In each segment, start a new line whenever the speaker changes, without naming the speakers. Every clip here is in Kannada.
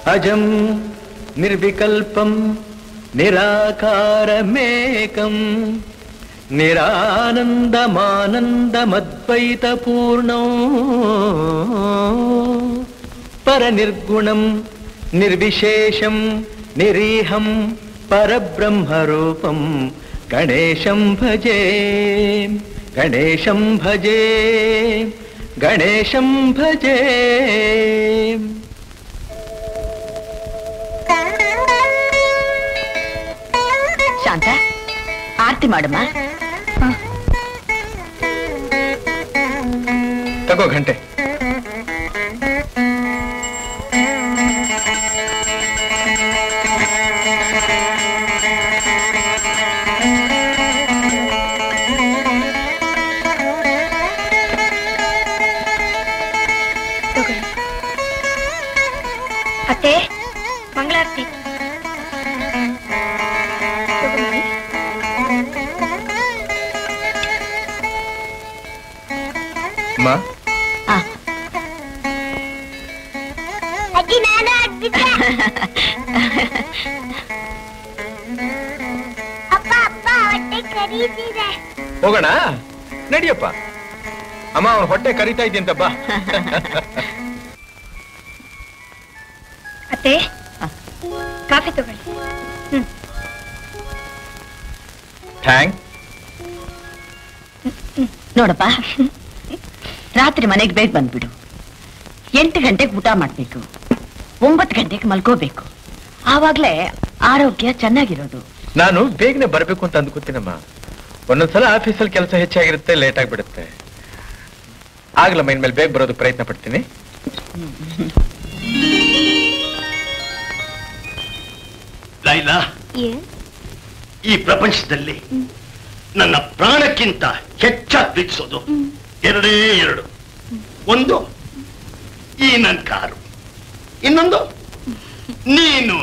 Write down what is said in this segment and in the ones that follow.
ಅಜಂ ನಿರ್ವಿಕಲ್ಪಂ ನಿರಾಕಾರಮೇಕಂ ನಿರಾನಂದಮಾನಂದಮದ್ವೈತಪೂರ್ಣೋ ಪರನಿರ್ಗುಣಂ ನಿರ್ವಿಶೇಷಂ ನಿರೀಹಂ ಪರಬ್ರಹ್ಮರೂಪಂ ಗಣೇಶಂ ಭಜೆ ಗಣೇಶಂ ಭಜೆ ಗಣೇಶಂ ಭಜೆ
ಶಾಂತ ಆರತಿ ಮಾಡಮ್ಮ
ತಗೋ ಗಂಟೆ
ಅತ್ತೆ ಮಂಗಳಾರತಿ ತಗೊಳ್ಳಿ.
ಅಮ್ಮ
ಆ,
ಅಜ್ಜಿ ನಾನು ಆಗ್ಬಿಟ್ಟೆ ಅಪ್ಪ ಅಪ್ಪ ಹೊಟ್ಟೆ ಕರೀತಿದೆ
ಹೋಗೋಣ ನಡಿಯಪ್ಪ ಅಮ್ಮ ಅವನ ಹೊಟ್ಟೆ ಕರಿತಾ ಇದೆಯಂತ ಬಾ
ಅತ್ತೆ ಕಾಫಿ ತಗೊಳ್ಳಿ
ಥ್ಯಾಂಕ್
ನೋಡಪ್ಪ ರಾತ್ರಿ ಮನೆಗೆ ಬೇಗ ಬಂದ್ಬಿಡು ಎಂಟು ಗಂಟೆಗೆ ಊಟ ಮಾಡ್ಬೇಕು ಒಂಬತ್ತು ಗಂಟೆಗೆ ಮಲ್ಕೋಬೇಕು ಆವಾಗ್ಲೇ ಆರೋಗ್ಯ ಚೆನ್ನಾಗಿರೋದು
ನಾನು ಬೇಗನೆ ಬರ್ಬೇಕು ಅಂತ ಅಂದ್ಕೋತೀನಮ್ಮ ಒಂದೊಂದ್ಸಲ ಆಫೀಸಲ್ಲಿ ಕೆಲಸ ಹೆಚ್ಚಾಗಿರುತ್ತೆ ಲೇಟ್ ಆಗಿಬಿಡುತ್ತೆ ಆಗ್ಲಮ್ಮ ಇನ್ಮೇಲೆ ಬೇಗ ಬರೋದು ಪ್ರಯತ್ನ ಪಡ್ತೀನಿ
ಲೈಲಾ ಈ ಪ್ರಪಂಚದಲ್ಲಿ ನನ್ನ ಪ್ರಾಣಕ್ಕಿಂತ ಹೆಚ್ಚಾಗಿ ಪ್ರೀತಿಸೋದು ಎರಡೇ ಎರಡು ಒಂದು ಈ ನನ್ನ ಕಾರು ಇನ್ನೊಂದು ನೀನು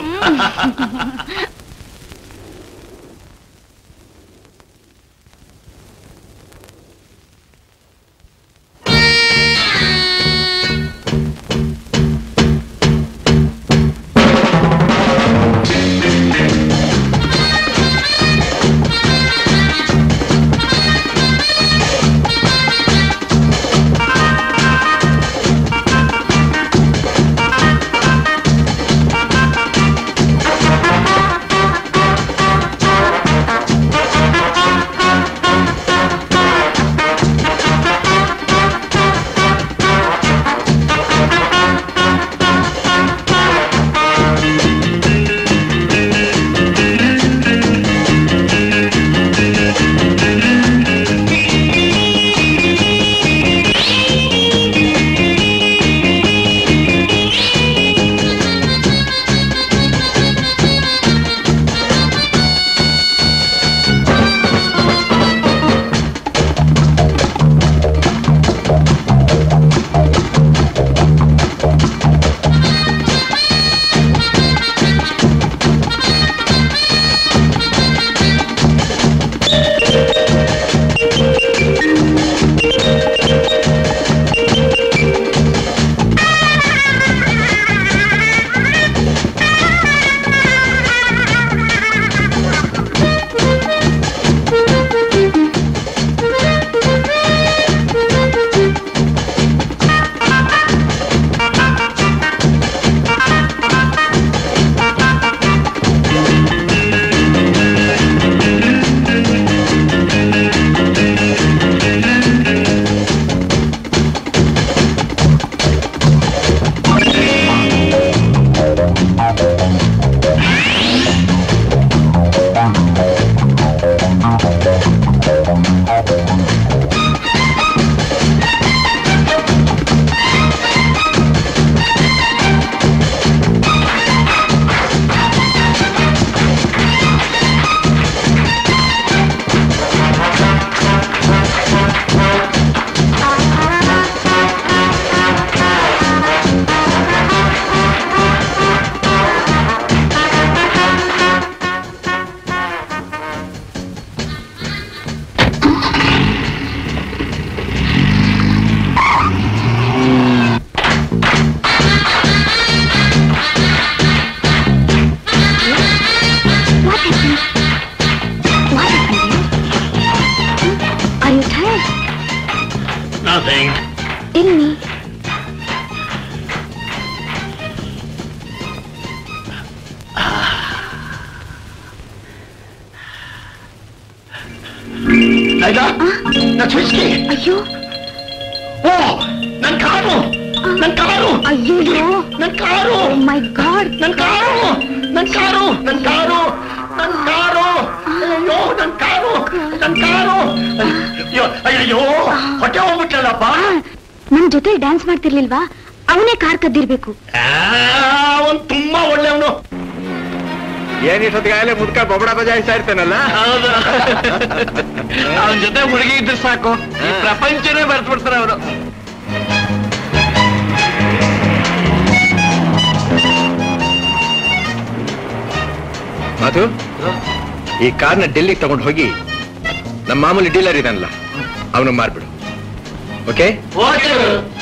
ಲೈಲಾ ನನ್ನ ಸ್ವಿಚ್ಗೆ
ಅಯ್ಯೋ
ಓ ನನ್ ಕಾರು ನನ್ ಕಾರು
ಅಯ್ಯಯ್ಯೋ.
ನನ್ ಕಾರು
ಮೈ ಗಾಡ್
ನನ್ ಕಾರು ನನ್ ಕಾರು ನನ್ ಕಾರು ನನ್ ಕಾರು ಅಯ್ಯೋ ನನ್ ಕಾರು ನನ್ ಕಾರು ಅಯ್ಯೋ ಅಯ್ಯೋ ಹೊಟ್ಟೆ ಹೋಗ್ಬಿಟ್ಲಲ್ಲಪ್ಪ
ನಮ್ ಜೊತೆ ಡ್ಯಾನ್ಸ್ ಮಾಡ್ತಿರ್ಲಿಲ್ವಾ ಅವನೇ ಕಾರ್ ಕದ್ದಿರ್ಬೇಕು
ಆ, ಅವನ್ ತುಂಬಾ ಒಳ್ಳೆಯವನು
ಏನ್ ಇಷ್ಟೊತ್ತಿಗಾಗಲೇ ಮುದ್ಕ ಬೊಬಡ ಬಜಾಯಿಸ್ತಾ ಇರ್ತಾನಲ್ಲ
ಅವನ ಜೊತೆ ಹುಡುಗಿ ಇದ್ರೆ ಸಾಕು ಈ ಪ್ರಪಂಚನೇ ಬರ್ಸ್ಬಿಡ್ತಾರೆ ಅವರು
ಮಾತು ಈ ಕಾರ್ನ ಡೆಲ್ಲಿಗೆ ತಗೊಂಡು ಹೋಗಿ ನಮ್ಮ ಮಾಮೂಲಿ ಡೀಲರ್ ಇದಾನಲ್ಲ ಅವನು ಮಾರ್ಬಿಡು ಓಕೆ
ಓಕೆ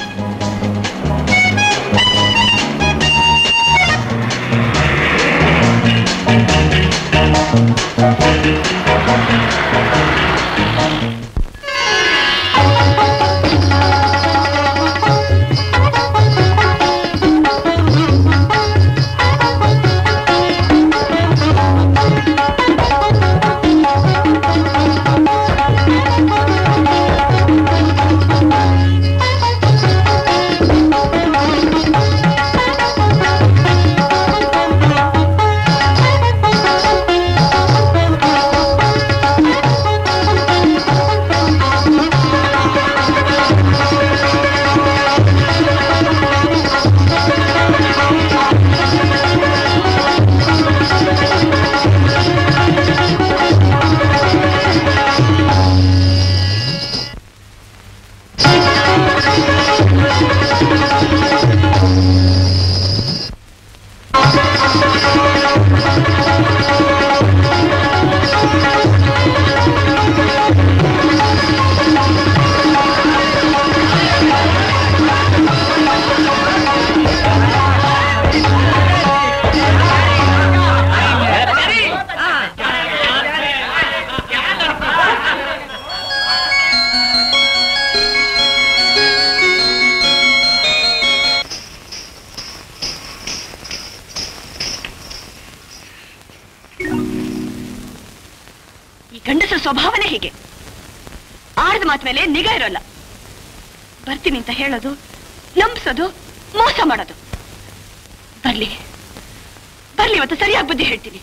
ಈ ಗಂಡಸರ ಸ್ವಭಾವನೆ ಹೀಗೆ ಆಡದ ಮಾತ್ ಮೇಲೆ ನಿಗಾ ಇರೋಲ್ಲ ಬರ್ತೀನಿ ಅಂತ ಹೇಳೋದು ನಂಬಿಸೋದು ಮೋಸ ಮಾಡೋದು ಬರ್ಲಿ ಬರ್ಲಿ ಇವತ್ತು ಸರಿಯಾಗಿ ಬುದ್ಧಿ ಹೇಳ್ತೀನಿ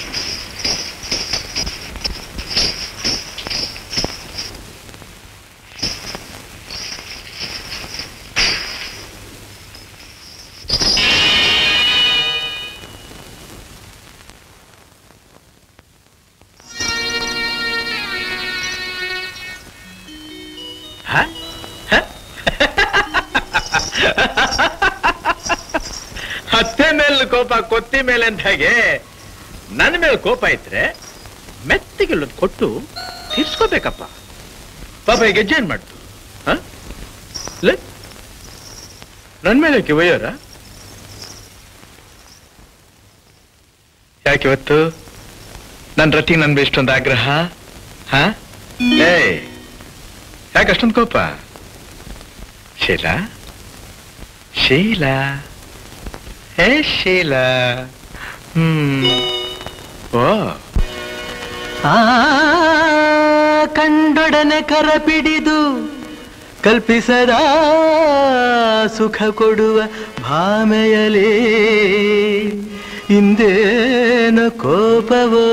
ಹತ್ತೆ ಮೇಲೆ ಕೋಪ ಕೊತ್ತಿ ಮೇಲೆ ಅಂತ ಹಾಗೆ ನನ್ನ ಮೇಲೆ ಕೋಪ ಇದ್ರೆ ಮೆತ್ತಗಿಲ್ಲದ್ ಕೊಟ್ಟು ತೀರ್ಸ್ಕೋಬೇಕಪ್ಪ ಪಾಪ ಈಗ ಹೆಜ್ಜೆ ಏನ್ ಮಾಡ್ತು ಹ? ಲೇ? ನನ್ ಮೇಲೆ ಯಾಕೆ ಒಯ್ಯೋರ ಯಾಕೆ ಇವತ್ತು ನನ್ ರತಿ ನನ್ ಮೇಲೆ ಇಷ್ಟೊಂದು ಆಗ್ರಹ ಹ ಏ ಯಾಕೆ ಅಷ್ಟೊಂದು ಕೋಪ ಶೀಲಾ ಶೀಲಾ ಹೇ ಶೀಲಾ ಹ್ಮ್ ಓ
ಆ ಕಂಡೊಡನೆ ಕರ ಪಿಡಿದು ಕಲ್ಪಿಸದ ಸುಖ ಕೊಡುವ ಭಾಮೆಯಲೇ ಇಂದೇನ ಕೋಪವೋ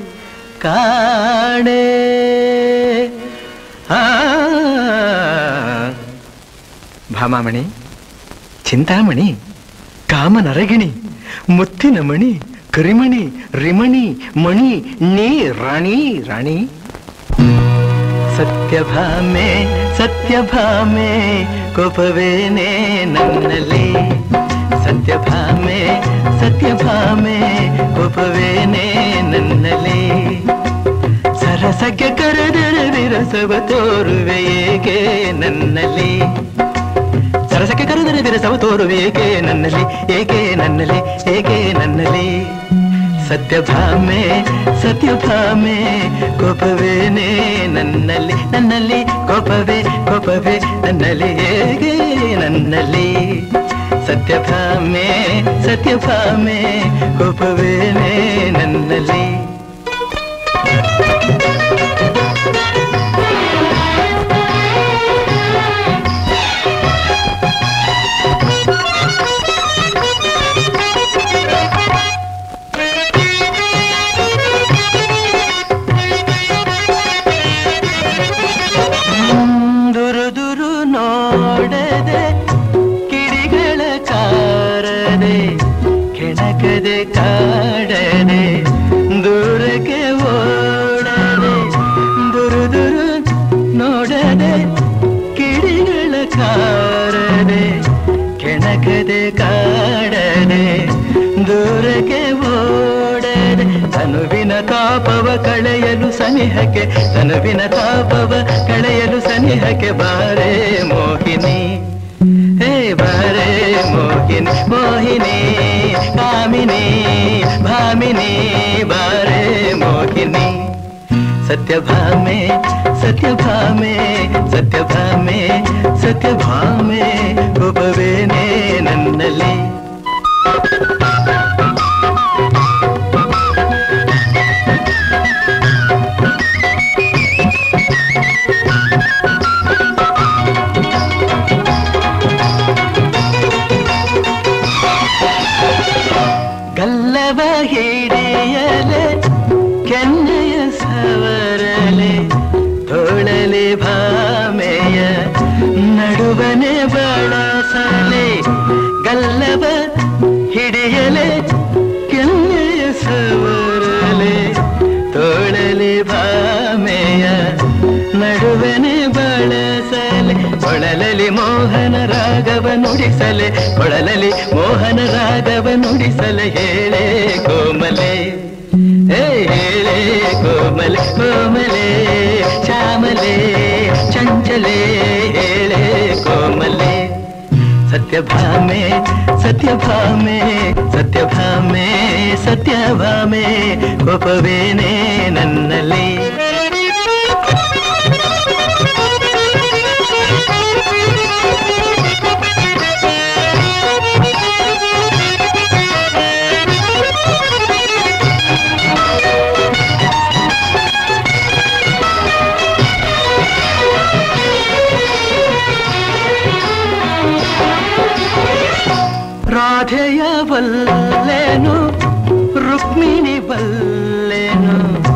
ಕಾಣೆ ಆ ಭಾಮಾಮಣಿ ಚಿಂತಾಮಣಿ ಕಾಮನರಗಿಣಿ ಮುತ್ತಿನ ಮಣಿ ಕರಿಮಣಿ ರಿಮಣಿ ಮಣಿ ನೀ ರಾಣಿ ರಾಣಿ ಸತ್ಯಭಾಮೆ ಸತ್ಯಭಾಮೆ ಕೋಪವೇನೆ ನನ್ನಲ್ಲಿ ಸತ್ಯಭಾಮೆ ಸತ್ಯಭಾಮೆ ಕೋಪವೇನೆ ನನ್ನಲ್ಲಿ ಸರಸಕ್ಕೆ ಕರೆದರೆ ವಿರಸವ ತೋರುವೆ ಏಕೆ ನನ್ನಲ್ಲಿ ಸರಸಕ್ಕೆ ಕರೆದರೆ ವಿರಸವ ತೋರುವೆ ಏಕೆ ನನ್ನಲ್ಲಿ ಏಕೆ ನನ್ನಲ್ಲಿ ಏಕೆ ನನ್ನಲ್ಲಿ ಸತ್ಯಭಾಮೆ ಸತ್ಯಭಾಮೆ ಕೋಪವೇನೆ ನನ್ನಲ್ಲಿ ನನ್ನಲ್ಲಿ ಕೋಪವೇ ಕೋಪವೇ ನನ್ನಲ್ಲಿ ಹೇಗೆ ನನ್ನಲ್ಲಿ ಸತ್ಯಭಾಮೆ ಸತ್ಯಭಾಮೆ ಕೋಪವೇನೆ ನನ್ನಲ್ಲಿ
ಕೆಣಕದೆ ಕಾಡದೆ ದೂರಕ್ಕೆ ಓಡದೆ ದುರು ದುರು ನೋಡದೆ ಕಿಡಿಗಳ ಕಾರದೆ ಕೆಣಕದೆ ಕಾಡದೆ ದೂರಕ್ಕೆ ಓಡದೆ ತನುವಿನ ತಾಪವ ಕಳೆಯಲು ಸನಿಹಕ್ಕೆ ತನುವಿನ ತಾಪವ ಕಳೆಯಲು ಸನಿಹಕ್ಕೆ ಬಾರೆ ಮೋಹಿನಿ ಹೇ ಬಾರೆ ಮೋಹಿನಿ ಮೋಹಿನಿ ಕಾಮಿನಿ ಭಾಮಿನಿ ಬಾರೆ ಮೋಹಿನಿ ಸತ್ಯಭಾಮೆ ಸತ್ಯಭಾಮೆ ಸತ್ಯಭಾಮೆ ಸತ್ಯಭಾಮೆ ಒಬ್ಬವೇನೆ ನನ್ನಲ್ಲಿ ಗಲ್ಲವ ಹಿಡಿಯಲೆ ಕೆನ್ನೆಯ ಸವರಲೆ ತೋಳಲೆ ಭಾಮೆಯ ನಡುವನೆ ಬಳಸಲೆ ಗಲ್ಲವ ಹಿಡಿಯಲೆ ಕೆನ್ನೆಯ ಸವರಲೆ ತೋಳಲೆ ಭಾಮೆಯ ನಡುವನೆ ಬಳಸಲೆ ಕೊಳಲಲಿ ಮೋಹನ ರಾಗವ ನುಡಿಸಲೆ ಕೊಳಲಲಿ ಮೋಹನ ರಾಗವ ನುಡಿಸಲೆ ಹೇಳೆ ಕೋಮಲೆ ಹೇ ಹೇಳೆ ಕೋಮಲೆ ಕೋಮಲೆ ಶ್ಯಾಮಲೆ ಚಂಚಲೆ ಹೇಳೆ ಕೋಮಲೆ ಸತ್ಯಭಾಮೆ ಸತ್ಯಭಾಮೆ ಸತ್ಯಭಾಮೆ ಸತ್ಯಭಾಮೆ ಕೋಪವೇನೆ ನನ್ನಲ್ಲಿ ರಾಧೆಯ ಬಲ್ಲೆನು ರುಕ್ಮಿಣಿ ಬಲ್ಲೆನು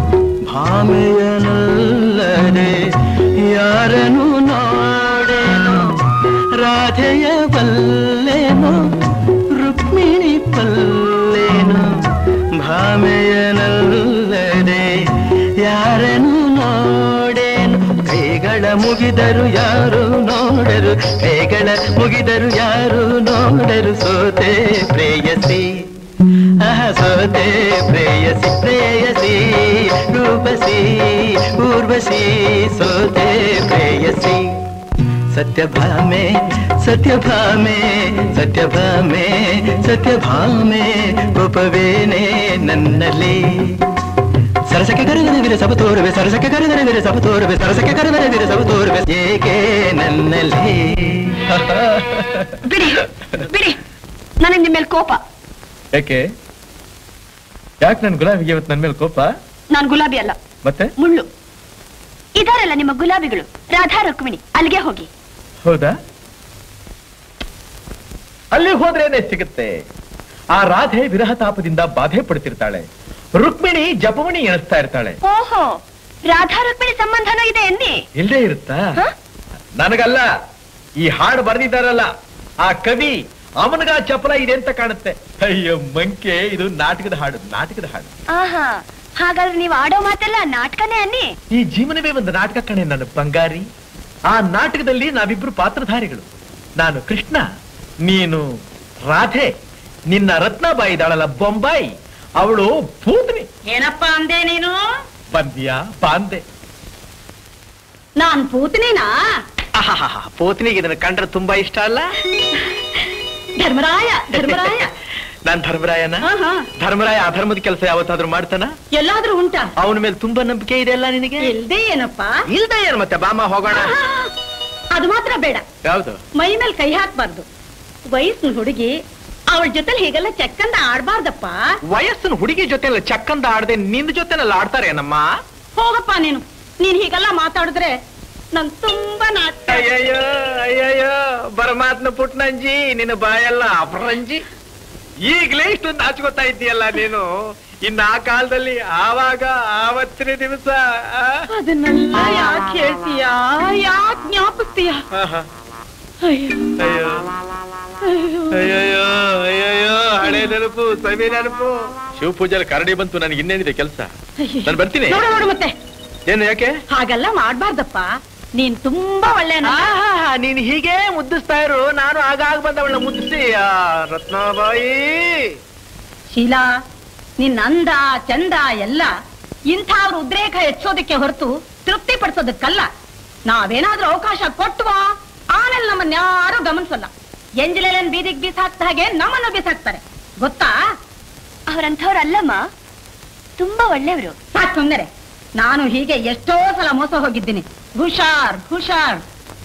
ಭಾಮೆಯನಲ್ಲದೆ ಯಾರನು ನೋಡೆನು ರಾಧೆಯ ಬಲ್ಲೆನು ರುಕ್ಮಿಣಿ ಬಲ್ಲೆನು ಭಾಮೆಯನಲ್ಲದೆ ಯಾರನು ನೋಡೆನು ಕೈಗಳ ಮುಗಿದರು ಯಾರು ನೋಡರು ಕೈಗಳ ಮುಗಿದರು ಯಾರು ನೋಡರು ಸೋತೆ ಪ್ರೇಯಸಿ ಆಹ ಸೋತೆ ಪ್ರೇಯಸಿ ಪ್ರೇಯಸಿ ರೂಪಸಿ ಊರ್ವಶಿ ಸೋತೆ ಪ್ರೇಯಸಿ ಸತ್ಯಭಾಮೆ ಸತ್ಯಭಾಮೆ ಸತ್ಯಭಾಮೆ ಸತ್ಯಭಾಮೆ ಕೋಪವೇನೆ ನನ್ನಲ್ಲಿ ಸರಸಕ್ಕೆ ಕರೆದರೆ ವಿರ ಸಭ ತೋರುವೆ ಸರಸಕ್ಕೆ ಕರೆದರೆ ವಿರ ಸಭ ತೋರುವೆ ಸರಸಕ್ಕೆ ಕರೆದರೆ ವಿರ ಸಭ ತೋರುವೆ ಏಕೆ ನನ್ನಲ್ಲಿ
ಬಿಡಿ ಬಿಡಿ ನನಗೆ ನಿಮ್ಮ ಮೇಲೆ ಕೋಪ
ಯಾಕೆ ಯಾಕೆ ನನ್ ಗುಲಾಬಿಗೆ ಇವತ್ತು ನನ್ ಮೇಲೆ ಕೋಪ
ನಾನು ಗುಲಾಬಿ ಅಲ್ಲ
ಮತ್ತೆ
ಮುಳ್ಳು ಇದಾರಲ್ಲ ನಿಮ್ಮ ಗುಲಾಬಿಗಳು ರಾಧಾ ರುಕ್ಮಿಣಿ ಅಲ್ಲಿಗೆ ಹೋಗಿ
ಹೌದಾ ಅಲ್ಲಿ ಹೋದ್ರೇನೆ ಸಿಗುತ್ತೆ ಆ ರಾಧೆ ವಿರಹ ತಾಪದಿಂದ ಬಾಧೆ ಪಡ್ತಿರ್ತಾಳೆ ರುಕ್ಮಿಣಿ ಜಪಮಣಿ ಎಣಿಸ್ತಾ ಇರ್ತಾಳೆ
ಓಹೋ ರಾಧಾ ರುಕ್ಮಿಣಿ ಸಂಬಂಧನೂ ಇದೆ ಎನ್ನಿ
ಇಲ್ಲೇ ಇರುತ್ತಾ
ಹ?
ನನಗಲ್ಲ ಈ ಹಾಡು ಬರೆದಿದ್ದಾರಲ್ಲ ಆ ಕವಿ ಅವನಿಗ ಚಪಲ ಇದೆ ಅಂತ ಕಾಣುತ್ತೆ ಅಯ್ಯೋ ಮಂಕೆ ಇದು ನಾಟಕದ ಹಾಡು ನಾಟಕದ ಹಾಡು
ಆಹಾ ಹಾಗಾದ್ರೆ ನೀವು ಆಡೋ ಮಾತೆಲ್ಲ ನಾಟಕನೇ ಅನ್ನಿ
ಈ ಜೀವನವೇ ಒಂದು ನಾಟಕ ಕಣೆ ನನ್ನ ಬಂಗಾರಿ ಆ ನಾಟಕದಲ್ಲಿ ನಾವಿಬ್ರು ಪಾತ್ರಧಾರಿಗಳು ನಾನು ಕೃಷ್ಣ ನೀನು ರಾಧೆ ನಿನ್ನ ರತ್ನಬಾಯಿ ಇದ್ದಾಳಲ್ಲ ಬೊಂಬಾಯಿ ಅವಳು ಭೂತನಿ
ಏನಪ್ಪ ಅಂದೆ ನೀನು
ಬಂದ್ಯಾ ಬಾಂದೆ
ನಾನ್ ಪೂತನೇನಾ
ಪೋತ್ನಿಗೆ ಇದನ್ನ ಕಂಡ್ರೆ ತುಂಬಾ ಇಷ್ಟ ಅಲ್ಲ
ಧರ್ಮರಾಯ ಧರ್ಮರಾಯ
ನಾನ್ ಧರ್ಮರಾಯನ
ಆಹಾ.
ಧರ್ಮರಾಯ ಅಧರ್ಮದ ಕೆಲಸ ಯಾವತ್ತಾದ್ರೂ ಮಾಡ್ತಾನ
ಎಲ್ಲಾದ್ರೂ ಉಂಟಾ
ಅವನ ಮೇಲೆ ತುಂಬಾ ನಂಬಿಕೆ ಇದೆ ಅಲ್ಲ ನಿನಗೆ
ಇಲ್ದೇ ಏನಪ್ಪ
ಇಲ್ದ ಏನ್ ಮತ್ತೆ ಬಾಮ ಹೋಗೋಣ
ಅದು ಮಾತ್ರ ಬೇಡ
ಯಾವ್ದು
ಮೈ ಮೇಲೆ ಕೈ ಹಾಕ್ಬಾರ್ದು ವಯಸ್ಸಿನ ಹುಡುಗಿ ಅವಳ ಜೊತೆಲಿ ಹೀಗೆಲ್ಲ ಚೆಕ್ಕಂದ ಆಡ್ಬಾರ್ದಪ್ಪ
ವಯಸ್ಸಿನ ಹುಡುಗಿ ಜೊತೆ ಚಕ್ಕಂದ ಆಡದೆ ನಿನ್ನ ಜೊತೆನೆಲ್ಲ ಆಡ್ತಾರೆ ನಮ್ಮ
ಹೋಗಪ್ಪ ನೀನು ನೀನ್ ಹೀಗೆಲ್ಲ ಮಾತಾಡಿದ್ರೆ ನನ್ ತುಂಬಾ ನಾಟ
ಅಯ್ಯಯ್ಯೋ ಅಯ್ಯಯ್ಯೋ ಪರಮಾತ್ಮ ಪುಟ್ನಂಜಿ ನಿನ್ನ ಬಾಯಲ್ಲ ಅಪರಂಜಿ ಈಗ್ಲೇ ಇಷ್ಟೊಂದು ನಾಚ್ಕೋತಾ ಇದ್ದೀಯಲ್ಲ ನೀನು ಇನ್ನ ಆ ಕಾಲದಲ್ಲಿ ಆವಾಗ ಆವತ್ತಿನ ದಿವಸ ಆ?
ಅದನ್ನೆಲ್ಲ ಯಾಕೆ ಹೇಳ್ತೀಯಾ ಯಾಕೆ ಜ್ಞಾಪಿಸ್ತೀಯ
ಆಹಾ.
ಅಯ್ಯೋ
ಅಯ್ಯೋ
ಅಯ್ಯೋ
ಅಯ್ಯಯ್ಯೋ ಅಯ್ಯಯ್ಯೋ ಹಳೆ ನೆನಪು ಸವಿ ನೆನಪು ಶಿವಪೂಜೆಯಲ್ಲಿ ಕರಡಿ ಬಂತು ನನಗೆ ಇನ್ನೇನಿದೆ ಕೆಲಸ ನಾನು ಬರ್ತೀನಿ
ನೋಡು ನೋಡು ಮತ್ತೆ
ಏನು ಯಾಕೆ
ಹಾಗೆಲ್ಲ ಮಾಡ್ಬಾರ್ದಪ್ಪ ನೀನ್ ತುಂಬಾ ಒಳ್ಳೆ
ನೀನ್ ಹೀಗೆ ಮುದ್ದಿಸ್ತಾ ಇರು ನಾನು ಆಗಾಗ ಬಂದವಳ ಮುದ್ದಿಸಿ ಆ, ರತ್ನಾಬಾಯಿ
ಶೀಲಾ ನಿನ್ ಅಂದ ಚಂದ ಎಲ್ಲ ಇಂಥವ್ರ ಉದ್ರೇಕ ಹೆಚ್ಚೋದಕ್ಕೆ ಹೊರತು ತೃಪ್ತಿ ಪಡಿಸೋದಕ್ಕಲ್ಲ ನಾವೇನಾದ್ರೂ ಅವಕಾಶ ಕೊಟ್ಟವಾ ಆಮೇಲೆ ನಮ್ಮನ್ನ ಯಾರು ಗಮನಿಸಲ್ಲ ಎಂಜಲೇನ್ ಬೀದಿಗೆ ಬೀಸಾಕ್ತ ಹಾಗೆ ನಮ್ಮನ್ನು ಬೀಸಾಕ್ತಾರೆ ಗೊತ್ತಾ
ಅವರಂಥವ್ರಲ್ಲಮ್ಮ ತುಂಬಾ ಒಳ್ಳೆಯವರು
ಸಾಕ್ ಸುಂದರೆ ನಾನು ಹೀಗೆ ಎಷ್ಟೋ ಸಲ ಮೋಸ ಹೋಗಿದ್ದೀನಿ ಹುಷಾರ್ ಹುಷಾರ್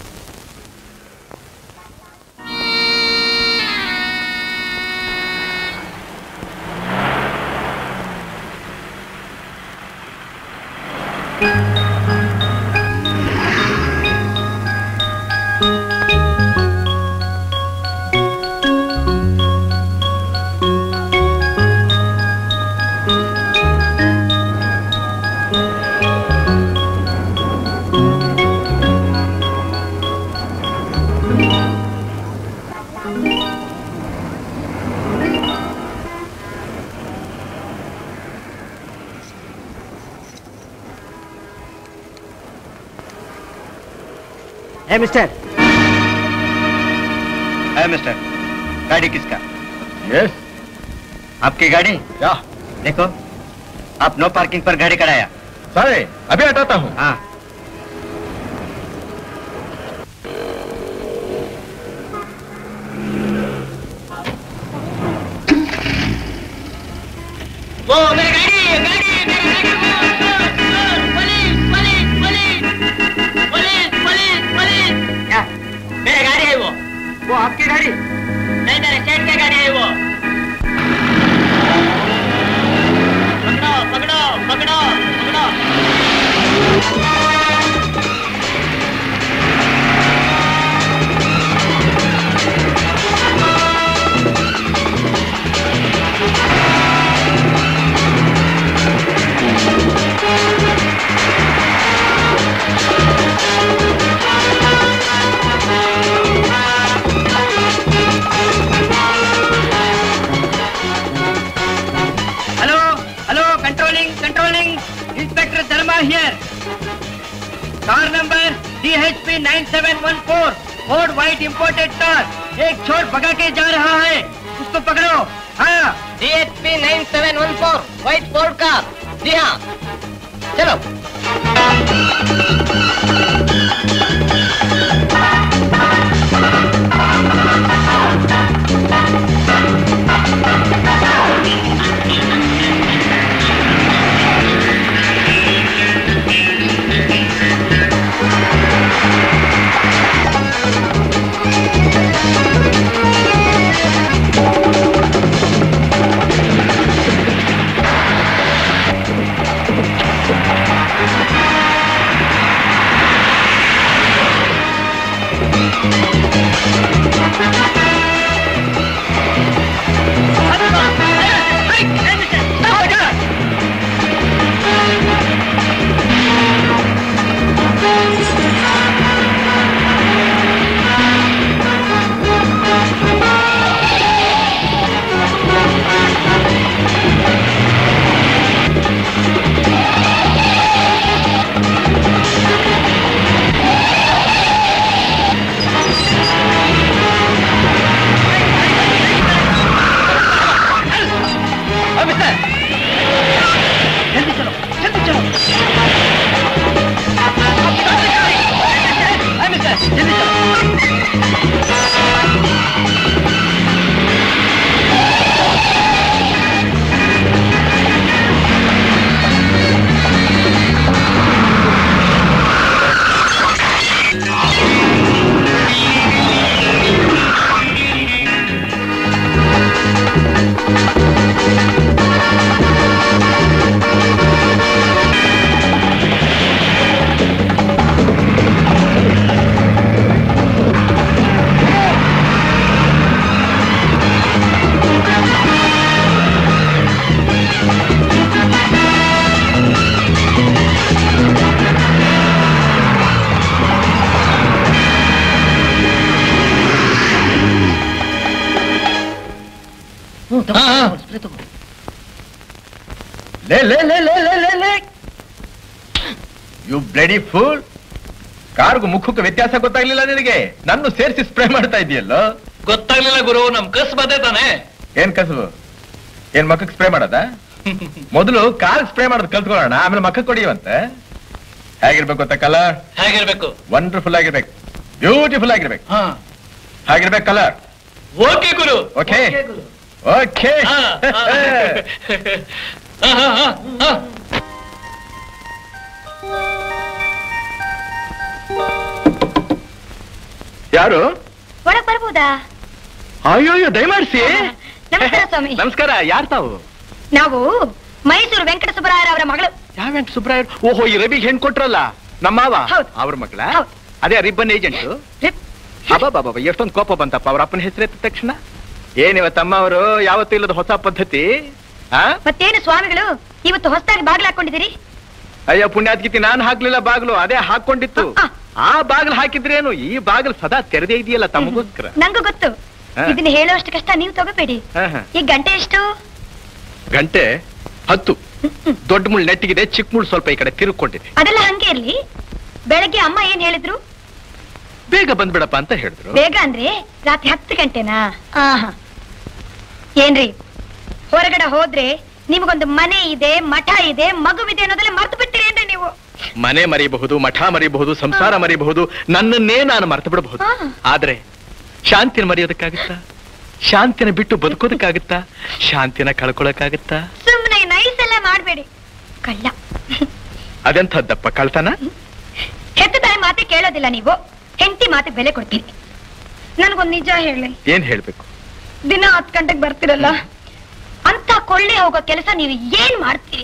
है मिस्टर है मिस्टर गाड़ी किसका
यस
आपकी गाड़ी
क्या
देखो आप नो पार्किंग पर गाड़ी कराया
सारे अभी हटाता हूँ
हाँ
वो मेरी गाड़ी गाड़ी मेरा गाड़ी police police police police police police क्या मेरा गाड़ी है वो वो आपकी गाड़ी नहीं मेरे सेठ की गाड़ी है वो पकड़ो पकड़ो पकड़ो पकड़ो hello hello controlling controlling inspector Dharma here car number D H P nine seven one four Ford white imported car एक छोर भगा के जा रहा है उसको पकड़ो हाँ D H P nine seven one four white Ford car जी हाँ चलो
ತಗೋ,
ಹಾ, ಹಾ.
ತಗೋ, spray ತಗೋ.
ಲೇ ಲೇ ಲೇ ಲೇ ಲೇ ಲೇ ಲೇ ಯು ಬ್ಲಡಿ ಫೂಲ್ ಕಾರ್ಗೂ ಮುಖಕ್ಕೆ ವ್ಯತ್ಯಾಸ ಗೊತ್ತಾಗ್ಲಿಲ್ಲ ನಿನಗೆ ನನ್ನ ಸೇರಿಸಿ ಸ್ಪ್ರೇ ಮಾಡ್ತಾ ಇದೆಯಲ್ಲೋ
ಗೊತ್ತಾಗ್ಲಿಲ್ಲ ಗುರು ನಮ್ ಕಸ್ ಬದೇ ತಾನೆ
ಏನ್ ಕಸು ಏನ್ ಮಕ್ಕಕ್ಕೆ ಸ್ಪ್ರೇ ಮಾಡೋದ ಮೊದಲು ಕಾರ್ ಸ್ಪ್ರೇ ಮಾಡೋದು ಕಲ್ತ್ಕೊಳ್ಳೋಣ ಆಮೇಲೆ ಮಕ್ಕಕ್ಕೆ ಹೊಡಿಯುವಂತೆ ಹೇಗಿರ್ಬೇಕು ಗೊತ್ತಾ ಕಲರ್
ಹೇಗಿರ್ಬೇಕು
ವಂಡರ್ಫುಲ್ ಆಗಿರ್ಬೇಕು ಬ್ಯೂಟಿಫುಲ್ ಆಗಿರ್ಬೇಕು
ಹಾ
ಹಾಗಿರ್ಬೇಕು ಕಲರ್
ಓಕೆ ಗುರು
ಓಕೆ ಓಕೆ
ಹಾ, ಹಾ. ಹಾ, ಹಾ, ಹಾ, ಹಾ.
ಯಾರು
ಒಳಗ್ ಬರ್ಬೋದಾ
ಅಯ್ಯೋ ಅಯ್ಯೋ ದಯಮಾಡಿಸಿ
ನಮಸ್ಕಾರ ಸ್ವಾಮಿ.
ನಮಸ್ಕಾರ ಯಾರು ತಾವು
ನಾವು ಮೈಸೂರು ವೆಂಕಟ ಸುಬ್ಬರಾಯರ ಅವರ ಮಗಳು
ಯಾವೆಂಟ್ ಸುಬ್ರಾಯ ಓಹೋ ಈ ರವಿಗೆ ಹೆಣ್ ಕೊಟ್ರಲ್ಲ ನಮ್ಮ ಮಾವ
ಹೌದು.
ಅವ್ರ ಮಗಳ
ಹೌದು.
ಅದೇ ರಿಬ್ಬನ್ ಏಜೆಂಟ್
ರಿಪ್.
ಅಬ್ಬಾ ಎಷ್ಟೊಂದು ಕೋಪ ಬಂತಪ್ಪ ಅವ್ರ ಅಪ್ಪನ ಹೆಸರು ಎತ್ತ ತಕ್ಷಣ ಏನಿವ ತಮ್ಮ ಅವರು ಯಾವತ್ತೂ ಇಲ್ಲದ ಹೊಸ ಪದ್ಧತಿ ಆ
ಮತ್ತೇನು ಸ್ವಾಮಿಗಳು ಇವತ್ತು ಹೊಸದಾಗಿ ಬಾಗಿಲು ಹಾಕೊಂಡಿದ್ದೀರಿ
ಅಯ್ಯೋ ಪುಣ್ಯಾತ್ಗಿತಿ ನಾನು ಹಾಕ್ಲಿಲ್ಲ ಬಾಗ್ಲು ಅದೇ ಹಾಕೊಂಡಿತ್ತು
ಆ,
ಆ ಬಾಗ್ಲು ಹಾಕಿದ್ರೇನು ಈ ಬಾಗ್ಲು ಸದಾ ತೆರೆದೇ ಇದೆಯಲ್ಲ ತಮಗೋಸ್ಕರ
ನಂಗೂ ಗೊತ್ತು
ಹಾ.
ಇದನ್ನ ಹೇಳುವಷ್ಟು ಕಷ್ಟ ನೀವು ತಗೋಬೇಡಿ
ಹಾ, ಹಾ.
ಈ ಗಂಟೆ ಎಷ್ಟು
ಗಂಟೆ ಹತ್ತು ದೊಡ್ಡ ಮುಳ್ ನೆಟ್ಟಿಗಿದೆ ಚಿಕ್ಕ ಮುಳ್ ಸ್ವಲ್ಪ ಈ ಕಡೆ ತಿರುಕೊಂಡಿದೆ
ಅದೆಲ್ಲ ಹಂಗೆ ಇರ್ಲಿ ಬೆಳಗ್ಗೆ ಅಮ್ಮ ಏನ್ ಹೇಳಿದ್ರು
ಬೇಗ ಬಂದ್ಬಿಡಪ್ಪ ಅಂತ ಹೇಳಿದ್ರು
ಬೇಗ ಅಂದ್ರೆ ರಾತ್ರಿ ಹತ್ತು ಗಂಟೆನಾ ಆಹಾ ಏನ್ರಿ ಹೊರಗಡೆ ಹೋದ್ರೆ ನಿಮಗೊಂದು ಮನೆ ಇದೆ ಮಠ ಇದೆ ಮಗುವಿದೆ ಅನ್ನೋದೆಲ್ಲ ಮರ್ತು ಬಿಟ್ಟಿರೇನ್ರಿ ನೀವು
ಮನೆ ಮರಿಬಹುದು ಮಠ ಮರಿಬಹುದು ಸಂಸಾರ ಮರಿಬಹುದು ನನ್ನನ್ನೇ ನಾನು ಮರ್ತು ಬಿಡಬಹುದು
ಹಾ.
ಆದ್ರೆ ಶಾಂತಿನ ಮರೆಯೋದಕ್ಕಾಗುತ್ತಾ ಶಾಂತಿನ ಬಿಟ್ಟು ಬದುಕೋದಕ್ಕಾಗುತ್ತಾ ಶಾಂತಿನ ಕಳ್ಕೊಳಕ್ಕಾಗುತ್ತಾ
ಸುಮ್ಮನೆ ನೈಸ್ ಎಲ್ಲ ಮಾಡ್ಬೇಡಿ ಕಳ್ಳ
ಅದೆಂಥದ್ದಪ್ಪ ಕಳ್ತನ
ಹೆತ್ತ ತಾಯಿ ಮಾತೆ ಕೇಳೋದಿಲ್ಲ ನೀವು ಹೆಂಡತಿ ಮಾತಿಗೆ ಬೆಲೆ ಕೊಡ್ತೀರಿ ನನಗೊಂದು ನಿಜ ಹೇಳಿ
ಏನ್ ಹೇಳ್ಬೇಕು
ದಿನ ಹತ್ತು ಗಂಟೆಗೆ ಬರ್ತಿರಲ್ಲ ಅಂತ ಕೊಳ್ಳೆ ಹೋಗೋ ಕೆಲಸ ನೀವು ಏನ್ ಮಾಡ್ತೀರಿ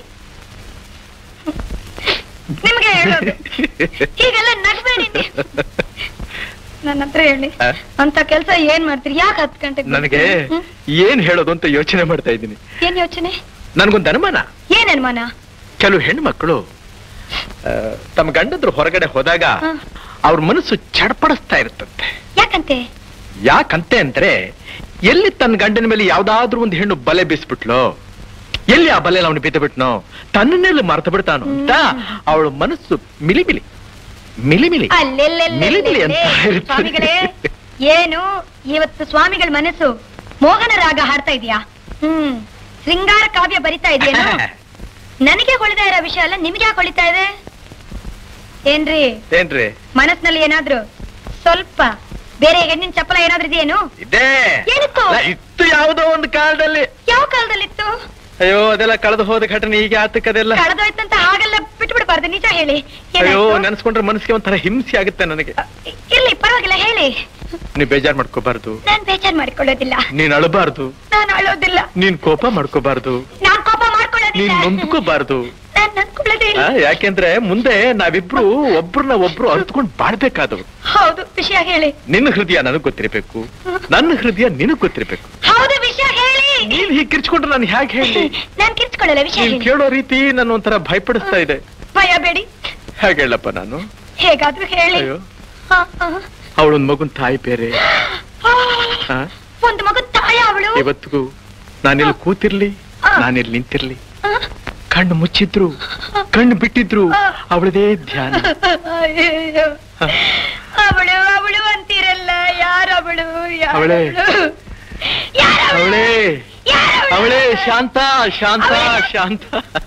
ನಿಮ್ಗೆ ಹೇಳೋದು ಹೀಗೆಲ್ಲ ನಗ್ಬೇಡಿ ನೀವು. ನನ್ನ ಹತ್ರ ಹೇಳಿ
ಆ?
ಅಂತ ಕೆಲಸ ಏನ್ ಮಾಡ್ತೀರಿ ಯಾಕೆ ಹತ್ತು ಗಂಟೆಗೆ
ನನಗೆ
ಹ್ಮ್?
ಏನ್ ಹೇಳೋದು ಅಂತ ಯೋಚನೆ ಮಾಡ್ತಾ ಇದ್ದೀನಿ
ಏನ್ ಯೋಚನೆ
ನನ್ಗೊಂದು ಅನುಮಾನ
ಏನ್ ಅನುಮಾನ
ಕೆಲವು ಹೆಣ್ಮಕ್ಳು ಆ, ತಮ್ಮ ಗಂಡಂದ್ರು ಹೊರಗಡೆ ಹೋದಾಗ
ಹ.
ಅವ್ರ ಮನಸ್ಸು ಚಡಪಡಿಸ್ತಾ ಇರುತ್ತಂತೆ
ಯಾಕಂತೆ
ಯಾಕಂತೆ ಅಂದ್ರೆ ಎಲ್ಲಿ ತನ್ನ ಗಂಡನ ಮೇಲೆ ಯಾವ್ದಾದ್ರೂ ಒಂದು ಹೆಣ್ಣು ಬಲೆ ಬೀಸ್ಬಿಟ್ಲು ಎಲ್ಲಿ ಆ ಬಲೆ ಅವನು ಬಿದ್ದು ಬಿಟ್ನೋ ತನ್ನನ್ನೆಲ್ಲ ಮರ್ತು ಬಿಡ್ತಾನು ಅಂತ ಅವಳ ಮನಸ್ಸು ಮಿಲಿಮಿಲಿ ಮಿಲಿಮಿಲಿ ಮಿಲಿಮಿಲಿ ಅಂತ ಇರುತ್ತೆ.
ಸ್ವಾಮಿಗಳೇ ಏನು ಇವತ್ತು ಸ್ವಾಮಿಗಳ ಮನಸ್ಸು ಮೋಹನ ರಾಗ ಹಾಡ್ತಾ ಇದೆಯಾ ಹ್ಮ್ ಶೃಂಗಾರ ಕಾವ್ಯ ಬರಿತಾ ಇದೆಯೇನು ನನಗೆ ಹೊಳಿತಾ ಇರೋ ವಿಷಯ ಅಲ್ಲ ನಿಮ್ಗೆ ಯಾಕೆ ಹೊಳಿತಾ ಇದೆ ಏನ್ರಿ
ಏನ್ರಿ
ಮನಸ್ನಲ್ಲಿ ಏನಾದ್ರು ಸ್ವಲ್ಪ ಬೇರೆ ಹೆಣ್ಣಿನ ಚಪ್ಪಲ ಏನಾದ್ರೂ ಇದೆಯೇನು
ಇದೇ
ಏನಿತ್ತು?
ಅಲ್ಲ, ಇತ್ತು ಯಾವುದೋ ಒಂದು ಕಾಲದಲ್ಲಿ
ಯಾವ ಕಾಲದಲ್ಲಿತ್ತು
ಅಯ್ಯೋ ಅದೆಲ್ಲ ಕಳೆದು ಹೋದ ಘಟನೆ ಈಗ ಆತಕ್ಕದೆಲ್ಲ
ಕಳೆದೋಯ್ತಂತ ಹಾಗೆಲ್ಲ ಬಿಟ್ಬಿಡ್ಬಾರ್ದು ನಿಜ ಹೇಳಿ
ಅಯ್ಯೋ
ಏನಾಯ್ತು?
ನೆನ್ಸ್ಕೊಂಡ್ರೆ ಮನಸ್ಸಿಗೆ ಒಂಥರ ಹಿಂಸೆ ಆಗುತ್ತೆ ನನಗೆ
ಇ- ಇರ್ಲಿ ಪರವಾಗಿಲ್ಲ ಹೇಳಿ
ನೀನ್ ಬೇಜಾರ್ ಮಾಡ್ಕೋಬಾರ್ದು
ನಾನ್ ಬೇಜಾರ್ ಮಾಡ್ಕೊಳ್ಳೋದಿಲ್ಲ
ನೀನ್ ಅಳಬಾರ್ದು
ನಾನು ಅಳೋದಿಲ್ಲ
ನೀನ್ ಕೋಪ ಮಾಡ್ಕೋಬಾರ್ದು
ನಾನ್ ಕೋಪ ಮಾಡ್ಕೊಳ್ಳೋದಿಲ್ಲ
ನೀನ್ ನೊಂದ್ಕೋಬಾರ್ದು
ನಾನ್ ನನ್ಕೊಳ್ಳೋದೇ
ಆ,
ಇಲ್ಲ
ಯಾಕೆಂದ್ರೆ ಮುಂದೆ ನಾವಿಬ್ರು ಒಬ್ರನ್ನ ಒಬ್ರು ಅರ್ತ್ಕೊಂಡ್ ಬಾಳ್ಬೇಕಾದವ್ರು
ಹೌದು ವಿಷಯ ಹೇಳಿ
ನಿನ್ನ ಹೃದಯ ನನಗ್ ಗೊತ್ತಿರ್ಬೇಕು ನನ್ನ ಹೃದಯ ನಿನಗ್ ಗೊತ್ತಿರ್ಬೇಕು
ಹೌದು ವಿಷಯ ಹೇಳಿ
ನೀನ್ ಹೀಗ್ ಕಿರ್ಚ್ಕೊಂಡ್ರೆ ನಾನು ಹೇಗೆ ಹೇಳಿ
ನಾನ್ ಕಿರ್ಚ್ಕೊಳ್ಳಲ್ಲ ವಿಷಯ
ನೀನ್
ಹೇಳಿ
ಕೇಳೋ ರೀತಿ ನನ್ನ ಒಂಥರ ಭಯಪಡಿಸ್ತಾ ಇದೆ
ಭಯ ಬೇಡಿ
ಹೇಗೆ ಹೇಳಪ್ಪ ನಾನು
ಹೇಗಾದ್ರೂ ಹೇಳಿ
ಅಯ್ಯೋ
ಹ, ಹ.
ಅವಳೊಂದ್ ಮಗುನ್ ತಾಯಿ ಬೇರೆ
ಆ,
ಆ,
ಒಂದು ಮಗು ತಾಯ ಅವಳು
ಇವತ್ತಿಗೂ ನಾನಿಲ್ಲಿ ಕೂತಿರ್ಲಿ ನಾನಿಲ್ಲಿ ನಿಂತಿರ್ಲಿ ಕಣ್ಣು ಮುಚ್ಚಿದ್ರು ಕಣ್ಣು ಬಿಟ್ಟಿದ್ರು ಅವಳದೇ ಧ್ಯಾನ
ಅಯ್ಯಯ್ಯೋ.
ಹ.
ಅವಳು ಅವಳು ಅಂತೀರಲ್ಲ ಯಾರವಳು
ಅವಳೇ.
ಯಾರವಳು ಯಾರವಳು?
ಅವಳೇ
ಯಾರವಳು?
ಅವಳೇ ಶಾಂತ ಶಾಂತ ಶಾಂತ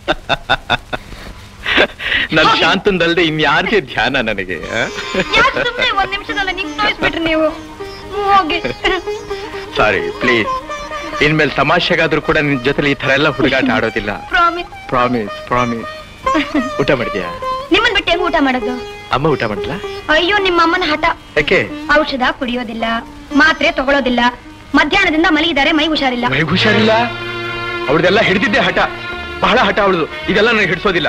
ನನ್ ಶಾಂತಂದಲ್ದೆ ಇನ್ಯಾರ್ದೇ ಧ್ಯಾನ ನನಗೆ ಆ?
ಯಾಕ್ ಸುಮ್ನೆ ಒಂದ್ ನಿಮಿಷದಲ್ಲ ನಿಂಗ್ ತೋರಿಸ್ಬಿಟ್ರಿ ನೀವು ಹೋಗಿ
ಸಾರಿ ಪ್ಲೀಸ್ ಇನ್ಮೇಲೆ ತಮಾಷೆಗಾದ್ರೂ ಕೂಡ ನಿನ್ ಜೊತೆಲಿ ಈ ತರ ಎಲ್ಲ ಹುಡುಗಾಟ ಆಡೋದಿಲ್ಲ
ಪ್ರಾಮಿಸ್
ಪ್ರಾಮಿಸ್ ಪ್ರಾಮಿಸ್ ಊಟ ಮಾಡಿದ್ಯಾ
ನಿಮ್ಮನ್ ಬಿಟ್ಟು ಹೆಂಗ್ ಊಟ ಮಾಡೋದು
ಅಮ್ಮ ಊಟ ಮಾಡ್ಲಾ
ಅಯ್ಯೋ ನಿಮ್ಮ ಅಮ್ಮನ ಹಠ
ಯಾಕೆ
ಔಷಧ ಕುಡಿಯೋದಿಲ್ಲ ಮಾತ್ರೆ ತಗೊಳ್ಳೋದಿಲ್ಲ ಮಧ್ಯಾಹ್ನದಿಂದ ಮಲಗಿದ್ದಾರೆ ಮೈ ಹುಷಾರಿಲ್ಲ
ಮೈಗ್ ಹುಷಾರಿಲ್ಲ ಅವಳದೆಲ್ಲ ಹಿಡಿದಿದ್ದೆ ಹಠ ಬಹಳ ಹಠ ಅವಳದು ಇದೆಲ್ಲ ನನಗೆ ಹಿಡಿಸೋದಿಲ್ಲ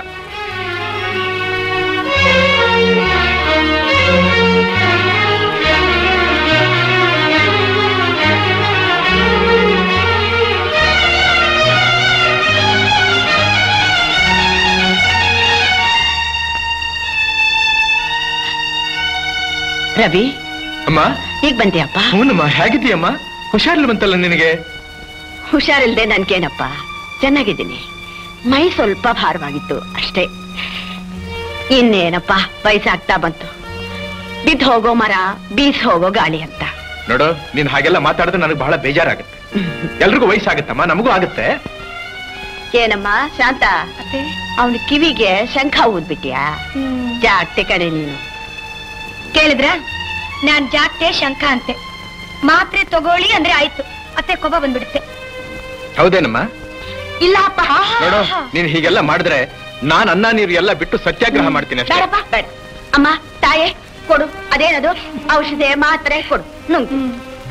ರವಿ
ಅಮ್ಮ
ಈಗ ಬಂದ್ಯಪ್ಪ
ಹೂನಮ್ಮ ಹೇಗಿದ್ದೀಯಮ್ಮ ಹುಷಾರಿಲ್ಲ ಬಂತಲ್ಲ ನಿನಗೆ
ಹುಷಾರಿಲ್ದೆ ನನ್ಗೇನಪ್ಪ ಚೆನ್ನಾಗಿದ್ದೀನಿ ಮೈ ಸ್ವಲ್ಪ ಭಾರವಾಗಿತ್ತು ಅಷ್ಟೇ ಇನ್ನೇನಪ್ಪ ವಯಸ್ಸಾಗ್ತಾ ಬಂತು ಬಿದ್ದು ಹೋಗೋ ಮರ ಬೀಸ್ ಹೋಗೋ ಗಾಳಿ ಅಂತ
ನೋಡು ನೀನ್ ಹಾಗೆಲ್ಲ ಮಾತಾಡಿದ್ರೆ ನನಗೆ ಬಹಳ ಬೇಜಾರಾಗುತ್ತೆ ಎಲ್ರಿಗೂ ವಯಸ್ಸಾಗುತ್ತಮ್ಮ ನಮಗೂ ಆಗುತ್ತೆ
ಏನಮ್ಮ ಶಾಂತ ಅವನ ಕಿವಿಗೆ ಶಂಖ ಊದ್ಬಿಟ್ಯಾ ಜಾಗ್ತೆ ಕಣೆ ನೀನು
ಕೇಳಿದ್ರ ನಾನ್ ಜಾಗ್ತೆ ಶಂಕ ಅಂತೆ ಮಾತ್ರೆ ತಗೊಳ್ಳಿ ಅಂದ್ರೆ ಆಯ್ತು ಅತ್ತೆ ಕೊಬ್ಬ ಬಂದ್ಬಿಡುತ್ತೆ
ಹೌದೇನಮ್ಮ
ಇಲ್ಲ ಅಪ್ಪ
ನೋಡು ನೀನ್ ಹೀಗೆಲ್ಲ ಮಾಡಿದ್ರೆ ನಾನ್ ಅನ್ನ ನೀರು ಎಲ್ಲ ಬಿಟ್ಟು ಸತ್ಯಾಗ್ರಹ ಮಾಡ್ತೀನಿ ಅಷ್ಟೇ
ಬೇಡಪ್ಪ ಬೇಡ ಅಮ್ಮ ತಾಯೇ ಕೊಡು ಅದೇನದು ಔಷಧಿ ಮಾತ್ರೆ ಕೊಡು ನುಂಗು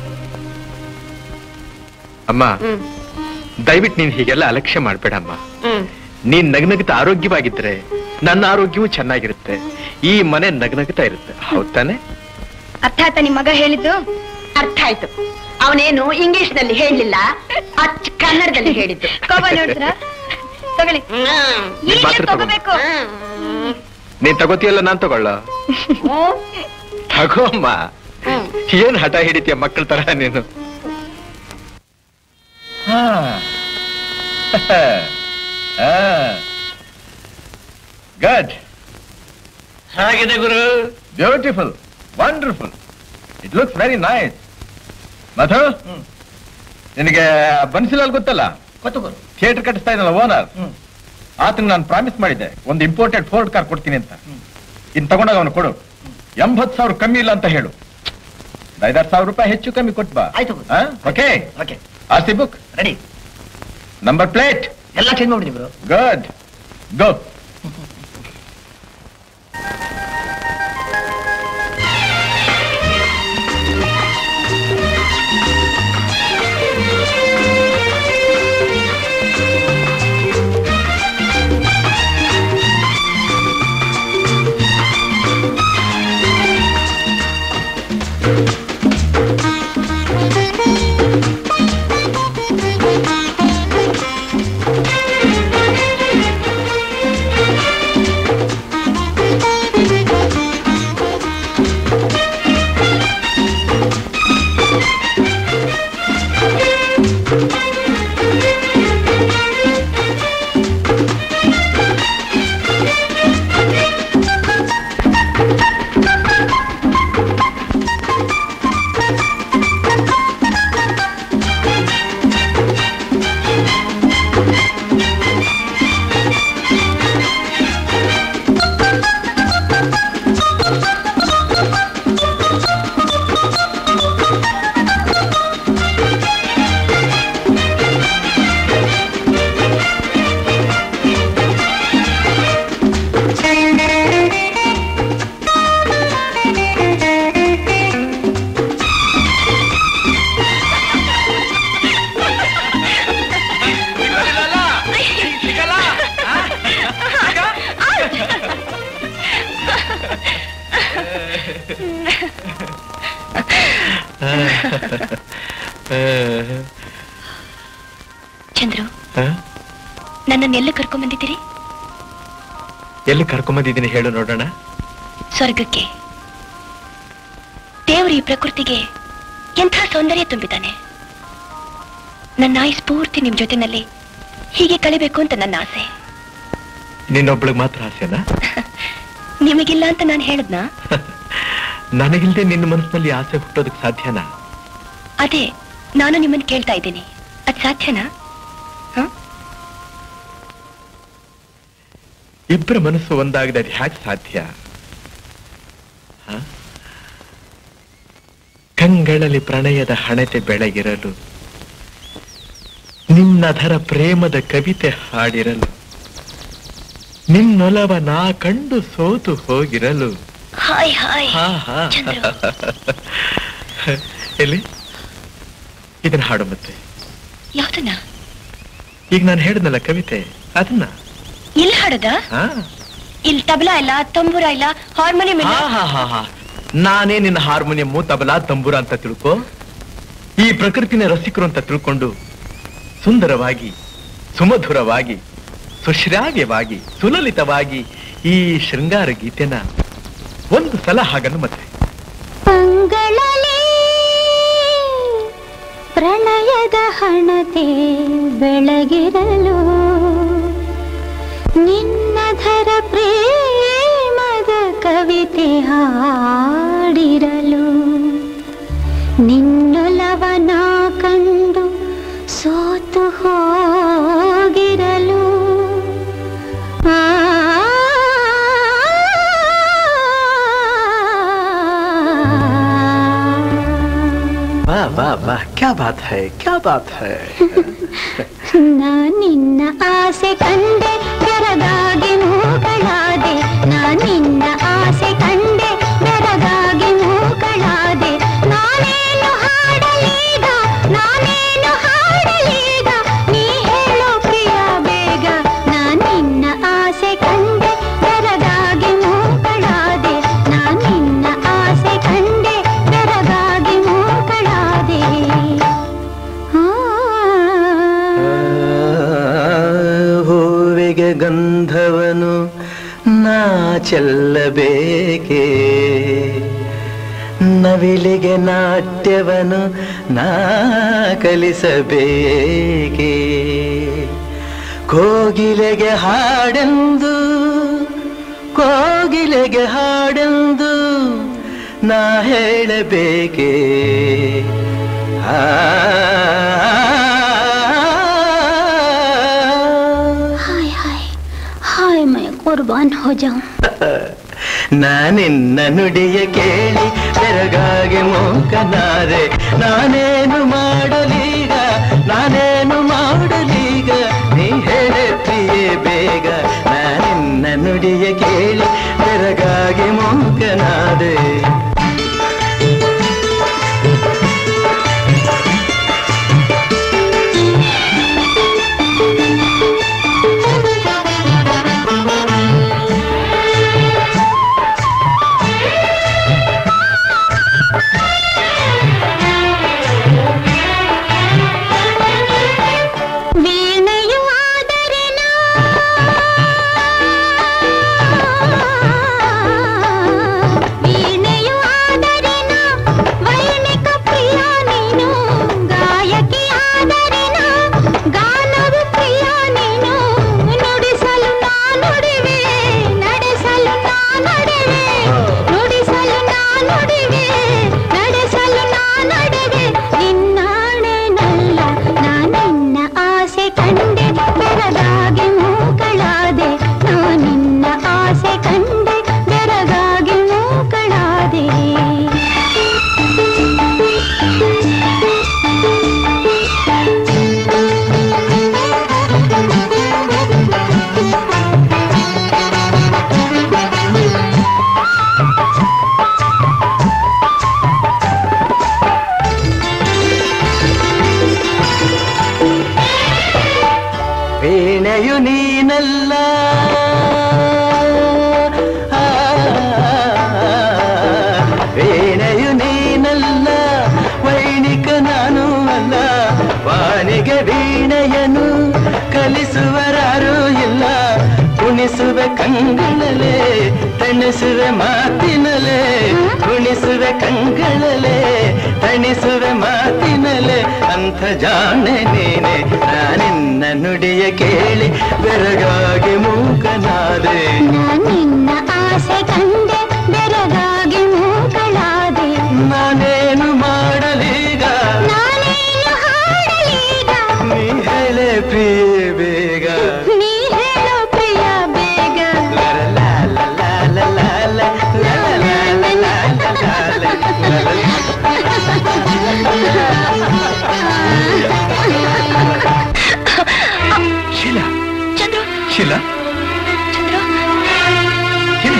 ಅಮ್ಮ
ಹ್ಮ್
ದಯವಿಟ್ಟು ನೀನ್ ಹೀಗೆಲ್ಲ ಅಲಕ್ಷ್ಯ ಮಾಡ್ಬೇಡಮ್ಮ
ಹ್ಮ್
ನೀನ್ ನಗ್ನಗ್ತಾ ಆರೋಗ್ಯವಾಗಿದ್ರೆ ನನ್ನ ಆರೋಗ್ಯವೂ ಚೆನ್ನಾಗಿರುತ್ತೆ ಈ ಮನೆ ನಗ್ನಗ್ತಾ ಇರುತ್ತೆ ಹೌದ್ ತಾನೆ
ಅರ್ಥ ಆಯ್ತಾ ನಿಮ್ ಮಗ ಹೇಳಿದ್ದು
ಅರ್ಥ ಆಯ್ತು ಅವನೇನು ಇಂಗ್ಲಿಷ್ ನಲ್ಲಿ ಹೇಳಲಿಲ್ಲ ಅಚ್ಚ ಕನ್ನಡದಲ್ಲಿ ಹೇಳಿದ್ದು
ಕೊಬ್ಬ ನೋಡಿದ್ರ ತಗೊಳ್ಳಿ
ಹ್ಮ್.
ನೀನ್
ಈಗ್ಲೇ
ಮಾತ್ರೆ ತಗೋ.
ತಗೋಬೇಕು
ಹ್ಮ್.
ನೀನ್ ತಗೋತಿಯಲ್ಲ ನಾನ್ ತಗೊಳ್ಳ
ಹ್ಮ್.
ತಗೋ ಅಮ್ಮ
ಹ್ಮ್.
ಏನ್ ಹಠ ಹಿಡಿತೀಯ ಮಕ್ಕಳ ತರ ನೀನು ಗುಡ್
ಹಾಗಿದೆ ಗುರು
beautiful wonderful it looks very nice Madhu ನಿನಗೆ ಬನ್ಸಿಲಾಲ್ ಗೊತ್ತಲ್ಲ
ಗೊತ್ತು ಗುರು
ಥಿಯೇಟರ್ ಕಟ್ಟಿಸ್ತಾ ಇದ್ದಲ್ಲ ಓನರ್
ಹ್ಮ್.
ಆತನ ನಾನು ಪ್ರಾಮಿಸ್ ಮಾಡಿದ್ದೆ ಒಂದು ಇಂಪೋರ್ಟೆಡ್ ಫೋರ್ಡ್ ಕಾರ್ ಕೊಡ್ತೀನಿ ಅಂತ ಇನ್ ತಗೊಂಡಾಗ ಅವನು ಕೊಡು ಎಂಬತ್ ಸಾವಿರ ಕಮ್ಮಿ ಇಲ್ಲ ಅಂತ ಹೇಳು ಐದಾರು ಸಾವಿರ ರೂಪಾಯಿ ಹೆಚ್ಚು ಕಮ್ಮಿ ಕೊಟ್ ಬಾ
ಆಯ್ತು ಗುರು.
Okay
okay
R C book
ready
number plate
ಎಲ್ಲ ಚೇಂಜ್ ಮಾಡ್ಬಿಡಿ ಗುರು
ಗುಡ್ ಗೋ
ಚಂದ್ರು ನನ್ನನ್ನು ಎಲ್ಲಿ ಕರ್ಕೊಂಡ್ ಬಂದಿದ್ದೀರಿ
ಎಲ್ಲಿ ಕರ್ಕೊಂಬಂದಿದ್ದೀನಿ ಹೇಳು ನೋಡೋಣ
ಸ್ವರ್ಗಕ್ಕೆ ದೇವರು ಈ ಪ್ರಕೃತಿಗೆ ಎಂಥ ಸೌಂದರ್ಯ ತುಂಬಿದ್ದಾನೆ ನನ್ನ ಆಯುಸ್ ಪೂರ್ತಿ ನಿಮ್ ಜೊತೆನಲ್ಲಿ ಹೀಗೆ ಕಳಿಬೇಕು ಅಂತ ನನ್ನ ಆಸೆ
ನಿನ್ನೊಬ್ಳಿಗೆ ಮಾತ್ರ ಆಸೆನಾ
ನಿಮಗಿಲ್ಲ ಅಂತ ನಾನು ಹೇಳದ್ನಾ
ನನಗಿಲ್ದೆ ನಿನ್ನ ಮನಸ್ಸಿನಲ್ಲಿ ಆಸೆ ಹುಟ್ಟೋದಕ್ಕೆ ಸಾಧ್ಯನಾ
ಅದೇ ನಾನು ನಿಮ್ಮನ್ನ ಕೇಳ್ತಾ ಇದ್ದೀನಿ ಅದ್ ಸಾಧ್ಯನಾ
ಇಬ್ಬರ ಮನಸ್ಸು ಒಂದಾಗದೆ ಅದು ಹ್ಯಾಕ್ ಸಾಧ್ಯ ಹ? ಕಂಗಳಲ್ಲಿ ಪ್ರಣಯದ ಹಣತೆ ಬೆಳಗಿರಲು ನಿನ್ನಧರ ಪ್ರೇಮದ ಕವಿತೆ ಹಾಡಿರಲು ನಿನ್ನೊಲವ ನಾ ಕಂಡು ಸೋತು ಹೋಗಿರಲು
ಹಾಯ್ ಹಾಯ್
ಹಾ ಹಾ
ಚಂದ್ರು.
ಎಲ್ಲಿ ಇದನ್ನ ಹಾಡು ಮತ್ತೆ
ಯಾವ್ದನ್ನ
ಈಗ ನಾನು ಹೇಳಿದ್ನಲ್ಲ ಕವಿತೆ ಅದನ್ನ
ಇಲ್ಲಿ ಹಾಡೋದಾ
ಹಾ
ಇಲ್ಲಿ ತಬಲಾ ಇಲ್ಲ ತಂಬೂರ ಇಲ್ಲ ಹಾರ್ಮೋನಿಯಂ ಇಲ್ಲ
ಹಾ ಹಾ ಹಾ ಹಾ ನಾನೇ ನಿನ್ನ ಹಾರ್ಮೋನಿಯಮ್ಮು ತಬಲಾ ತಂಬೂರ ಅಂತ ತಿಳ್ಕೊ ಈ ಪ್ರಕೃತಿನ ರಸಿಕರು ಅಂತ ತಿಳ್ಕೊಂಡು ಸುಂದರವಾಗಿ ಸುಮಧುರವಾಗಿ ಸುಶ್ರಾವ್ಯವಾಗಿ ಸುಲಲಿತವಾಗಿ ಈ ಶೃಂಗಾರ ಗೀತೆನ ಒಂದು ಸಲ ಹಾಗನ್ನು ಮತ್ತೆ
ಅಂಗಳಲೇ ಪ್ರಣಯದ ಹಣತೆ ಬೆಳಗಿರಲು ನಿನ್ನಧರ ಪ್ರೇಮದ ಕವಿತೆ ಹಾಡಿರಲು ನಿನ್ನೊಲವನ ಕಂಡು ಸೋತು ಹೋಗಿರಲು ಆ
वाह वाह वाह क्या बात है क्या बात है
ನಾ ನಿನ್ನ ಆಸೆ ಕಂಡೆ ಬೆರಗಾಗಿ ಮೂಗಳಾದೆ ನಾ ನಿನ್ನ ಆಸೆ ಕಂಡೆ ಬೆರಗಾಗಿ ಮೂಗಳಾದೆ ನಾನೇನು ಹಾಡಲೀಗ ನಾನೇನು ಹಾಡಲೀಗ ನೀ ಹೇಳೋ ಪ್ರಿಯ ಬೇಗ ನಾ ನಿನ್ನ ಆಸೆ ಕಂಡೆ ಬೆರಗಾಗಿ ಮೂಗಳಾದೆ ನಾ ನಿನ್ನ ಆಸೆ ಕಂಡೆ ಬೆರಗಾಗಿ ಮೂಗಳಾದೆ
ಹೂವಿಗೆ ಗಂಧವನು ನಾ ಚೆಲ್ಲಬೇಕೆ ನವಿಲಿಗೆ ನಾಟ್ಯವನು ನಾ ಕಲಿಸಬೇಕೆ ಕೋಗಿಲೆಗೆ ಹಾಡೆಂದು ಕೋಗಿಲೆಗೆ ಹಾಡೆಂದು ನಾ ಹೇಳಬೇಕೆ ಆ
हाय हाय हाय मैं कुर्बान हो जाऊं
ನಾನಿನ್ನ ನುಡಿಯ ಕೇಳಿ ಬೆರಗಾಗಿ ಮೂಕನಾದೆ ನಾನೇನು ಮಾಡಲೀಗ ನಾನೇನು ಮಾಡಲೀಗ ನೀ ಹೇಳೆ ಪ್ರಿಯೆ ಬೇಗ ನಾನಿನ್ನ ನುಡಿಯ ಕೇಳಿ ಬೆರಗಾಗಿ ಮೂಕನಾದೆ
ವೀಣೆಯು ಆದರೆ ನಾ ವೀಣೆಯು ಆದರೆ ನಾ ವೈಣಿಕ ಪ್ರಿಯ ನೀನು ಗಾಯಕಿ ಆದರೆ ನಾ ಗಾನವು ಪ್ರಿಯ ನೀನು ನುಡಿಸಲು ನಾ ನುಡಿವೆ ನಡೆಸಲು ನಾ ನಡೆವೆ ನುಡಿಸಲು ನಾ ನುಡಿವೆ ನಡೆಸಲು ನಾ ನಡೆವೆ ನಿನ್ನಾಣೆನಲ್ಲ ನಾ ನಿನ್ನ ಆಸೆ ಕಂಡೆ ಬೆರಗಾಗಿ ಮೂಗಳಾದೆ ನಾ ನಿನ್ನ ಆಸೆ ಕಂಡೆ ಬೆರಗಾಗಿ ಮೂಗಳಾದೆ
ವೀಣೆಯು ನೀನಲ್ಲ ಆ, ವೀಣೆಯು ನೀನಲ್ಲ ವೈಣಿಕ ನಾನು ಅಲ್ಲ ವಾಣಿಗೆ ವೀಣೆಯನು ಕಲಿಸುವರಾರೂ ಇಲ್ಲ ಕುಣಿಸುವೆ ಕಂಗಳಲೆ ತಣಿಸುವೆ ಮಾತಿನಲೆ ಕುಣಿಸುವೆ ಕಂಗಳಲೆ ತಣಿಸುವೆ ಮಾತಿನಲೆ ಅಂಥ ಜಾಣೆ ನೀನೆ ನಾನಿನ್ನ ನುಡಿಯ ಕೇಳಿ ಬೆರಗಾಗಿ ಮೂಕನಾದೆ
ನಾ ನಿನ್ನ ಆಸೆ ಕಂಡೆ ಬೆರಗಾಗಿ ಮೂಗಳಾದೆ
ನಾನೇನು ಮಾಡಲೀಗ
ನಾನೇನು ಹಾಡಲೀಗ
ನೀ ಹೇಳೆ ಪ್ರಿಯೆ ಬೇಗ
ನೀ ಹೇಳೋ ಪ್ರಿಯ ಬೇಗ
ಲಾ ಲಾ ಲಾ ಲಾ ಲಾ ಲಾ ಲಾ ಲಾ ಲಾ ಲಾ ಲಾ ಲಾ ಲಾ ಲಾ ಲಾ. ಶೀಲಾ
ಚಂದ್ರು
ಶೀಲಾ
ಚಂದ್ರು
ಏನು?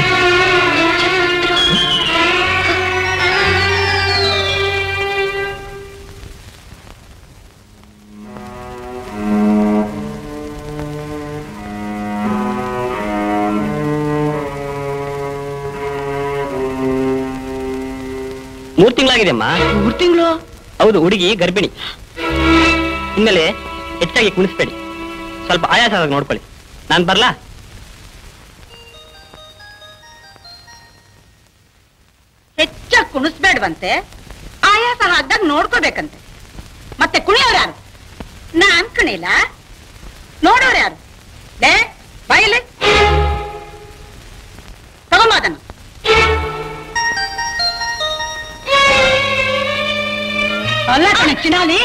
ಮೂರ್ ತಿಂಗಳಾಗಿದೆ ಅಮ್ಮ
ಮೂರ್ ತಿಂಗಳು
ಹೌದು ಹುಡುಗಿ ಗರ್ಭಿಣಿ ಇನ್ಮೇಲೆ ಹೆಚ್ಚಾಗಿ ಕುಣಿಸ್ಬೇಡಿ ಸ್ವಲ್ಪ ಆಯಾಸ ಆದಾಗ ನೋಡ್ಕೊಳ್ಳಿ ನಾನ್ ಬರ್ಲಾ
ಹೆಚ್ಚಾಗಿ ಕುಣಿಸ್ಬೇಡ್ವಂತೆ ಆಯಾಸ ಹಾಕ್ದಾಗ ನೋಡ್ಕೋಬೇಕಂತೆ ಮತ್ತೆ ಕುಣಿಯೋರು ಯಾರು ನಾ ಅನ್ಕಣಿಲ್ಲ ನೋಡೋರು ಯಾರು ಲೇ ಬಾಯಿಲೆ ತಗೊಂಬ ಅದನ್ನು ಅಲ್ಲ ಕಣ ಚಿನಾಲಿ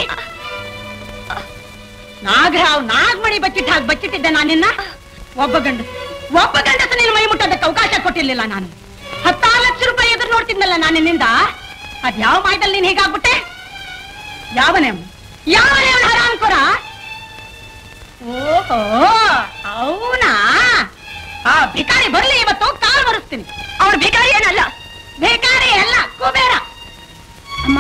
ನಾಗರಾವ್ ನಾಗಮಣಿ ಬಚ್ಚಿಟ್ಟ ಹಾಗೆ ಬಚ್ಚಿಟ್ಟಿದ್ದೆ ನಾನಿನ್ನ ಒಬ್ಬ ಗಂಡ ಒಬ್ಬ ಗಂಡಸ ನೀನು ಮೈ ಮುಟ್ಟೋದಕ್ಕೆ ಅವಕಾಶ ಕೊಟ್ಟಿರ್ಲಿಲ್ಲ ನಾನು ಹತ್ತಾರು ಲಕ್ಷ ರೂಪಾಯಿ ಎದುರು ನೋಡ್ತಿದ್ನಲ್ಲ ನಾನು ನಿನ್ನಿಂದ ಅದ್ ಯಾವ ಮಾಯದಲ್ಲಿ ನೀನ್ ಹೇಗಾಗ್ಬಿಟ್ಟೆ ಯಾವನೇ ಅವ್ನು? ಯಾವನೇ ಅವನು ಹರಾಮ್ಕೊರ ಓಹೋ ಅವನಾ ಆ ಭಿಕಾರಿ ಬರ್ಲಿ ಇವತ್ತು ಕಾಲ್ ಬರಿಸ್ತೀನಿ ಅವಳು ಭಿಕಾರಿ ಏನಲ್ಲ ಭಿಕಾರಿ ಅಲ್ಲ ಕುಬೇರ ಅಮ್ಮ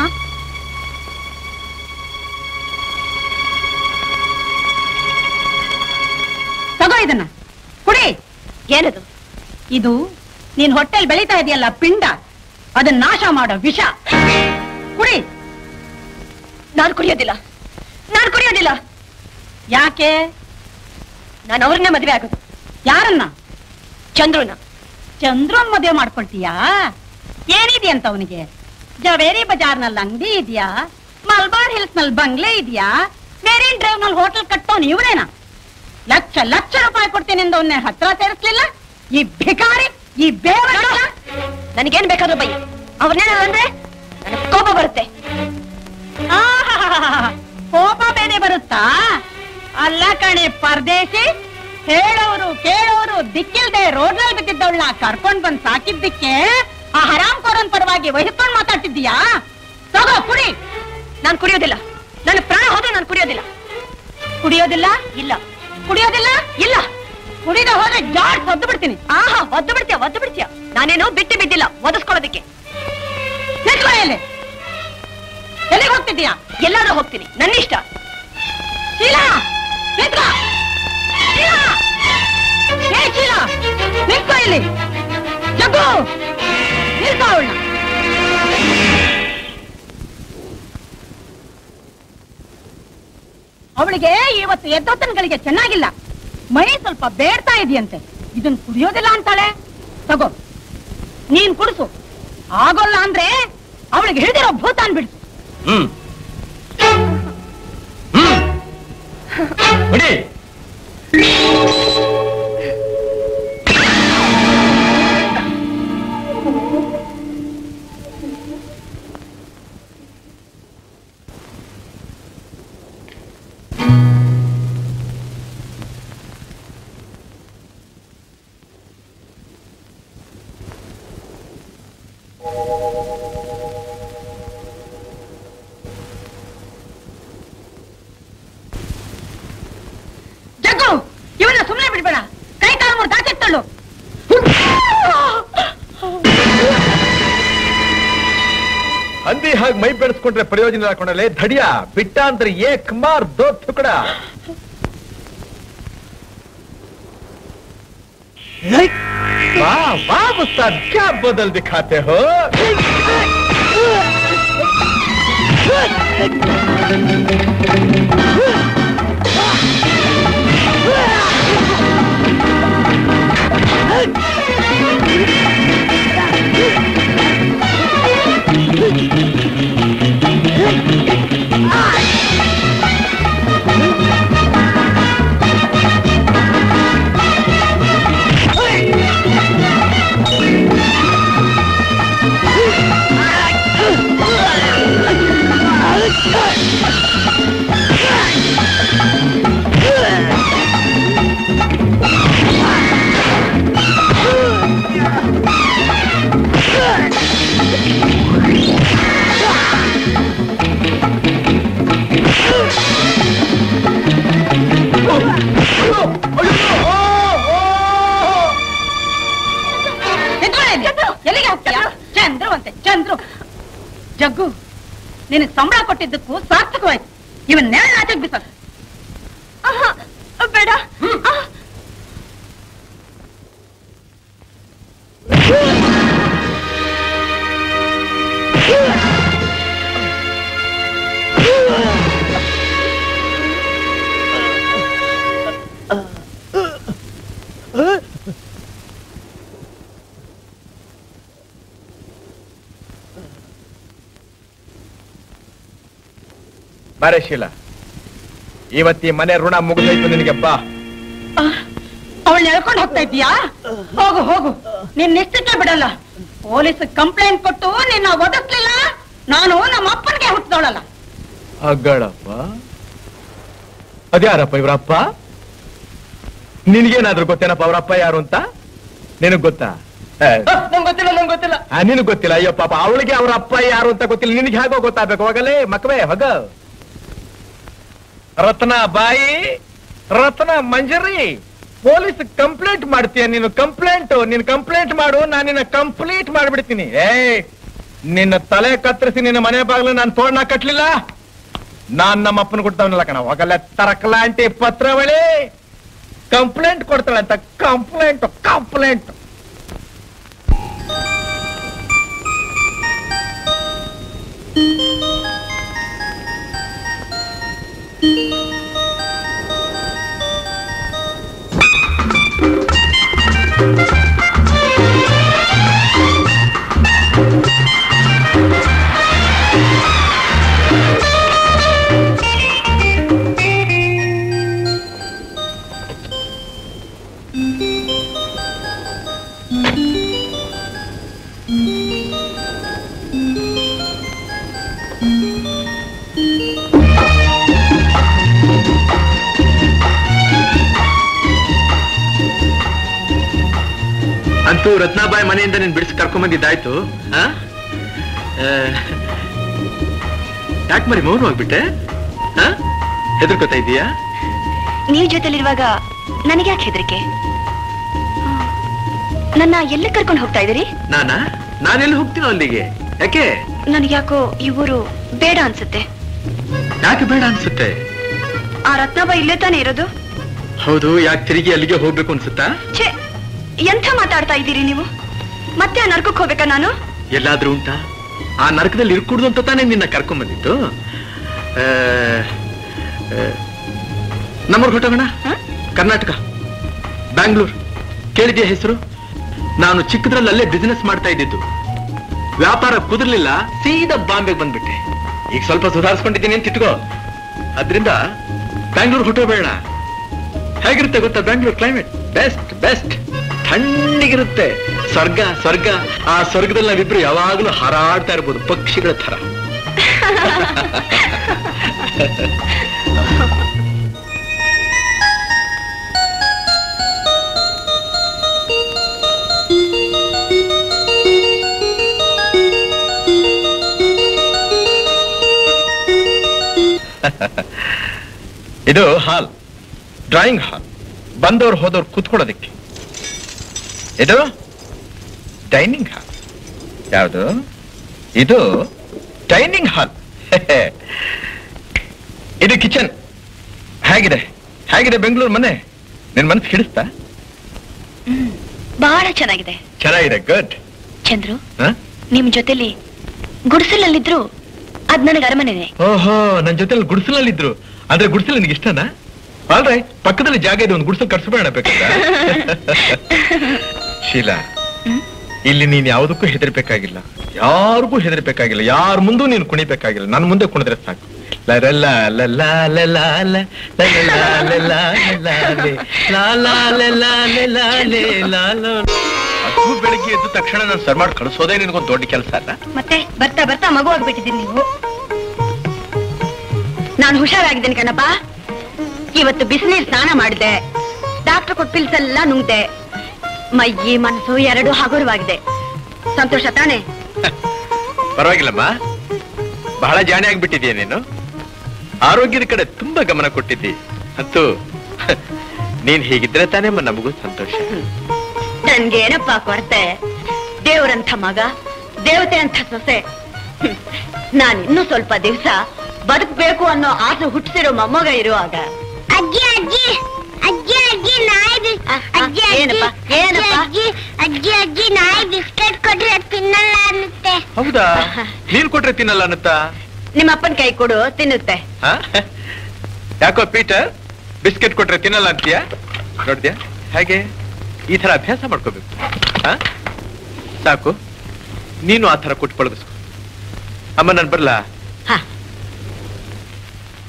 ತಗೋ ಇದನ್ನ ಕುಡಿ
ಏನದು
ಇದು ನೀನ್ ಹೊಟ್ಟೆಲ್ ಬೆಳೀತಾ ಇದೆಯಲ್ಲ ಪಿಂಡ ಅದನ್ನ ನಾಶ ಮಾಡೋ ವಿಷ ಕುಡಿ
ನಾನು ಕುಡಿಯೋದಿಲ್ಲ ನಾನು ಕುಡಿಯೋದಿಲ್ಲ
ಯಾಕೆ
ನಾನು ಅವ್ರನ್ನೇ ಮದುವೆ ಆಗೋದು
ಯಾರನ್ನ
ಚಂದ್ರುನ
ಚಂದ್ರನ್ ಮದುವೆ ಮಾಡ್ಕೊಳ್ತೀಯಾ ಏನಿದೆಯಂತ ಅವನಿಗೆ ಜವೇರಿ ಬಜಾರ್ನಲ್ಲಿ ಅಂಗಡಿ ಇದೆಯಾ ಮಲ್ಬಾರ್ ಹಿಲ್ಸ್ ನಲ್ಲಿ ಬಂಗ್ಲೆ ಇದೆಯಾ ಮೆರೀನ್ ಡ್ರೈವ್ ನಲ್ಲಿ ಹೋಟೆಲ್ ಕಟ್ಟೋನ್ ಇವನೇನಾ ಲಕ್ಷ ಲಕ್ಷ ರೂಪಾಯಿ ಕೊಡ್ತೀನಿ ಎಂದು ಅವನ್ನ ಹತ್ರ ಸೇರಿಸ್ಲಿಲ್ಲ ಈ ಭಿಕಾರಿ ಈ ಬೇವರ
ನನಗೇನ್ ಬೇಕಾದ್ರೂ ಬೈ ಅವ್ರನ್ನೇ ಅಂದ್ರೆ ನನಗೆ ಕೋಪ ಬರುತ್ತೆ
ಆಹಾಹಾಹಾ. ಕೋಪ ಬೇರೆ ಬರುತ್ತಾ ಅಲ್ಲ ಕಣೆ ಪರದೇಶಿ ಹೇಳೋರು ಕೇಳೋರು ದಿಕ್ಕಿಲ್ದೆ ರೋಡ್ನಲ್ಲಿ ಬಿದ್ದಿದ್ದವಳನ್ನ ಕರ್ಕೊಂಡ್ ಬಂದ್ ಸಾಕಿದ್ದಕ್ಕೆ ಆ ಹರಾಮ್ ಕೋರನ್ ಪರವಾಗಿ ವಹಿಸ್ಕೊಂಡ್ ಮಾತಾಡ್ತಿದ್ದೀಯಾ ತಗೋ ಕುಡಿ
ನಾನು ಕುಡಿಯೋದಿಲ್ಲ ನನ್ನ ಪ್ರಾಣ ಹೋದ್ರೆ ನಾನು ಕುಡಿಯೋದಿಲ್ಲ
ಕುಡಿಯೋದಿಲ್ಲ
ಇಲ್ಲ
ಕುಡಿಯೋದಿಲ್ಲ
ಇಲ್ಲ
ಕುಡಿದ ಹೋದ್ರೆ ಜಾಡ್ ಸದ್ದು ಬಿಡ್ತೀನಿ
ಆಹಾ ಒದ್ದು ಬಿಡ್ತೀಯ ಒದ್ದು ಬಿಡ್ತೀಯ ನಾನೇನು ಬಿಟ್ಟು ಬಿದ್ದಿಲ್ಲ ಒದಿಸ್ಕೊಳ್ಳೋದಕ್ಕೆ
ನಿಲ್ಕೋ ಎಲ್ಲಿ ಎಲ್ಲಿಗೆ ಹೋಗ್ತಿದ್ದೀಯಾ
ಎಲ್ಲಾದ್ರೂ ಹೋಗ್ತೀನಿ ನನ್ನ ಇಷ್ಟ
ಶೀಲಾ ನಿಂತ್ಕೋ ಶೀಲಾ ಏ ಶೀಲಾ ನಿಂತ್ಕೋ ಇಲ್ಲಿ ಜಗ್ಗು ನಿಲ್ಕೋ ಅವಳನ್ನ ಅವಳಿಗೆ ಇವತ್ತು ಎದ್ದೊತ್ತನಗಳಿಗೆ ಚೆನ್ನಾಗಿಲ್ಲ ಮೈ ಸ್ವಲ್ಪ ಬೇಡ್ತಾ ಇದೆಯಂತೆ ಇದನ್ ಕುಡಿಯೋದಿಲ್ಲ ಅಂತಾಳೆ ತಗೋ ನೀನ್ ಕುಡಿಸು ಆಗೋಲ್ಲ ಅಂದ್ರೆ ಅವಳಿಗೆ ಹಿಡಿದಿರೋ ಭೂತ ಅನ್ಬಿಡ್ಸು
ಹ್ಮ್ ಹ್ಮ್ ಬಿಡಿ
ಜಗ್ಗು ಇವನ್ನ ಸುಮ್ಮನೆ ಬಿಡ್ಬೇಡ ಕೈ ಕಾಲು ಮೂರು ದಾಚಿತ್ತಳು
ಹಂದಿ ಹಾಗೆ ಮೈ ಬೆಳೆಸ್ಕೊಂಡ್ರೆ ಪ್ರಯೋಜನ ಹಾಕೊಂಡಲೆ ಧಡಿಯ ಬಿಟ್ಟ ಅಂದ್ರೆ ಏಕ್ ಮಾರ್ ದೋ ತುಕಡ वाह वाह उस्ताद क्या बदल दिखाते हो
ಎಲ್ಲಿಗೆ ಹೋಗ್ತೀಯಾ ಚಂದ್ರು ಅಂತೆ ಚಂದ್ರು ಜಗ್ಗು ನಿನಗೆ ಸಂಬಳ ಕೊಟ್ಟಿದ್ದಕ್ಕೂ ಸಾರ್ಥಕವಾಯ್ತು ಇವನ್ ನೆಲ ನಾಚಕ್ ಬಿಸ
ಬೇಡ
ಬಾರೆ ಶೀಲ ಇವತ್ತಿ ಮನೆ ಋಣ ಮುಗಿದೋಯ್ತು ನಿನಗೆ ಬಾ
ಅವಳನ್ನ ಎಳ್ಕೊಂಡು ಹೋಗ್ತಾ ಇದ್ದೀಯಾ ಹೋಗು ಹೋಗು ನಿನ್ ನಿಶ್ಚಿತ ಬಿಡಲ್ಲ ಪೊಲೀಸ್ ಕಂಪ್ಲೇಂಟ್ ಕೊಟ್ಟು ನಿನ್ನ ಒದಸ್ಲಿಲ್ಲ ನಾನು ನಮ್ಮ ಅಪ್ಪನಿಗೆ ಹುಟ್ಟದವಳಲ್ಲ
ಅಗ್ಗಳಪ್ಪ ಅದ್ಯಾರಪ್ಪ ಇವ್ರಪ್ಪ ನಿನ್ಗೇನಾದ್ರೂ ಗೊತ್ತೇನಪ್ಪ ಅವ್ರಪ್ಪ ಯಾರು ಅಂತ ನಿನಗ್ ಗೊತ್ತಾ ಏ,
ನಂಗೆ ಗೊತ್ತಿಲ್ಲ ನಂಗೆ ಗೊತ್ತಿಲ್ಲ
ಆ, ನಿನಗ್ ಗೊತ್ತಿಲ್ಲ ಅಯ್ಯೋ ಪಾಪ ಅವಳಿಗೆ ಅವ್ರ ಅಪ್ಪ ಯಾರು ಅಂತ ಗೊತ್ತಿಲ್ಲ ನಿನಗೆ ಹೇಗೋ ಗೊತ್ತಾಗ್ಬೇಕು ಹೋಗಲೇ ಮಕ್ವೇ ಹೋಗ ರತ್ನ ಬಾಯಿ ರತ್ನ ಮಂಜರಿ ಪೊಲೀಸ್ ಕಂಪ್ಲೇಂಟ್ ಮಾಡ್ತೀಯ ನೀನು ಕಂಪ್ಲೇಂಟ್ ನೀನು ಕಂಪ್ಲೇಂಟ್ ಮಾಡು ನಾನು ನಿನ್ನ ಕಂಪ್ಲೀಟ್ ಮಾಡ್ಬಿಡ್ತೀನಿ ಏ ನಿನ್ನ ತಲೆ ಕತ್ತರಿಸಿ ನಿನ್ನ ಮನೆ ಬಾಗಿಲು ನಾನು ತೋಡ್ನ ಕಟ್ಲಿಲ್ಲ ನಾನ್ ನಮ್ಮ ಅಪ್ಪನ ಕೊಡ್ತಾವನಲ್ಲ ಕಣ ಹೋಗಲ್ಲ ತರಕಲಾಂಟಿ ಪತ್ರವಳಿ ಕಂಪ್ಲೇಂಟ್ ಕೊಡ್ತಾಳೆ ಅಂತ ಕಂಪ್ಲೇಂಟ್ ಕಂಪ್ಲೇಂಟ್ ಅಂತೂ ರತ್ನಾಬಾಯಿ ಮನೆಯಿಂದ ನೀನ್ ಬಿಡಿಸಿ ಕರ್ಕೊಂಬಂದಿದ್ದಾಯ್ತು ಯಾಕೆ ಮರಿ ಮೌನ ಹೋಗ್ಬಿಟ್ಟೆ ಹೆದರ್ಕೋತಾ ಇದೀಯಾ
ನೀವ್ ಜೊತೆಲಿರುವಾಗ ನನಗೆ ಯಾಕೆ ಹೆದರಿಕೆ ನನ್ನ ಎಲ್ಲಿ ಕರ್ಕೊಂಡು ಹೋಗ್ತಾ ಇದೀರಿ
ನಾನಾ ನಾನೆಲ್ಲಿ ಹೋಗ್ತೀನೋ ಅಲ್ಲಿಗೆ ಯಾಕೆ
ನನಗೆ ಯಾಕೋ ಈ ಊರು ಬೇಡ ಅನ್ಸುತ್ತೆ
ಯಾಕೆ ಬೇಡ ಅನ್ಸುತ್ತೆ
ಆ ರತ್ನಬ ಇಲ್ಲೇ ತಾನೇ ಇರೋದು
ಹೌದು ಯಾಕೆ ತಿರುಗಿ ಅಲ್ಲಿಗೆ ಹೋಗ್ಬೇಕು ಅನ್ಸುತ್ತಾ
ಛೇ ಎಂಥ ಮಾತಾಡ್ತಾ ಇದ್ದೀರಿ ನೀವು ಮತ್ತೆ ಆ ನರ್ಕಕ್ಕೆ ಹೋಗ್ಬೇಕಾ ನಾನು
ಎಲ್ಲಾದ್ರೂ ಉಂಟಾ ಆ ನರಕದಲ್ಲಿ ಇರ್ಕೂಡ್ದು ಅಂತ ತಾನೇ ನಿನ್ನ ಕರ್ಕೊಂಬಂದಿತ್ತು ಆ, ಆ, ನಮ್ಮೂರ್ಗ್ ಹೊಟ್ಟೋಗೋಣ ಕರ್ನಾಟಕ ಬ್ಯಾಂಗ್ಳೂರ್ ಕೇಳಿದ್ಯಾ ಹೆಸರು ನಾನು ಚಿಕ್ಕದ್ರಲ್ಲಿ ಅಲ್ಲೇ ಬಿಸಿನೆಸ್ ಮಾಡ್ತಾ ಇದ್ದಿದ್ದು ವ್ಯಾಪಾರ ಕುದಿರ್ಲಿಲ್ಲ ಸೀದಾ ಬಾಂಬೆಗೆ ಬಂದ್ಬಿಟ್ಟೆ ಈಗ ಸ್ವಲ್ಪ ಸುಧಾರಿಸ್ಕೊಂಡಿದ್ದೀನಿ ಅಂತ ಇಟ್ಕೋ ಅದ್ರಿಂದ ಬ್ಯಾಂಗ್ಳೂರ್ ಹೊಟ್ಟೋಬೇಡ ಹೇಗಿರುತ್ತೆ ಗೊತ್ತಾ ಬ್ಯಾಂಗ್ಳೂರ್ ಕ್ಲೈಮೇಟ್ ಬೆಸ್ಟ್ ಬೆಸ್ಟ್ ತಣ್ಣಗಿರುತ್ತೆ ಸ್ವರ್ಗ ಸ್ವರ್ಗ ಆ ಸ್ವರ್ಗದಲ್ಲಿ ನಾವಿಬ್ರು ಯಾವಾಗಲೂ ಹಾರಾಡ್ತಾ ಇರ್ಬೋದು ಪಕ್ಷಿಗಳ ತರ ಇದು ಹಾಲ್ ಡ್ರಾಯಿಂಗ್ ಹಾಲ್ ಬಂದವ್ರು ಹೋದವ್ರು ಕೂತ್ಕೊಳ್ಳೋದಕ್ಕೆ ಇದು ಡೈನಿಂಗ್ ಹಾಲ್ ಯಾವುದು ಇದು ಡೈನಿಂಗ್ ಹಾಲ್ ಇದು ಕಿಚನ್ ಹೇಗಿದೆ ಹೇಗಿದೆ ಬೆಂಗಳೂರು ಮನೆ ನಿನ್ ಮನಸ್ಸು ಹಿಡಿಸ್ತಾ
ಬಹಳ ಚೆನ್ನಾಗಿದೆ
ಚೆನ್ನಾಗಿದೆ ಗುಡ್
ಚಂದ್ರು ನಿಮ್ ಜೊತೆಲಿ ಗುಡಿಸಲಲ್ಲಿದ್ರು ಅದ್ ನನಗೆ ಅರಮನೆನೆ
ಓಹೋ ನನ್ ಜೊತೆಲಿ ಗುಡಿಸಲಲ್ಲಿದ್ರು ಅಂದ್ರೆ ಗುಡಿಸಲು ನಿನಗೆ ಇಷ್ಟನಾ ಆಲ್ ರೈಟ್ ಪಕ್ಕದಲ್ಲಿ ಜಾಗ ಇದೆ ಒಂದು ಗುಡಿಸಲು ಕಟ್ಸ್ಬೇಡ ಬೇಕಾದ್ರೆ ಶೀಲಾ ಇಲ್ಲಿ ನೀನ್ ಯಾವುದಕ್ಕೂ ಹೆದರ್ಬೇಕಾಗಿಲ್ಲ ಯಾರಿಗೂ ಹೆದರ್ಬೇಕಾಗಿಲ್ಲ ಯಾರ ಮುಂದೂ ನೀನು ಕುಣಿಬೇಕಾಗಿಲ್ಲ ನನ್ನ ಮುಂದೆ ಕುಣಿದ್ರೆ ಸಾಕು ಲರಲ್ಲ ಲಲ್ಲ ಲಲ್ಲ ಲ, ಲಲ್ಲ ಲಲ್ಲ ಲಲ್ಲ ಲೇ, ಲಾ ಲಾ ಲಲ್ಲ ಲಲ್ಲ ಲೇ, ಲಾ ಲಾ. ಅದು ಬೆಳಿಗ್ಗೆ ಎದ್ದ ತಕ್ಷಣ ನಾನು ಸರ್ ಮಾಡಿ ಕಳಿಸೋದೇ ನಿನಗೊಂದು ದೊಡ್ಡ ಕೆಲಸ ಅಲ್ಲ
ಮತ್ತೆ ಬರ್ತಾ ಬರ್ತಾ ಮಗು ಆಗ್ಬಿಟ್ಟಿದ್ದೀನಿ ನೀವು ನಾನು ಹುಷಾರಾಗಿದ್ದೇನೆ ಕಣಪ್ಪ ಇವತ್ತು ಬಿಸಿನೀರ್ ಸ್ನಾನ ಮಾಡಿದೆ ಡಾಕ್ಟರ್ ಕೊಟ್ಟ ಪಿಲ್ಸ್ ಎಲ್ಲ ನುಂಗ್ದೆ ಮೈಯಿ ಮನಸ್ಸು ಎರಡು ಹಗುರವಾಗಿದೆ ಸಂತೋಷ ತಾನೆ
ಪರವಾಗಿಲ್ಲಮ್ಮ ಬಹಳ ಜಾಣೆ ಆಗ್ಬಿಟ್ಟಿದೀಯ ನೀನು ಆರೋಗ್ಯದ ಕಡೆ ತುಂಬಾ ಗಮನ ಕೊಟ್ಟಿದ್ದಿ ಅಂತೂ ನೀನ್ ಹೀಗಿದ್ರೆ ತಾನೇ ಮ- ನಮಗೂ ಸಂತೋಷ
ನನ್ಗೇನಪ್ಪ ಕೊರತೆ ದೇವ್ರಂಥ ಮಗ ದೇವತೆ ಅಂತ ಸೊಸೆ ಹ್ಮ್. ನಾನಿನ್ನೂ ಸ್ವಲ್ಪ ದಿವಸ ಬದುಕಬೇಕು ಅನ್ನೋ ಆಸೆ ಹುಟ್ಟಿಸಿರೋ ಮೊಮ್ಮಗ ಇರುವಾಗ
ಅಜ್ಜಿ ಅಜ್ಜಿ ಅಜ್ಜಿ ಅಜ್ಜಿ ನಾಯಿ ಬಿಸ್- ಅಜ್ಜಿ ಅಜ್ಜಿ
ಏನಪ್ಪ? ಏನಪ್ಪ?
ಅಜ್ಜಿ ಅಜ್ಜಿ ಅಜ್ಜಿ ನಾಯಿ ಬಿಸ್ಕೆಟ್ ಕೊಟ್ರೆ ತಿನ್ನಲ್ಲ ಅನ್ನುತ್ತೆ
ಹೌದಾ ನೀನ್ ಕೊಟ್ರೆ ತಿನ್ನಲ್ಲ ಅನ್ನತ್ತಾ
ನಿಮ್ಮ ಅಪ್ಪನ ಕೈ ಕೊಡು ತಿನ್ನುತ್ತೆ
ಹ? ಯಾಕೋ ಪೀಟರ್ ಬಿಸ್ಕೆಟ್ ಕೊಟ್ರೆ ತಿನ್ನಲ್ಲ ಅಂತೀಯ ನೋಡ್ದ್ಯಾ ಹಾಗೆ ಈ ತರ ಅಭ್ಯಾಸ ಮಾಡ್ಕೋಬೇಕು ಹ? ಸಾಕು ನೀನು ಆ ತರ ಕೊಟ್ಟು ಪಳಗಿಸ್ಕೊ ಅಮ್ಮ ನಾನು ಬರ್ಲಾ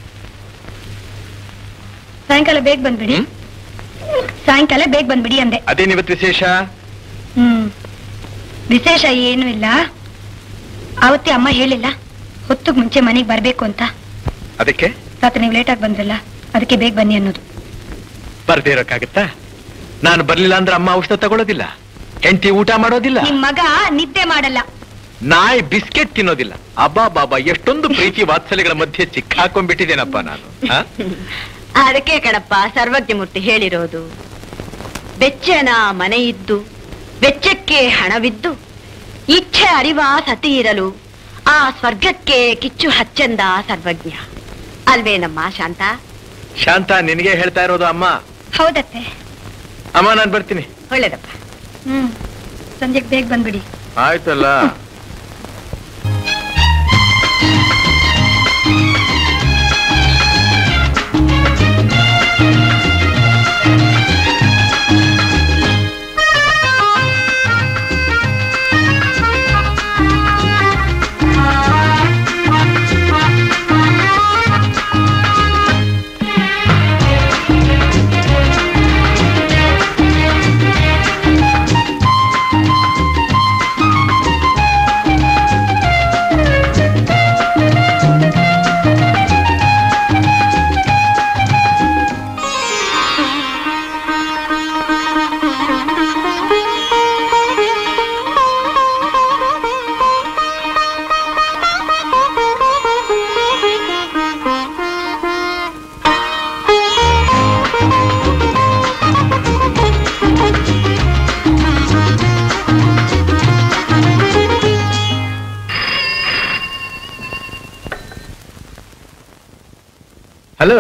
ಸಾಯಂಕಾಲ ಬೇಗ ಬಂದ್ಬಿಡಿ ಸಾಯಂಕಾಲ ಬೇಗ ಬಂದ್ಬಿಡಿ ಅಂದೆ
ಅದೇನಿವತ್ತು ವಿಶೇಷ
ಹ್ಮ್ ವಿಶೇಷ ಏನೂ ಇಲ್ಲ ಅವತ್ತೇ ಅಮ್ಮ ಹೇಳಿಲ್ಲ ಹೊತ್ತಿಗೆ ಮುಂಚೆ ಮನೆಗೆ ಬರ್ಬೇಕು ಅಂತ
ಅದಕ್ಕೆ
ರಾತ್ರಿ ನೀವು ಲೇಟಾಗಿ ಬಂದ್ರಲ್ಲ ಅದಕ್ಕೆ ಬೇಗ ಬನ್ನಿ ಅನ್ನೋದು
ಬರ್ದೇ ಇರೋಕ್ಕಾಗತ್ತಾ ನಾನು ಬರ್ಲಿಲ್ಲ ಅಂದ್ರೆ ಅಮ್ಮ ಔಷಧ ತಗೊಳ್ಳೋದಿಲ್ಲ ಹೆಂಡತಿ ಊಟ ಮಾಡೋದಿಲ್ಲ
ನಿಮ್ ಮಗ ನಿದ್ದೆ ಮಾಡಲ್ಲ
ನಾಯಿ ಬಿಸ್ಕೆಟ್ ತಿನ್ನೋದಿಲ್ಲ ಅಬ್ಬಾ ಬಾಬಾ ಎಷ್ಟೊಂದು ಪ್ರೀತಿ ವಾತ್ಸಲ್ಯಗಳ ಮಧ್ಯೆ ಸಿಕ್ಕಾಕೊಂಡ್ಬಿಟ್ಟಿದ್ದೇನಪ್ಪ ನಾನು ಆ?
ಅದಕ್ಕೆ ಕಣಪ್ಪ ಸರ್ವಜ್ಞಮೂರ್ತಿ ಹೇಳಿರೋದು ಬೆಚ್ಚನ ಮನೆ ಇದ್ದು ವೆಚ್ಚಕ್ಕೆ ಹಣವಿದ್ದು ಇಚ್ಛೆ ಅರಿವ ಸತಿ ಇರಲು ಆ ಸ್ವರ್ಗಕ್ಕೆ ಕಿಚ್ಚು ಹಚ್ಚಂದ ಸರ್ವಜ್ಞ ಅಲ್ವೇನಮ್ಮ ಶಾಂತ
ಶಾಂತ ನಿನಗೆ ಹೇಳ್ತಾ ಇರೋದು ಅಮ್ಮ
ಹೌದತ್ತೆ
ಅಮ್ಮ ನಾನು ಬರ್ತೀನಿ
ಒಳ್ಳೇದಪ್ಪ
ಹ್ಮ್ ಸಂಜೆಗೆ ಬೇಗ ಬಂದ್ಬಿಡಿ
ಆಯ್ತಲ್ಲ ಹಲೋ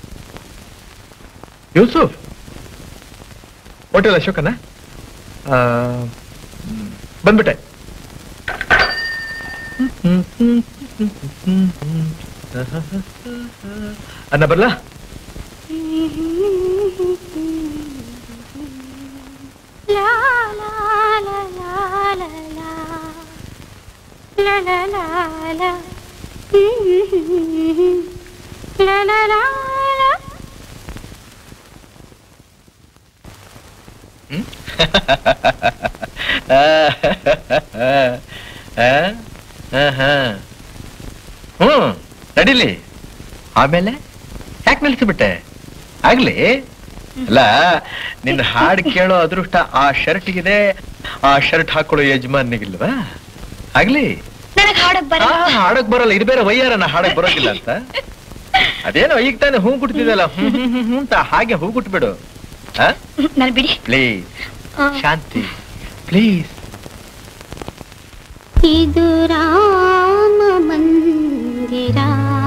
ಯೂಸುಫ್ ಹೋಟೆಲ್ ಅಶೋಕನ ಆ, ಹ್ಮ್, ಬಂದ್ಬಿಟ್ಟೆ ಅನ್ನ ಬರ್ಲಾ ಹ್ಮ್ ನಡೀಲಿ ಆಮೇಲೆ ಯಾಕೆ ನಿಲ್ಸಿಬಿಟ್ಟೆ ಆಗ್ಲಿ ಅಲ್ಲ ನಿನ್ನ ಹಾಡು ಕೇಳೋ ಅದೃಷ್ಟ ಆ ಶರ್ಟ್ಗಿದೆ ಆ ಶರ್ಟ್ ಹಾಕೊಳ್ಳೋ ಯಜಮಾನಿಗಿಲ್ವಾ ಆಗ್ಲಿ
ನನಗ್ ಹಾಡಕ್ ಬರ
ಆ, ಹಾಡಕ್ ಬರಲ್ಲ ಇದು ಬೇರೆ ವಯ್ಯಾರನ ಹಾಡಕ್ ಬರೋದಿಲ್ಲ ಅಂತ ಅದೇನೋ ಈಗ ತಾನೇ ಹೂ ಕುಟ್ತಿದ್ದಲ್ಲ ಹ್ಮ್ ಹ್ಮ್ ಹ್ಮ್ ಹ್ಮ್ ಅಂತ ಹಾಗೆ ಹೂ ಕುಟ್ಬಿಡು
ನನ್ ಬಿಡಿ
ಪ್ಲೀಸ್
ಆ.
ಶಾಂತಿ ಪ್ಲೀಸ್
ಇದು ರಾಮ ಮಂದಿರ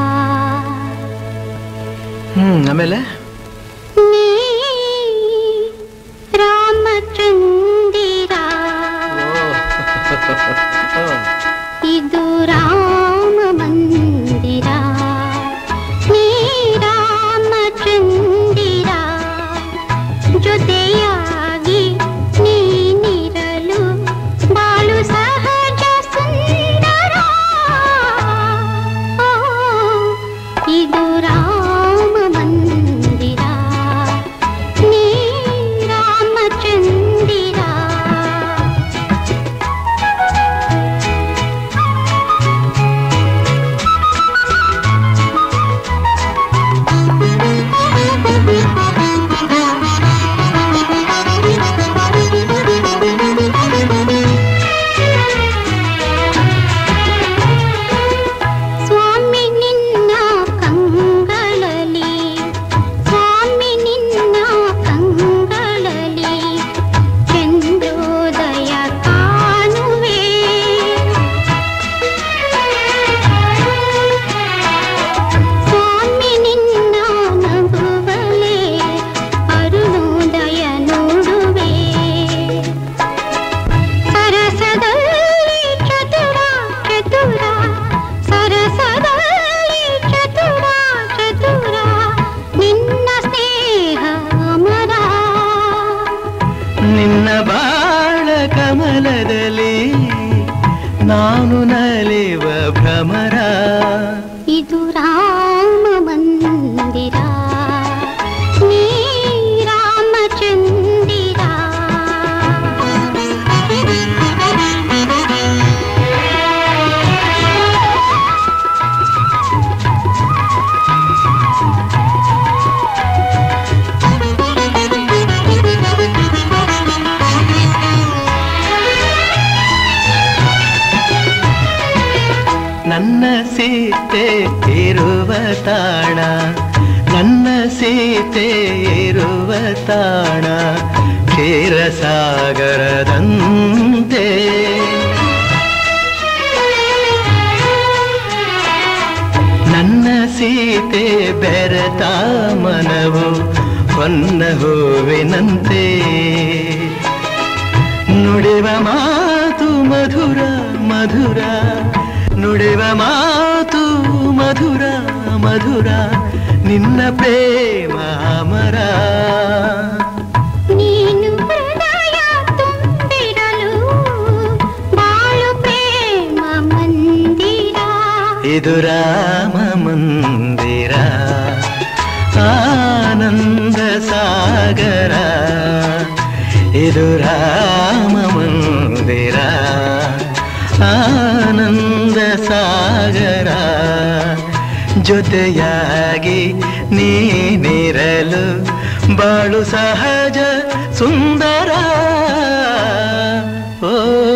ಹ್ಮ್ ಆಮೇಲೆ
ನೀ ರಾಮಚಂದಿರ ಇದು ರಾಮ ಮಂದಿರ ನೀ ರಾಮಚಂದಿರ ಜೊತೆಯಾಗಿ ನೀನಿರಲು ಬಾಳು ಸಹಜ ಸುಂದರ ಓ, ಇದು ರಾಮ ಮಂದಿರ ನೀ ರಾಮಚಂದಿರ ಸ್ವಾಮಿ ನಿನ್ನ ಕಂಗಳಲ್ಲಿ ಸ್ವಾಮಿ ನಿನ್ನ ಕಂಗಳಲ್ಲಿ ಚಂದ್ರೋದಯ ಕಾಣುವೆ ಸ್ವಾಮಿ ನಿನ್ನ ನಗುವಲೆ ಅರುಣೋದಯ ನೋಡುವೆ ಸರಸದಲ್ಲಿ ಚತುರ ಚತುರ ಸರಸದಲ್ಲಿ ಚತುರ ಚತುರ ನಿನ್ನ ಸ್ನೇಹ ಅಮರ
ನಿನ್ನ ಬಾಳ ಕಮಲದಲ್ಲಿ ನಾನು ನಲಿವ ಭ್ರಮರ
ಇದು ರಾಮ ಮಂದಿರ
ತಾಣ ನನ್ನ ಸೀತೆ ಇರುವ ತಾಣ ಕ್ಷೀರಸಾಗರದಂತೆ ನನ್ನ ಸೀತೆ ಬೆರೆತ ಮನವು ಹೊನ್ನ ಹೂವಿನಂತೆ ನುಡಿವ ಮಾತು ಮಧುರ ಮಧುರ ನುಡಿವ ಮಾತು ಮಧುರ ಮಧುರ ನಿನ್ನ ಪ್ರೇಮ ಅಮರ
ನೀನು ಹೃದಯ ತುಂಬಿರಲು ಬಾಳು ಪ್ರೇಮ ಮಂದಿರ
ಇದು ರಾಮ ಮಂದಿರ ಆನಂದ ಸಾಗರ ಇದು ರಾಮ ಮಂದಿರ ಆನಂದ ಸಾಗರ ಜೊತೆಯಾಗಿ ನೀನಿರಲು ಬಾಳು ಸಹಜ ಸುಂದರ ಓ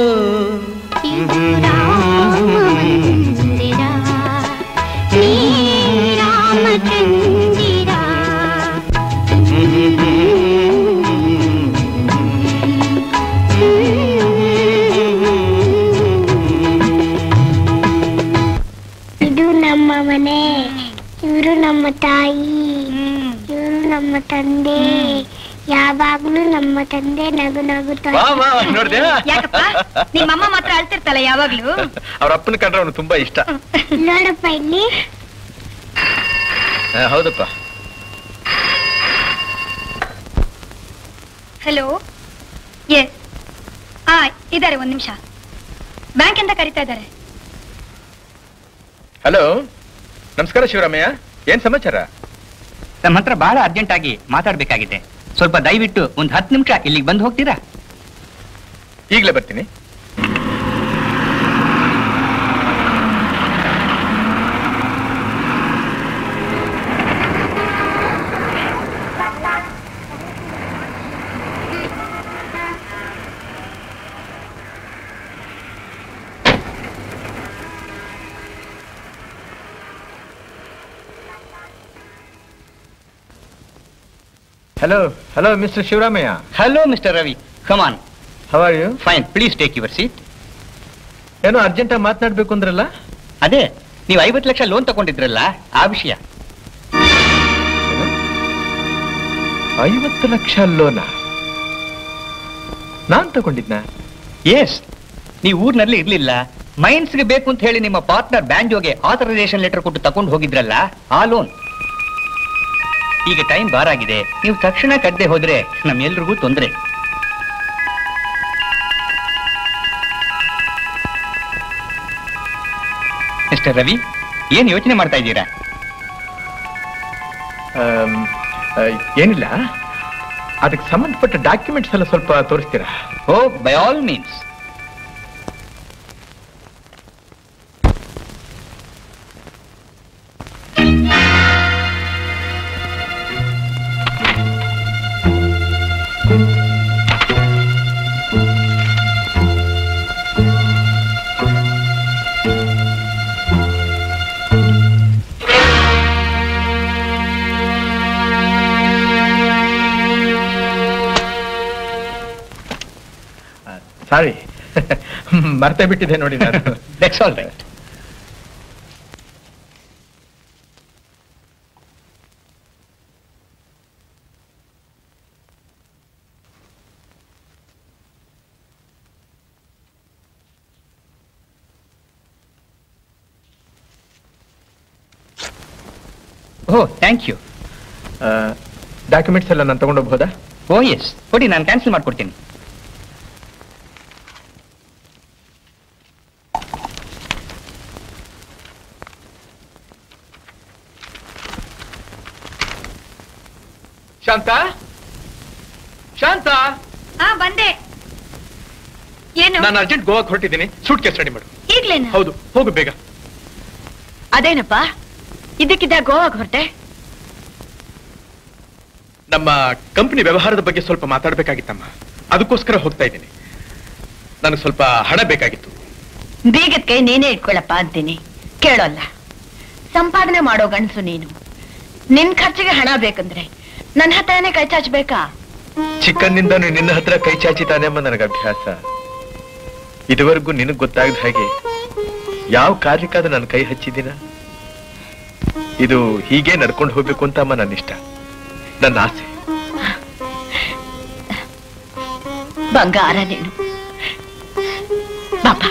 ಇದು ನಮ್ಮ ಮನೆ ಇವರು ನಮ್ಮ ತಾಯಿ ಇವರು ನಮ್ಮ ತಂದೆ ಯಾವಾಗ್ಲೂ ನಮ್ಮ ತಂದೆ ನಗು ನಗುತ್ತಾ
ವಾ ವಾ ನೋಡ್ದ್ಯಾ
ಯಾಕಪ್ಪ ನಿಮ್ಮಮ್ಮ ಮಾತ್ರ ಅಳ್ತಿರ್ತಲ್ಲ ಯಾವಾಗ್ಲೂ
ಅವ್ರ ಅಪ್ಪನ ಕಂಡ್ರೆ ಅವನು ತುಂಬಾ ಇಷ್ಟ
ನೋಡಪ್ಪ ಇಲ್ಲಿ
ಆ, ಹೌದಪ್ಪ
ಹಲೋ ಎಸ್ ಆ ಇದ್ದಾರೆ ಒಂದ್ ನಿಮಿಷ ಬ್ಯಾಂಕ್ ಅಂತ ಕರಿತಾ ಇದ್ದಾರೆ
ಹಲೋ ನಮಸ್ಕಾರ ಶಿವರಾಮಯ್ಯ ಏನ್ ಸಮಾಚಾರ
ನಮ್ಮ ಹತ್ರ ಬಹಳ ಅರ್ಜೆಂಟ್ ಆಗಿ ಮಾತಾಡ್ಬೇಕಾಗಿದೆ ಸ್ವಲ್ಪ ದಯವಿಟ್ಟು ಒಂದ್ ಹತ್ತು ನಿಮಿಷ ಇಲ್ಲಿಗೆ ಬಂದು ಹೋಗ್ತೀರಾ
ಈಗ್ಲೇ ಬರ್ತೀನಿ hello hello mister Shivaramaiah
hello mister Ravi come on
how are you
fine please take your seat
ಏನೋ ಅರ್ಜೆಂಟ್ ಆಗಿ ಮಾತನಾಡ್ಬೇಕು ಅಂದ್ರಲ್ಲ
ಅದೇ ನೀವು ಐವತ್ತು ಲಕ್ಷ ಲೋನ್ ತಗೊಂಡಿದ್ರಲ್ಲ ಆ ವಿಷಯ
ಐವತ್ತು ಲಕ್ಷ ಲೋನ ನಾನ್ ತಗೊಂಡಿದ್ನ
ಎಸ್ ನೀವು ಊರ್ನಲ್ಲಿ ಇರ್ಲಿಲ್ಲ ಮೈನ್ಸ್ಗೆ ಬೇಕು ಅಂತ ಹೇಳಿ ನಿಮ್ಮ ಪಾರ್ಟ್ನರ್ ಬ್ಯಾಂಜೋಗೆ ಆಥರೈಸೇಷನ್ ಲೆಟರ್ ಕೊಟ್ಟು ತಗೊಂಡು ಹೋಗಿದ್ರಲ್ಲ ಆ ಲೋನ್ ಈಗ ಟೈಮ್ ಬಾರಾಗಿದೆ ನೀವು ತಕ್ಷಣ ಕದ್ದೆ ಹೋದ್ರೆ ನಮ್ಮೆಲ್ರಿಗೂ ತೊಂದರೆ ಮಿಸ್ಟರ್ ರವಿ ಏನ್ ಯೋಚನೆ ಮಾಡ್ತಾ ಇದ್ದೀರಾ
ಆಮ್, ಆ, ಏನಿಲ್ಲ ಅದಕ್ಕೆ ಸಂಬಂಧಪಟ್ಟ ಡಾಕ್ಯುಮೆಂಟ್ಸ್ ಎಲ್ಲ ಸ್ವಲ್ಪ ತೋರಿಸ್ತೀರಾ
oh by all means
sorry ಮರ್ತೇ ಬಿಟ್ಟಿದೆ ನೋಡಿ ನಾನು
that's all right oh thank you
documents ಎಲ್ಲ ನಾನು ತಗೊಂಡೋಗ್ಬೋದಾ
ಓ ಎಸ್ ಕೊಡಿ ನಾನು ಕ್ಯಾನ್ಸಲ್ ಮಾಡ್ಕೊಡ್ತೀನಿ
ಶಾಂತ ಶಾಂತ
ಆ ಬಂದೆ ಏನು
ನಾನು ಅರ್ಜೆಂಟ್ ಗೋವಾಕ್ ಹೊರಟಿದ್ದೀನಿ ಸೂಟ್ ಕೇಸ್ ರೆಡಿ ಮಾಡು
ಈಗ್ಲೇನ
ಹೌದು ಹೋಗು ಬೇಗ
ಅದೇನಪ್ಪ ಇದಕ್ಕಿದ್ದ ಗೋವಾಗ್ ಹೊರಟೆ
ನಮ್ಮ ಕಂಪನಿ ವ್ಯವಹಾರದ ಬಗ್ಗೆ ಸ್ವಲ್ಪ ಮಾತಾಡ್ಬೇಕಾಗಿತ್ತಮ್ಮ ಅದಕ್ಕೋಸ್ಕರ ಹೋಗ್ತಾ ಇದ್ದೀನಿ ನನಗೆ ಸ್ವಲ್ಪ ಹಣ ಬೇಕಾಗಿತ್ತು
ಬೀಗದ ಕೈ ನೀನೇ ಇಟ್ಕೊಳ್ಳಪ್ಪ ಅಂತೀನಿ ಕೇಳೋಲ್ಲ ಸಂಪಾದನೆ ಮಾಡೋ ಗಂಡಸು ನೀನು ನಿನ್ ಖರ್ಚಿಗೆ ಹಣ ಬೇಕಂದ್ರೆ ನನ್ನ ಹತ್ರನೇ ಕೈ ಚಾಚ್ಬೇಕಾ
ಚಿಕ್ಕಂದಿಂದನೂ ನಿನ್ನ ಹತ್ರ ಕೈ ಚಾಚಿ ತಾನೆಂಬ ನನಗೆ ಅಭ್ಯಾಸ ಇದುವರೆಗೂ ನಿನಗ್ ಗೊತ್ತಾಗದ ಹಾಗೆ ಯಾವ ಕಾರ್ಯಕ್ಕಾದ್ರೂ ನನ್ನ ಕೈ ಹಚ್ಚಿದ್ದೀನ ಇದು ಹೀಗೆ ನಡ್ಕೊಂಡು ಹೋಗ್ಬೇಕು ಅಂತ ಅಮ್ಮ ನನ್ನ ಇಷ್ಟ ನನ್ನ ಆಸೆ
ಬಂಗಾರ ನೀನು ಬಾಪ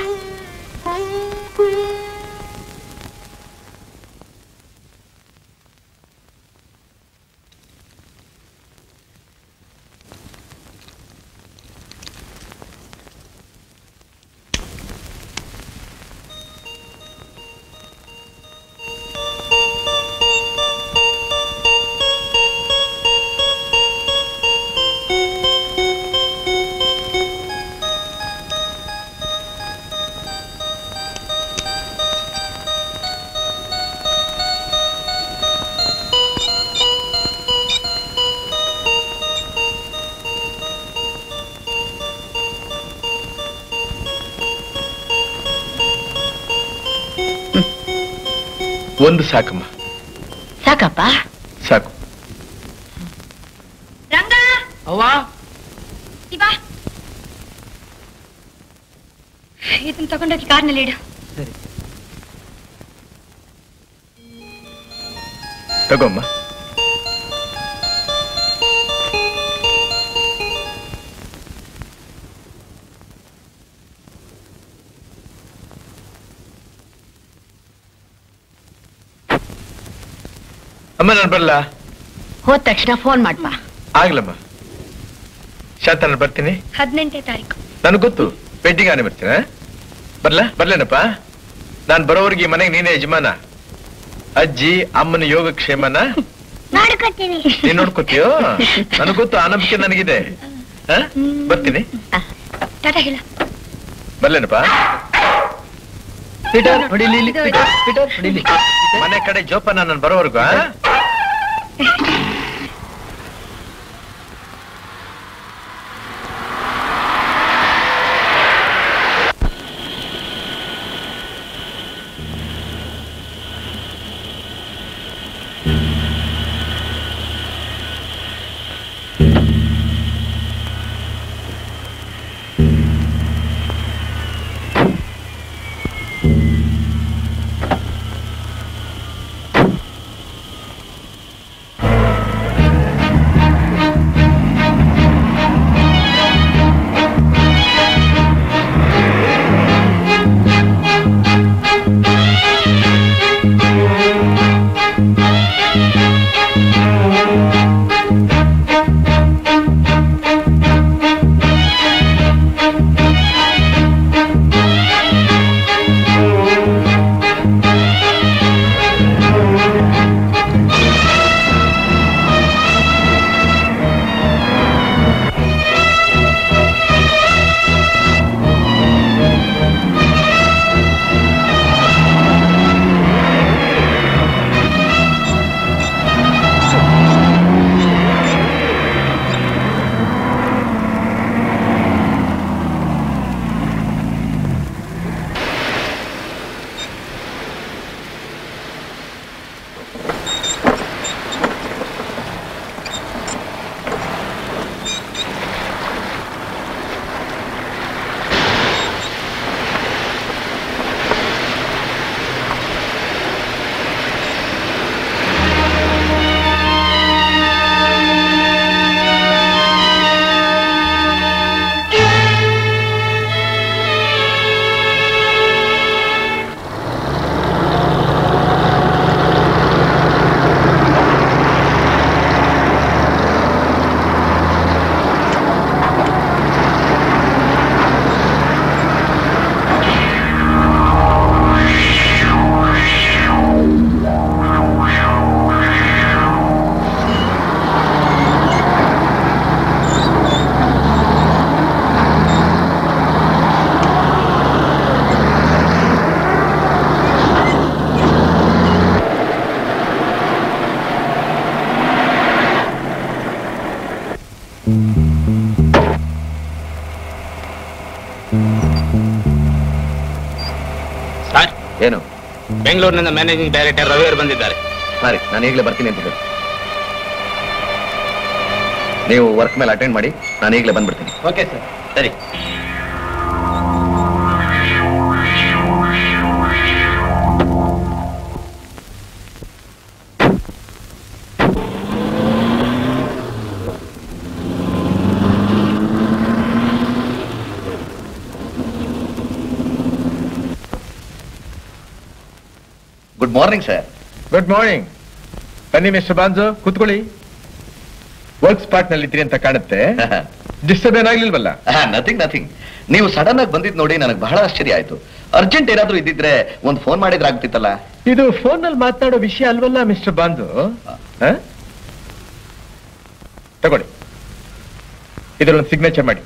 ಒಂದು ಸಾಕಮ್ಮ
ಸಾಕಪ್ಪ
ಸಾಕು
ರಂಗ
ಅವ್ವ
ಇವಾ ಇದನ್ನ ತಗೊಂಡೋಗಿ ಕಾರ್ನಲ್ಲಿ ಇಡು
ತಗೊಮ್ಮ ಅಮ್ಮ ನಾನು ಬರಲ್ಲ
ಹೋದ ತಕ್ಷಣ ಫೋನ್ ಮಾಡ್ಬಾ
ಆಗ್ಲಮ್ಮ ಶಾಂತ ನಾನು ಬರ್ತೀನಿ
ಹದಿನೆಂಟನೇ ತಾರೀಕು
ನನಗೆ ಗೊತ್ತು ವೆಡ್ಡಿಂಗ್ ಆನೆ ಬರ್ತೀನ ಬರ್ಲಾ ಬರ್ಲೇನಪ್ಪ ನಾನ್ ಬರೋವರೆಗೆ ಈ ಮನೆಗೆ ನೀನೇ ಯಜಮಾನ ಅಜ್ಜಿ ಅಮ್ಮನ ಯೋಗಕ್ಷೇಮನ
ನೋಡ್ಕೊತೀನಿ
ನೀನ್ ನೋಡ್ಕೋತೀಯೋ ನನಗ್ ಗೊತ್ತು ಆ ನಂಬಿಕೆ ನನಗಿದೆ ಹ? ಬರ್ತೀನಿ
ಟಾಟಾ ಹೇಳ
ಬರ್ಲೇನಪ್ಪ
ಪೀಟರ್ ಹೊಡಿಲಿ ಇಲ್ಲಿ, ಪೀಟರ್ ಪೀಟರ್ ಹೊಡಿಲಿ
ಮನೆ ಕಡೆ ಜೋಪಾನ ನಾನು ಬರೋವರೆಗೂ ಆ?
ಸರ್
ಏನು
ಬೆಂಗಳೂರಿನಿಂದ ಮ್ಯಾನೇಜಿಂಗ್ ಡೈರೆಕ್ಟರ್ ರವಿ ಅವರು ಬಂದಿದ್ದಾರೆ
ಸರಿ ನಾನು ಈಗಲೇ ಬರ್ತೀನಿ ಅಂತಿದ್ದೆ ನೀವು ವರ್ಕ್ ಮೇಲೆ ಅಟೆಂಡ್ ಮಾಡಿ ನಾನು ಈಗಲೇ ಬಂದ್ಬಿಡ್ತೀನಿ
ಓಕೆ ಸರ್
ಸರಿ good morning sir
good morning ಬನ್ನಿ ಮಿಸ್ಟರ್ ಬಾಂಜು ಕೂತ್ಕೊಳ್ಳಿ ವರ್ಕ್ ಸ್ಪಾಟ್ ನಲ್ಲಿ ಇದ್ರಿ ಅಂತ ಕಾಣುತ್ತೆ ಡಿಸ್ಟರ್ಬ್ ಏನಾಗ್ಲಿಲ್ವಲ್ಲ
ನಥಿಂಗ್ ನಥಿಂಗ್ ನೀವು ಸಡನ್ ಆಗಿ ಬಂದಿದ್ ನೋಡಿ ನನಗೆ ಬಹಳ ಆಶ್ಚರ್ಯ ಆಯ್ತು ಅರ್ಜೆಂಟ್ ಏನಾದ್ರೂ ಇದ್ದಿದ್ರೆ ಒಂದು ಫೋನ್ ಮಾಡಿದ್ರೆ ಆಗ್ತಿತ್ತಲ್ಲ
ಇದು ಫೋನ್ ನಲ್ಲಿ ಮಾತನಾಡೋ ವಿಷಯ ಅಲ್ವಲ್ಲ ಮಿಸ್ಟರ್ ಬಾಂಜು ಹ? ತಗೊಳ್ಳಿ ಇದರೊಂದು ಸಿಗ್ನೇಚರ್ ಮಾಡಿ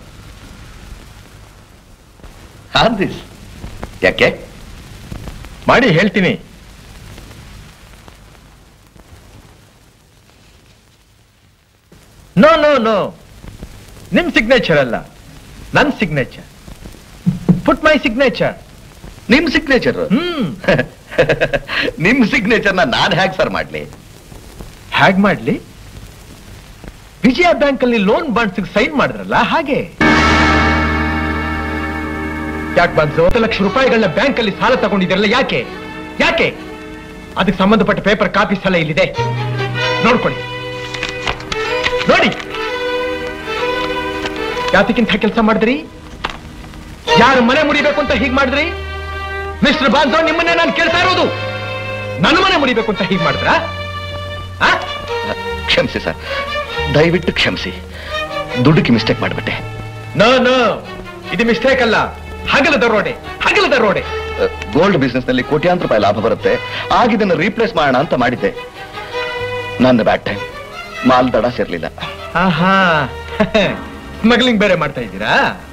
ಹಾನ್ ದಿಸ್ ಯಾಕೆ
ಮಾಡಿ ಹೇಳ್ತೀನಿ ನೋ ನೋ ನೋ ನಿಮ್ ಸಿಗ್ನೇಚರ್ ಅಲ್ಲ ನನ್ ಸಿಗ್ನೇಚರ್ ಪುಟ್ ಮೈ ಸಿಗ್ನೇಚರ್
ನಿಮ್ ಸಿಗ್ನೇಚರ್
ಹ್ಮ್
ನಿಮ್ ಸಿಗ್ನೇಚರ್ನ ನಾನ್ ಹ್ಯಾಕ್ ಸರ್ ಮಾಡ್ಲಿ
ಹೇಗ್ ಮಾಡ್ಲಿ ವಿಜಯ ಬ್ಯಾಂಕ್ ಅಲ್ಲಿ ಲೋನ್ ಬಾಂಡ್ಸ್ ಸೈನ್ ಮಾಡಿದ್ರಲ್ಲ ಹಾಗೆ ಯಾಕೆ ಬಂತು ಹತ್ತು ಲಕ್ಷ ರೂಪಾಯಿಗಳನ್ನ ಬ್ಯಾಂಕ್ ಅಲ್ಲಿ ಸಾಲ ತಗೊಂಡಿದ್ರಲ್ಲ ಯಾಕೆ ಯಾಕೆ ಅದಕ್ಕೆ ಸಂಬಂಧಪಟ್ಟ ಪೇಪರ್ ಕಾಪೀಸ್ ಎಲ್ಲ ಇಲ್ಲಿದೆ ನೋಡ್ಕೊಳ್ಳಿ ನೋಡಿ ಯಾತಕ್ಕಿಂತ ಕೆಲಸ ಮಾಡಿದ್ರಿ ಯಾರು ಮನೆ ಮುಡಿಬೇಕು ಅಂತ ಹೀಗ್ ಮಾಡಿದ್ರಿ ಮಿಸ್ಟರ್ ಬಾನ್ಸೋ ನಿಮ್ಮನ್ನೇ ನಾನು ಕೇಳ್ತಾ ಇರೋದು ನನ್ನ ಮನೆ ಮುಡಿಬೇಕು ಅಂತ ಹೀಗ್ ಮಾಡಿದ್ರಾ ಆ?
ಕ್ಷಮಿಸಿ ಸರ್ ದಯವಿಟ್ಟು ಕ್ಷಮಿಸಿ ದುಡ್ಡುಗೆ ಮಿಸ್ಟೇಕ್ ಮಾಡ್ಬಿಟ್ಟೆ
ನೋ ನೋ ಇದು ಮಿಸ್ಟೇಕ್ ಅಲ್ಲ ಹಗಲ ದರೋಡೆ ಹಗಲ ದರೋಡೆ
ಗೋಲ್ಡ್ ಬಿಸ್ನೆಸ್ ನಲ್ಲಿ ಕೋಟ್ಯಾಂತರ ರೂಪಾಯಿ ಲಾಭ ಬರುತ್ತೆ ಆಗ ಇದನ್ನ ರೀಪ್ಲೇಸ್ ಮಾಡೋಣ ಅಂತ ಮಾಡಿದ್ದೆ ನನ್ನ ಬ್ಯಾಡ್ ಟೈಮ್ ಮಾಲ್ ದಡ ಸೇರ್ಲಿಲ್ಲ
ಆಹಾ ಸ್ಮಗ್ಲಿಂಗ್ ಬೇರೆ ಮಾಡ್ತಾ ಇದ್ದೀರಾ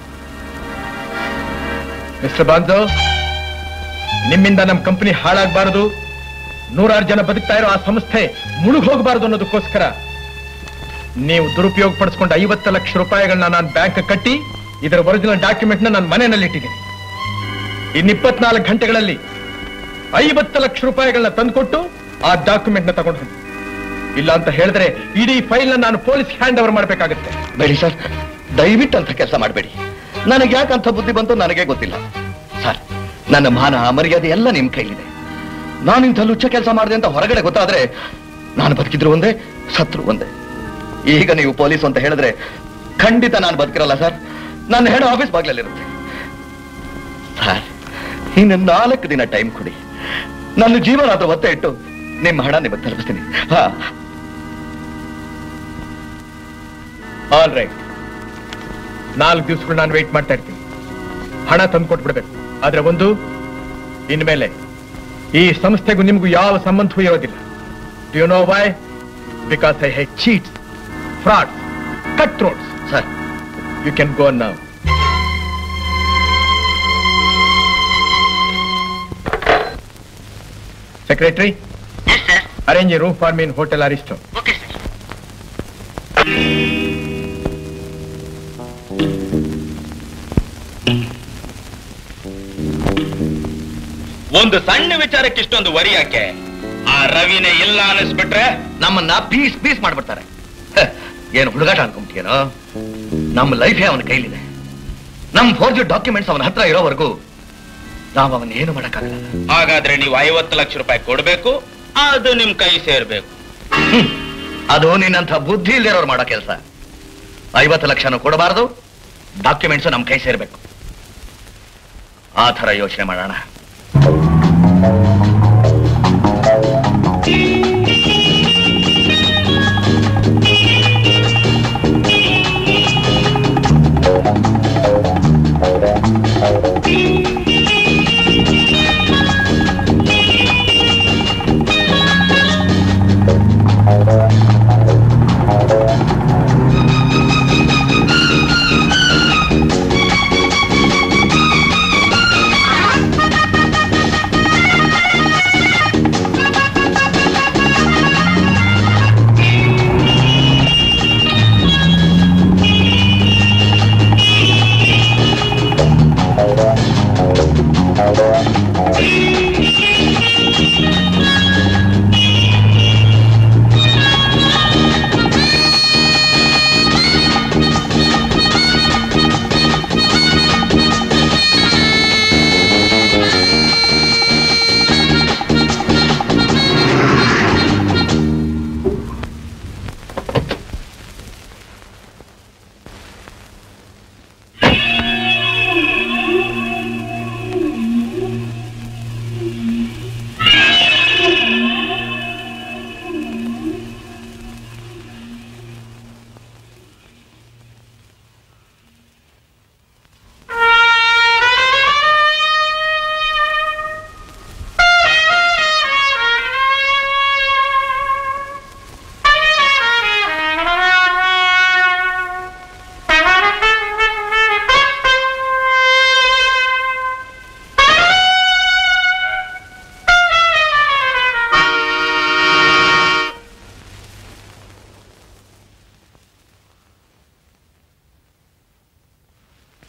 ಮಿಸ್ಟರ್ ಬಾಂಜೋ ನಿಮ್ಮಿಂದ ನಮ್ಮ ಕಂಪನಿ ಹಾಳಾಗಬಾರದು ನೂರಾರು ಜನ ಬದುಕ್ತಾ ಇರೋ ಆ ಸಂಸ್ಥೆ ಮುಳುಗ್ ಹೋಗಬಾರದು ಅನ್ನೋದಕ್ಕೋಸ್ಕರ ನೀವು ದುರುಪಯೋಗ ಪಡಿಸ್ಕೊಂಡು ಐವತ್ತು ಲಕ್ಷ ರೂಪಾಯಿಗಳನ್ನ ನಾನು ಬ್ಯಾಂಕ್ ಕಟ್ಟಿ ಇದರ ಒರಿಜಿನಲ್ ಡಾಕ್ಯುಮೆಂಟ್ ನ ನನ್ನ ಮನೆಯಲ್ಲಿ ಇಟ್ಟಿದ್ದೀನಿ ಇನ್ನು ಇಪ್ಪತ್ನಾಲ್ಕು ಗಂಟೆಗಳಲ್ಲಿ ಐವತ್ತು ಲಕ್ಷ ರೂಪಾಯಿಗಳನ್ನ ತಂದುಕೊಟ್ಟು ಆ ಡಾಕ್ಯುಮೆಂಟ್ ನ ತಗೊಂಡು ಹೋಗಿ ಇಲ್ಲ ಅಂತ ಹೇಳಿದ್ರೆ ಇಡೀ ಫೈಲ್ ನ ನಾನು ಪೊಲೀಸ್ ಹ್ಯಾಂಡ್ ಓವರ್ ಮಾಡಬೇಕಾಗುತ್ತೆ
ಬೇಡಿ ಸರ್ ದಯವಿಟ್ಟು ಅಂತ ಕೆಲಸ ಮಾಡಬೇಡಿ ನನಗೆ ಯಾಕಂತ ಬುದ್ಧಿ ಬಂತು ನನಗೆ ಗೊತ್ತಿಲ್ಲ ಸರ್ ನನ್ನ ಮಾನ ಮರ್ಯಾದೆ ಎಲ್ಲ ನಿಮ್ ಕೈಲಿದೆ ನಾನು ಇಂಥ ಲುಚ್ಚ ಕೆಲಸ ಮಾಡಿದೆ ಅಂತ ಹೊರಗಡೆ ಗೊತ್ತಾದ್ರೆ ನಾನು ಬದುಕಿದ್ರು ಒಂದೇ ಸತ್ರು ಒಂದೇ ಈಗ ನೀವು ಪೊಲೀಸ್ ಅಂತ ಹೇಳಿದ್ರೆ ಖಂಡಿತ ನಾನು ಬದುಕಿರಲ್ಲ ಸರ್ ನನ್ನ ಹೆಡ್ ಆಫೀಸ್ ಬಾಗ್ಲಲ್ಲಿರುತ್ತೆ ಸರ್ ಇನ್ನು ನಾಲ್ಕು ದಿನ ಟೈಮ್ ಕೊಡಿ ನನ್ನ ಜೀವನ ಅದು ಒತ್ತೆ ಇಟ್ಟು ನಿಮ್ಮ ಹಣ ನಿಮಗೆ ತಲುಪಿಸ್ತೀನಿ ಹಾ
ಆಲ್ ರೈಟ್ ನಾಲ್ಕು ದಿವಸಗಳು ನಾನು ವೇಟ್ ಮಾಡ್ತಾ ಇರ್ತೀನಿ ಹಣ ತಂದು ಕೊಟ್ಬಿಡ್ಬೇಕು ಆದ್ರೆ ಒಂದು ಇನ್ಮೇಲೆ ಈ ಸಂಸ್ಥೆಗೂ ನಿಮಗೂ ಯಾವ ಸಂಬಂಧವೂ ಇರೋದಿಲ್ಲ you know why because I hi cheats fraud cut throats
sir
you can go now secretary arrange room for mean hotel Aristo
ಒಂದು ಸಣ್ಣ ವಿಚಾರಕ್ಕೆ ಇಷ್ಟೊಂದು ವರಿ ಯಾಕೆ ಆ ರವಿನೇ ಇಲ್ಲ ಅನ್ನಿಸ್ಬಿಟ್ರೆ
ನಮ್ಮನ್ನ ಪೀಸ್ ಪೀಸ್ ಮಾಡ್ಬಿಡ್ತಾರೆ ಹ, ಏನು ಹುಡುಗಾಟ ಅನ್ಕೊಂತೀಯನೋ ನಮ್ಮ ಲೈಫೇ ಅವನ ಕೈಲಿದೆ ನಮ್ಮ ಫೋರ್ಜ್ ಡಾಕ್ಯುಮೆಂಟ್ಸ್ ಅವನ ಹತ್ರ ಇರೋವರೆಗೂ ನಾವು ಅವನ್ ಏನು ಮಾಡಕ್ಕಾಗಲ್ಲ
ಹಾಗಾದ್ರೆ ನೀವು ಐವತ್ತು ಲಕ್ಷ ರೂಪಾಯಿ ಕೊಡ್ಬೇಕು ಅದು ನಿಮ್ ಕೈ ಸೇರ್ಬೇಕು
ಹ್ಮ್. ಅದು ನಿನ್ನಂಥ ಬುದ್ಧಿ ಇಲ್ದಿರೋರು ಮಾಡೋ ಕೆಲಸ ಐವತ್ತು ಲಕ್ಷನೂ ಕೊಡಬಾರದು ಡಾಕ್ಯುಮೆಂಟ್ಸ್ ನಮ್ಮ ಕೈ ಸೇರ್ಬೇಕು ಆ ಥರ ಯೋಚನೆ ಮಾಡೋಣ
ಆ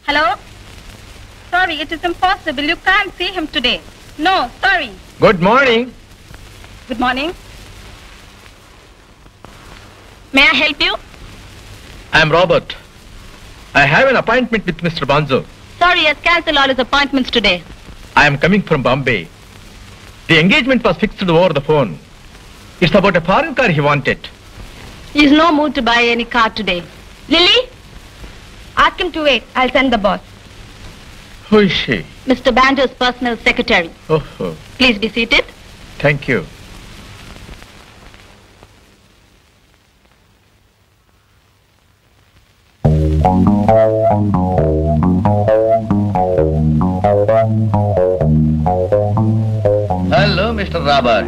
Hello? Sorry, it is impossible. You can't see him today. No, sorry.
Good morning.
Good morning.
May I help you?
I am Robert. I have an appointment with Mr. Banzo.
Sorry, he has cancelled all his appointments today.
I am coming from Bombay. The engagement was fixed over the phone. It's about a foreign car he wanted.
He's no mood to buy any car today. Lily,
Ask him to wait. I'll send the boss.
Who is she?
Mr. Banjo's personal secretary.
Oh, oh,
Please be seated.
thank you.
Hello, Mr. Robert.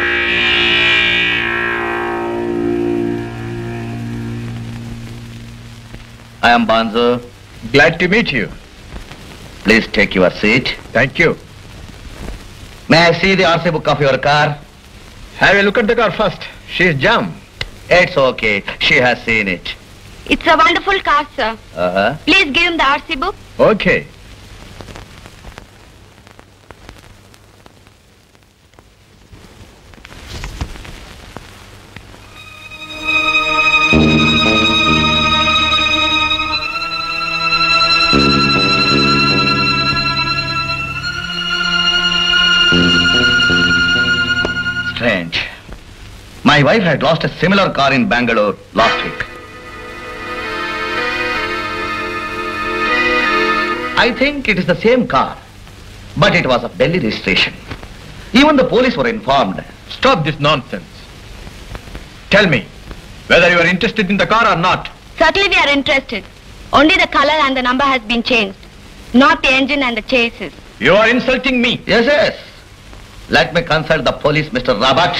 I am Banzo.
Glad to meet you.
Please take your seat.
Thank you.
May I see the RC book of your car?
Have a look at the car first. She's jammed.
It's okay. She has seen it.
It's a wonderful car, sir.
Uh-huh.
Please give him the RC book.
Okay.
Strange. My wife had lost a similar car in Bangalore last week. I think it is the same car, but it was a Delhi registration. Even the police were informed.
Stop this nonsense. Tell me whether you are interested in the car or not.
Certainly we are interested. Only the color and the number has been changed. Not the engine and the chassis.
You are insulting me.
Yes, yes. Let me consult the police, Mr. Robert.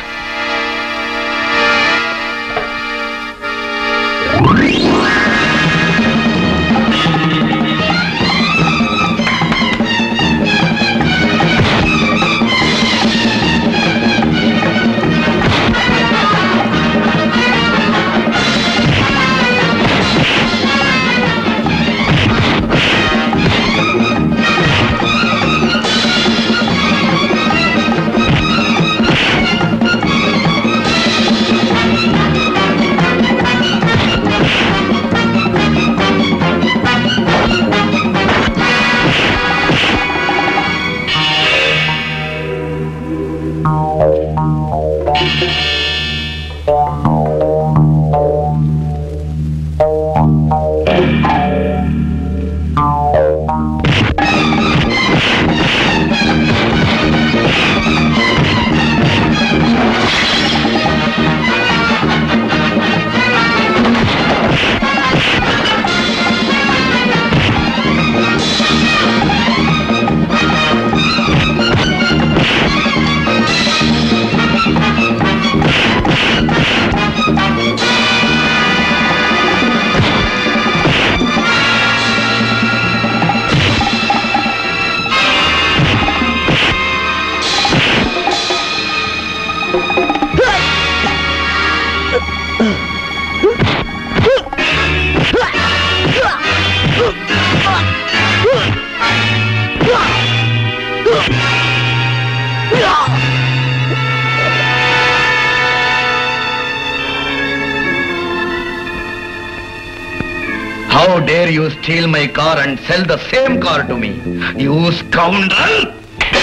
How dare you steal my car and sell the same car to me? You scoundrel!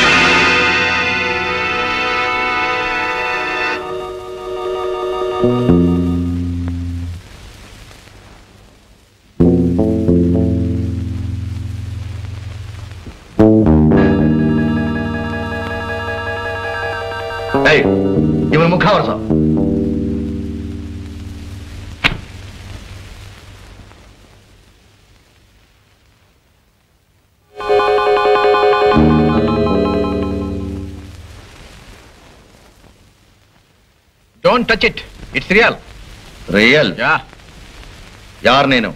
ಏಯ್ ಇವನ ಮುಖ ಒರೆಸೋ
Don't touch it. It's real.
Real
Yeah.
ಯಾರ್ ನೀನು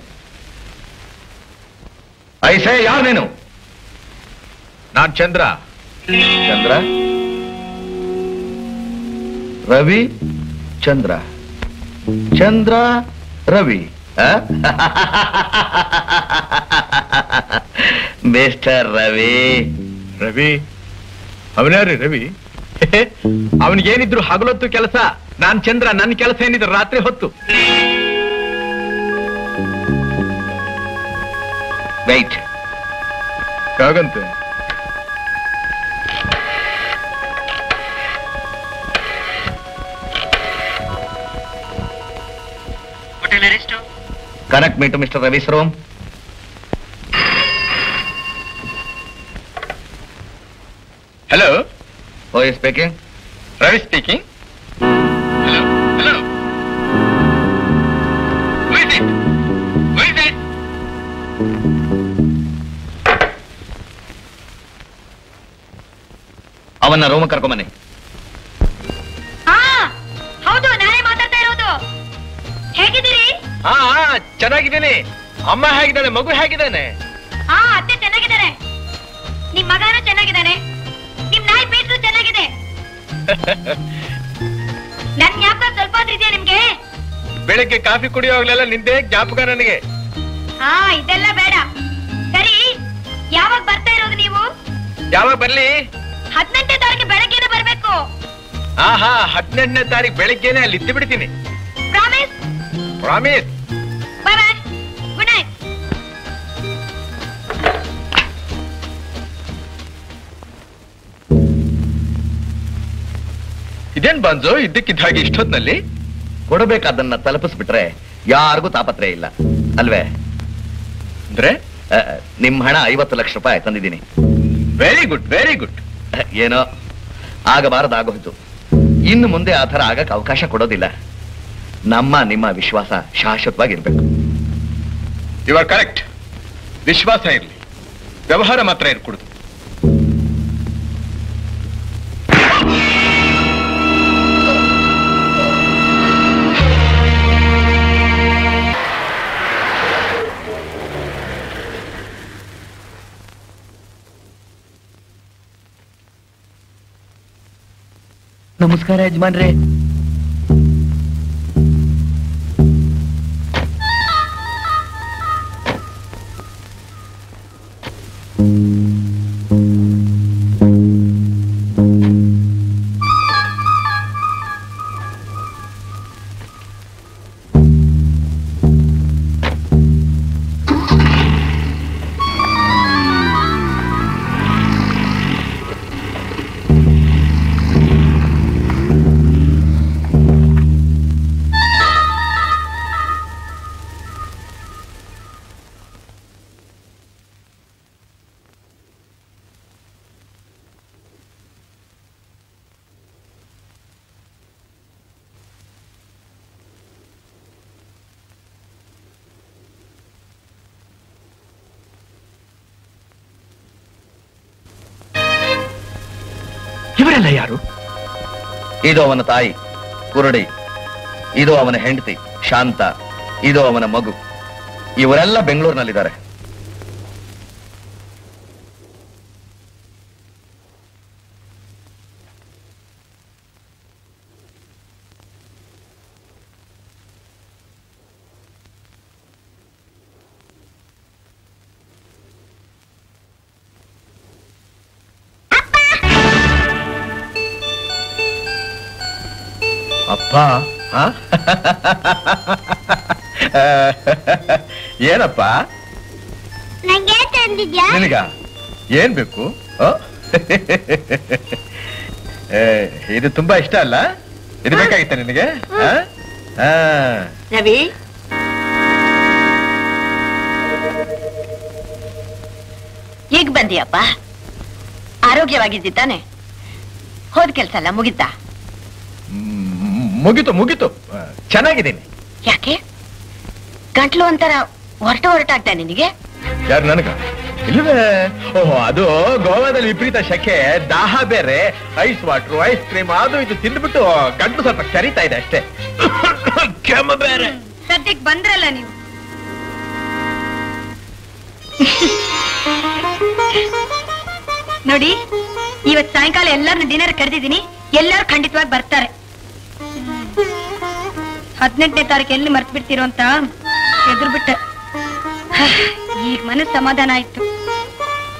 ಐಸೆ ಯಾರ್ ನೀನು
Not Chandra.
ಚಂದ್ರ ರವಿ ಚಂದ್ರ ಚಂದ್ರ ರವಿ ಆ? ಮಿಸ್ಟರ್ ರವಿ
ರವಿ ಅವನ್ಯಾರಿ ರವಿ ಅವನಿಗೇನಿದ್ರು ಹಗಲೊತ್ತು ಕೆಲಸ ನಾನ್ ಚಂದ್ರ ನನ್ನ ಕೆಲಸ ಏನಿದ್ರು ರಾತ್ರಿ ಹೊತ್ತು
ವೈಟ್
ಹಾಗಂತೆ
connect me to mister Ravish room
hello
oh speaking
Ravi speaking hello hello
ಅವನ್ನ ರೂಮ್ ಕರ್ಕೊಂಬನ್ನಿ
ಹಾ ಹೌದು ನಾನೇ ಮಾತಾಡ್ತಾ ಇರೋದು ಹೇಗಿದ್ದೀರಿ
ಹಾ ಹಾ ಚೆನ್ನಾಗಿದ್ದೀನಿ ಅಮ್ಮ ಹೇಗಿದ್ದಾನೆ ಮಗು ಹೇಗಿದ್ದಾನೆ
ಹಾ ಅತ್ತೆ ಚೆನ್ನಾಗಿದ್ದಾರೆ ನಿಮ್ ಮಗನೂ ಚೆನ್ನಾಗಿದ್ದಾನೆ ನಿಮ್ ನಾಯಿ ಪೀಟ್ರು ಚೆನ್ನಾಗಿದೆ ನನ್ ಜ್ಞಾಪಕ ಸ್ವಲ್ಪ ಆದ್ರೂ ಇದೆಯಾ ನಿಮ್ಗೆ
ಬೆಳಿಗ್ಗೆ ಕಾಫಿ ಕುಡಿಯೋವಾಗ್ಲೆಲ್ಲ ನಿಂದೇ ಜ್ಞಾಪಕ ನನಗೆ
ಹಾ ಇದೆಲ್ಲ ಬೇಡ ಸರಿ ಯಾವಾಗ ಬರ್ತಾ ಇರೋದು ನೀವು
ಯಾವಾಗ ಬರ್ಲಿ
ಹದಿನೆಂಟನೇ ತಾರೀಕು ಬೆಳಗ್ಗೆನೆ ಬರ್ಬೇಕು
ಹಾ ಹಾ ಹದಿನೆಂಟನೇ ತಾರೀಕು ಬೆಳಿಗ್ಗೆನೆ ಅಲ್ಲಿ ಇದ್ದು ಬಿಡ್ತೀನಿ
promise
promise
bye bye good night
ಇದೇನ್ ಬಂಜು ಇದ್ದಕ್ಕಿದ್ದ ಹಾಗೆ ಇಷ್ಟೊತ್ನಲ್ಲಿ
ಕೊಡಬೇಕಾದನ್ನ ತಲುಪಿಸ್ಬಿಟ್ರೆ ಯಾರಿಗೂ ತಾಪತ್ರಯ ಇಲ್ಲ ಅಲ್ವೇ
ಅಂದ್ರೆ
ಆ, ನಿಮ್ ಹಣ ಐವತ್ತು ಲಕ್ಷ ರೂಪಾಯಿ ತಂದಿದ್ದೀನಿ
ವೆರಿ ಗುಡ್ ವೆರಿ ಗುಡ್
ಏನೋ ಆಗಬಾರದಾಗೋಯ್ತು ಇನ್ನು ಮುಂದೆ ಆ ಥರ ಆಗಕ್ಕೆ ಅವಕಾಶ ಕೊಡೋದಿಲ್ಲ ನಮ್ಮ ನಿಮ್ಮ ವಿಶ್ವಾಸ ಶಾಶ್ವತವಾಗಿರ್ಬೇಕು
ಯು ಆರ್ ಕರೆಕ್ಟ್ ವಿಶ್ವಾಸ ಇರಲಿ ವ್ಯವಹಾರ ಮಾತ್ರ ಇರ್ಕೂಡುದು
ನಮಸ್ಕಾರ ಯಜಮಾನ್ರೆ
ಇವರೆಲ್ಲ ಯಾರು
ಇದು ಅವನ ತಾಯಿ ಕುರುಡಿ ಇದು ಅವನ ಹೆಂಡತಿ ಶಾಂತ ಇದು ಅವನ ಮಗು ಇವರೆಲ್ಲ ಬೆಂಗಳೂರಿನಲ್ಲಿದ್ದಾರೆ
ಅಪ್ಪ ಆ? ಏನಪ್ಪ
ನಂಗೆ ತಂದಿದ್ಯಾ
ನಿನಗ ಏನ್ ಬೇಕು ಆ? ಏ, ಇದು ತುಂಬಾ ಇಷ್ಟ ಅಲ್ಲ ಇದು ಬೇಕಾಗಿತ್ತ ನಿನಗೆ ಆ? ಆ.
ರವಿ ಈಗ ಬಂದಿಯಪ್ಪ ಆರೋಗ್ಯವಾಗಿದ್ದಿ ತಾನೆ ಹೋದ ಕೆಲ್ಸ ಎಲ್ಲ ಮುಗಿತಾ
ಮ್, ಮುಗೀತು ಮುಗೀತು ಆ, ಚೆನ್ನಾಗಿದ್ದೀನಿ
ಯಾಕೆ ಗಂಟ್ಲು ಒಂಥರ ಹೊರಟ ಹೊರಟಾಗ್ತಾ ನಿನಗೆ
ಯಾರು ನನಗ ಇಲ್ವೇ ಓಹೋ ಅದು ಗೋವಾದಲ್ಲಿ ವಿಪರೀತ ಶಕೆ ದಾಹ ಬೇರೆ ಐಸ್ ವಾಟರ್ ಐಸ್ ಕ್ರೀಮ್ ಅದು ಇದು ತಿಂದ್ಬಿಟ್ಟು ಗಂಟು ಸ್ವಲ್ಪ ಕರಿತಾ ಇದೆ ಅಷ್ಟೇ ಕೆಮ್ಮ ಬೇರೆ
ಸದ್ಯಕ್ಕೆ ಬಂದ್ರಲ್ಲ ನೀವು ನೋಡಿ ಇವತ್ ಸಾಯಂಕಾಲ ಎಲ್ಲರನ್ನು ಡಿನ್ನರ್ ಕರೆದಿದ್ದೀನಿ ಎಲ್ಲರೂ ಖಂಡಿತವಾಗಿ ಬರ್ತಾರೆ ಹದಿನೆಂಟನೇ ತಾರೀಕು ಎಲ್ಲಿ ಮರ್ತು ಬಿಡ್ತೀರೋ ಅಂತ ಎದುರು ಬಿಟ್ಟೆ ಈಗ ಮನಸ್ಸು ಸಮಾಧಾನ ಆಯ್ತು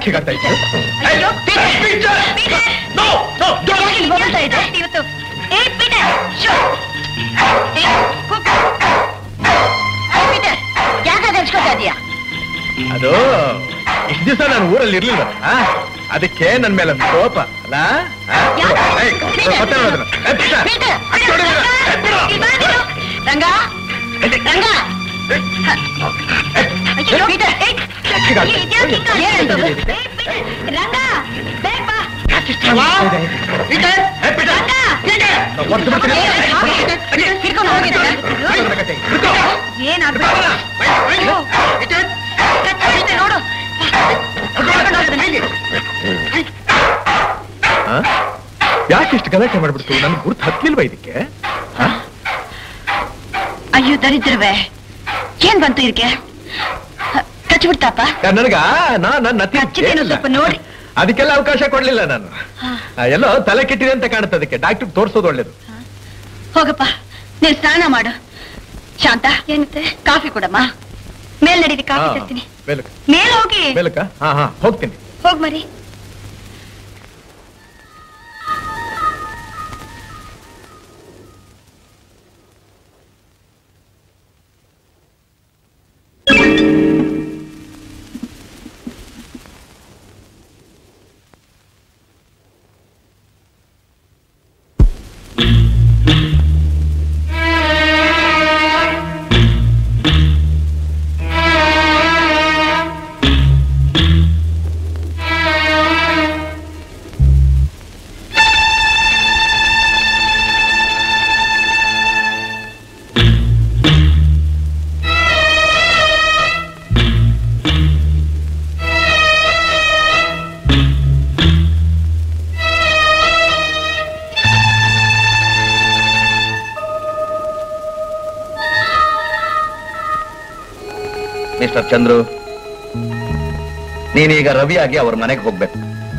ಯಾಕೆ ಹೀಗಾಗ್ತಾ ಇತ್ತು
ಅಯ್ಯೋ, Peter!
Peter!
Peter!
No, no, don't-
ಯಾಕೆ ಹೀಗ್ ಮಾಡ್ತಾ ಇದ್ದೆ? ಇವತ್ತು ಏ ಪೀಟರ್ ಶೋ ಏ, ಕೂಗ್. ಏ, ಪೀಟರ್ ಯಾಕೆ ಹಚ್ಕೋತಾ ಇದೀಯಾ
ಅದು ಇಷ್ಟು ದಿವಸ ನಾನು ಊರಲ್ಲಿ ಇರ್ಲಿಲ್ಲ ಅದಕ್ಕೆ ನನ್ ಮೇಲೆ ಕೋಪ ಅಲ್ಲ ಆ?
ಯಾಕೆ?
ಏಯ್,
ಪೀಟರ್!
ಮತ್ತೆ ನೋಡೋದನ್ನ. ಏ, ಪೀಟರ್!
ಪೀಟರ್!
ಅಷ್ಟು ಹೊಡಿ ಮಗ. ಏ, ಬಿಡು.
ಇಲ್ಲಿ ಬಾ ನೀನು. ರಂಗ ರಂಗ ಅಯ್ಯೋ, ಪೀಟರ್ ಏ,
ಹೀಗಾಗ್ತಾ
ಏ, ಇದ್ಯಾಕೆ ಹಿಂಗ? ಏನಾಯ್ತು? ಏ, ಪೀಟರ್, ರಂಗ ಬೇಗ ಬಾ
ಪೀಟರ್! ಏ, ಪೀಟರ್!
ರಂಗ
ನಾನ್ ಹೊಡ್ದು ಬಿಡ್ತೀನಿ.
ಏ, ಹಾಗೆ ಹಿಡ್ಕೊಂಡು ಹೋಗಿದ್ದಾನೆ.
ನನ್ನ ಕತೆ. ಬಿಡ್ಕೊ.
ಏನಾದ್ರು ಅಯ್ಯೋ, ಕಚ್ಚಿಬಿಟ್ಟೆ ನೋಡು ಕರ್ಕೊಂಡು ಹೋಗಿದ್ದಾನೆ.
ಆ? ಯಾಕೆ ಇಷ್ಟು ಗಲಾಟೆ ಮಾಡ್ಬಿಡ್ತು ನನ್ ಗುರ್ತು ಹತ್ಲಿಲ್ವಾ ಇದಕ್ಕೆ
ಅಯ್ಯೋ ದರಿದ್ರವೇ ಏನ್ ಬಂತು ಇದಕ್ಕೆ ಕಚ್ಬಿಡ್ತಾಪ
ಯಾರ್ ನನಗ ನಾ ನನ್ನ ನತಿ
ಕಚ್ಚಿದೇನೋ ಸ್ವಲ್ಪ ನೋಡಿ.
ಅದಕ್ಕೆಲ್ಲ ಅವಕಾಶ ಕೊಡ್ಲಿಲ್ಲ ನಾನು ಆ, ಎಲ್ಲೋ ತಲೆ ಕೆಟ್ಟಿದೆ ಅಂತ ಕಾಣುತ್ತೆ ಅದಕ್ಕೆ ಡಾಕ್ಟರ್ ತೋರ್ಸೋದು ಒಳ್ಳೇದು
ಹೋಗಪ್ಪ ನೀನ್ ಸ್ನಾನ ಮಾಡು ಶಾಂತ
ಏನಂತೆ
ಕಾಫಿ ಕೊಡಮ್ಮ
ಮೇಲ್ ನಡೀರಿ ಕಾಫಿ
ಹಾ,
ತರ್ತೀನಿ
ಮೇಲಕ್ಕ
ಮೇಲ್ ಹೋಗಿ
ಮೇಲಕ್ಕ ಹಾ ಹಾ ಹೋಗ್ತೀನಿ
ಹೋಗ್ ಮರಿ
ಮಿಸ್ಟರ್ ಚಂದ್ರು ನೀನೀಗ ರವಿಯಾಗಿ ಅವ್ರ ಮನೆಗೆ ಹೋಗ್ಬೇಕು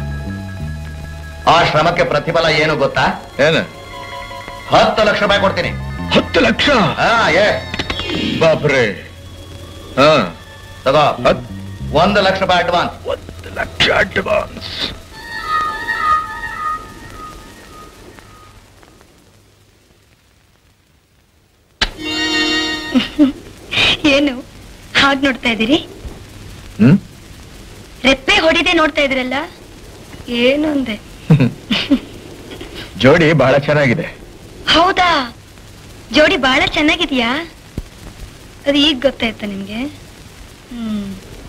ಆ ಶ್ರಮಕ್ಕೆ ಪ್ರತಿಫಲ ಏನು ಗೊತ್ತಾ
ಏನ
ಹತ್ತು ಲಕ್ಷ ರೂಪಾಯಿ ಕೊಡ್ತೀನಿ
ಹತ್ತು ಲಕ್ಷ
ಹಾ ಏ
ಬಾಬ್ರೆ ಹಾ
ತಗೋ
ಹತ್ತು
ಒಂದು ಲಕ್ಷ ರೂಪಾಯಿ ಅಡ್ವಾನ್ಸ್
ಒಂದು ಲಕ್ಷ ಅಡ್ವಾನ್ಸ್
ಏನು ಹಾಗ್ ನೋಡ್ತಾ ಇದೀರಿ
ಹ್ಮ್
ರೆಪ್ಪೆ ಹೊಡಿದೆ ನೋಡ್ತಾ ಇದ್ರಲ್ಲ ಏನು ಅಂದೆ
ಜೋಡಿ ಬಹಳ ಚೆನ್ನಾಗಿದೆ
ಹೌದಾ ಜೋಡಿ ಬಹಳ ಚೆನ್ನಾಗಿದ್ಯಾ ಅದು ಈಗ ಗೊತ್ತಾಯ್ತಾ ನಿಮ್ಗೆ ಹ್ಮ್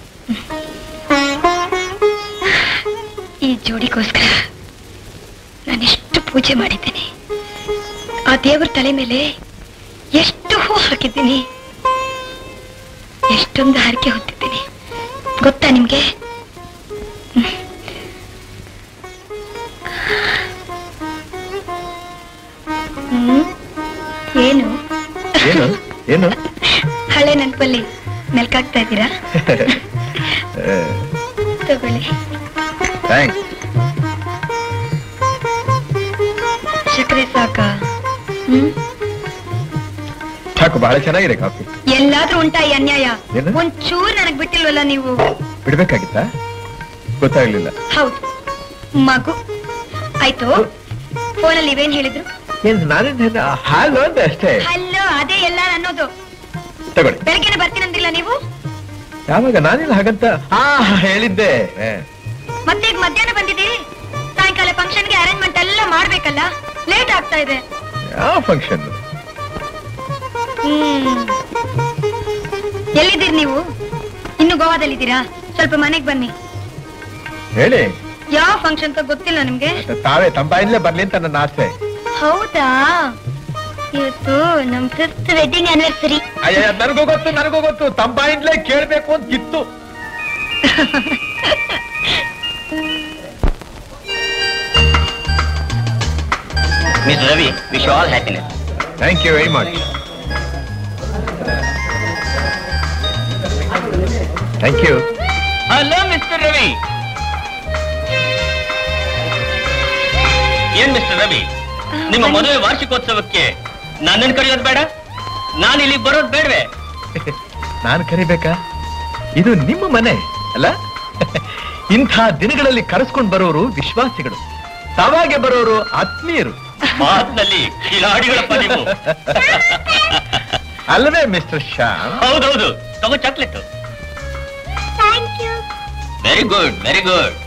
ಈ ಜೋಡಿಗೋಸ್ಕರ ನಾನೆಷ್ಟು ಪೂಜೆ ಮಾಡಿದ್ದೇನೆ ಆ ದೇವರ ತಲೆ ಮೇಲೆ ಎಷ್ಟು ಹೂ ಹಾಕಿದ್ದೀನಿ ಎಷ್ಟೊಂದು ಹರಕೆ ಹೊತ್ತಿದ್ದೀನಿ ಗೊತ್ತಾ ನಿಮ್ಗೆ ಹ್ಮ್ ಏನು
ಏನು ಏನು
ಹಳೆ ನೆನಪಲ್ಲಿ ಮೆಲ್ಕಾಗ್ತಾ ಇದ್ದೀರಾ ತಗೊಳ್ಳಿ
ಥ್ಯಾಂಕ್ಸ್
ಸಕ್ಕರೆ ಸಾಕ ಹ್ಮ್
ಸಾಕು ಬಹಳ ಚೆನ್ನಾಗಿದೆ ಕಾಫಿ
ಎಲ್ಲಾದ್ರೂ ಉಂಟಾ ಈ ಅನ್ಯಾಯ
ಏನು?
ಒಂಚೂರ್ ನನಗ್ ಬಿಟ್ಟಿಲ್ವಲ್ಲ ನೀವು
ಬಿಡ್ಬೇಕಾಗಿತ್ತಾ ಗೊತ್ತಾಗ್ಲಿಲ್ಲ
ಹೌದು ಮಗು ಆಯ್ತು ಫೋನಲ್ಲಿ ಇವೇನ್ ಹೇಳಿದ್ರು
ಏನ್ ನಾನೇನ್ ಹಾಲು ಅಂದೆ ಅಷ್ಟೇ
ಹಲೋ ಅದೇ ಎಲ್ಲ ಅನ್ನೋದು
ತಗೊಳ್ಳಿ
ಬೆಳಗ್ಗೆನೆ ಬರ್ತೀನಂದಿಲ್ಲ ನೀವು
ಯಾವಾಗ ನಾನಿಲ್ಲ ಹಾಗಂತ ಆ ಹೇಳಿದ್ದೆ ಏ,
ಮತ್ತೆ ಈಗ ಮಧ್ಯಾಹ್ನ ಬಂದಿದ್ದೀರಿ ಸಾಯಂಕಾಲ ಫಂಕ್ಷನ್ಗೆ ಅರೇಂಜ್ಮೆಂಟ್ ಎಲ್ಲ ಮಾಡ್ಬೇಕಲ್ಲ ಲೇಟ್ ಆಗ್ತಾ ಇದೆ
ಯಾವ ಫಂಕ್ಷನ್
ಹ್ಮ್ ಎಲ್ಲಿದ್ದೀರಿ ನೀವು ಇನ್ನು ಗೋವಾದಲ್ಲಿದ್ದೀರಾ ಸ್ವಲ್ಪ ಮನೆಗ್ ಬನ್ನಿ
ಹೇಳಿ
ಯಾವ ಫಂಕ್ಷನ್ ಅಂತ ಗೊತ್ತಿಲ್ಲ ನಿಮ್ಗೆ
ತಾವೇ ತಂಬಾಯಿಂದಲೇ ಬರ್ಲಿ ಅಂತ ನನ್ನ ಆಸೆ
ಹೌದಾ ಇವತ್ತು ನಮ್ ಫಿಫ್ತ್ ವೆಡ್ಡಿಂಗ್ ಆನಿವರ್ಸರಿ
ಅಯ್ಯ ನನಗೂ ಗೊತ್ತು ನನಗೂ ಗೊತ್ತು ತಂಬಾಯಿಂದಲೇ ಕೇಳ್ಬೇಕು ಅಂತ ಇತ್ತು
miss Ravi wish all happiness
thank you very much thank you
hello mister Ravi ಏನ್ ಮಿಸ್ಟರ್ ರವಿ ನಿಮ್ಮ ಮದುವೆ ವಾರ್ಷಿಕೋತ್ಸವಕ್ಕೆ ನನ್ನನ್ನು ಕರೆಯೋದು ಬೇಡ ನಾನು ಇಲ್ಲಿ ಬರೋದು ಬೇಡವೆ
ನಾನು ಕರಿಬೇಕಾ ಇದು ನಿಮ್ಮ ಮನೆ ಅಲ್ಲ ಇಂಥ ದಿನಗಳಲ್ಲಿ ಕರೆಸ್ಕೊಂಡು ಬರೋರು ವಿಶ್ವಾಸಿಗಳು ತಾವಾಗೆ ಬರೋರು ಆತ್ಮೀಯರು
ಮಾತಿನಲ್ಲಿ ಕಿಲಾಡಿಗಳಪ್ಪ ನೀವು
ಅಲ್ವೇ ಮಿಸ್ಟರ್ ಶ್ಯಾಮ್
ಹೌದೌದು ತಗೋ chocolate
thank you
very good very good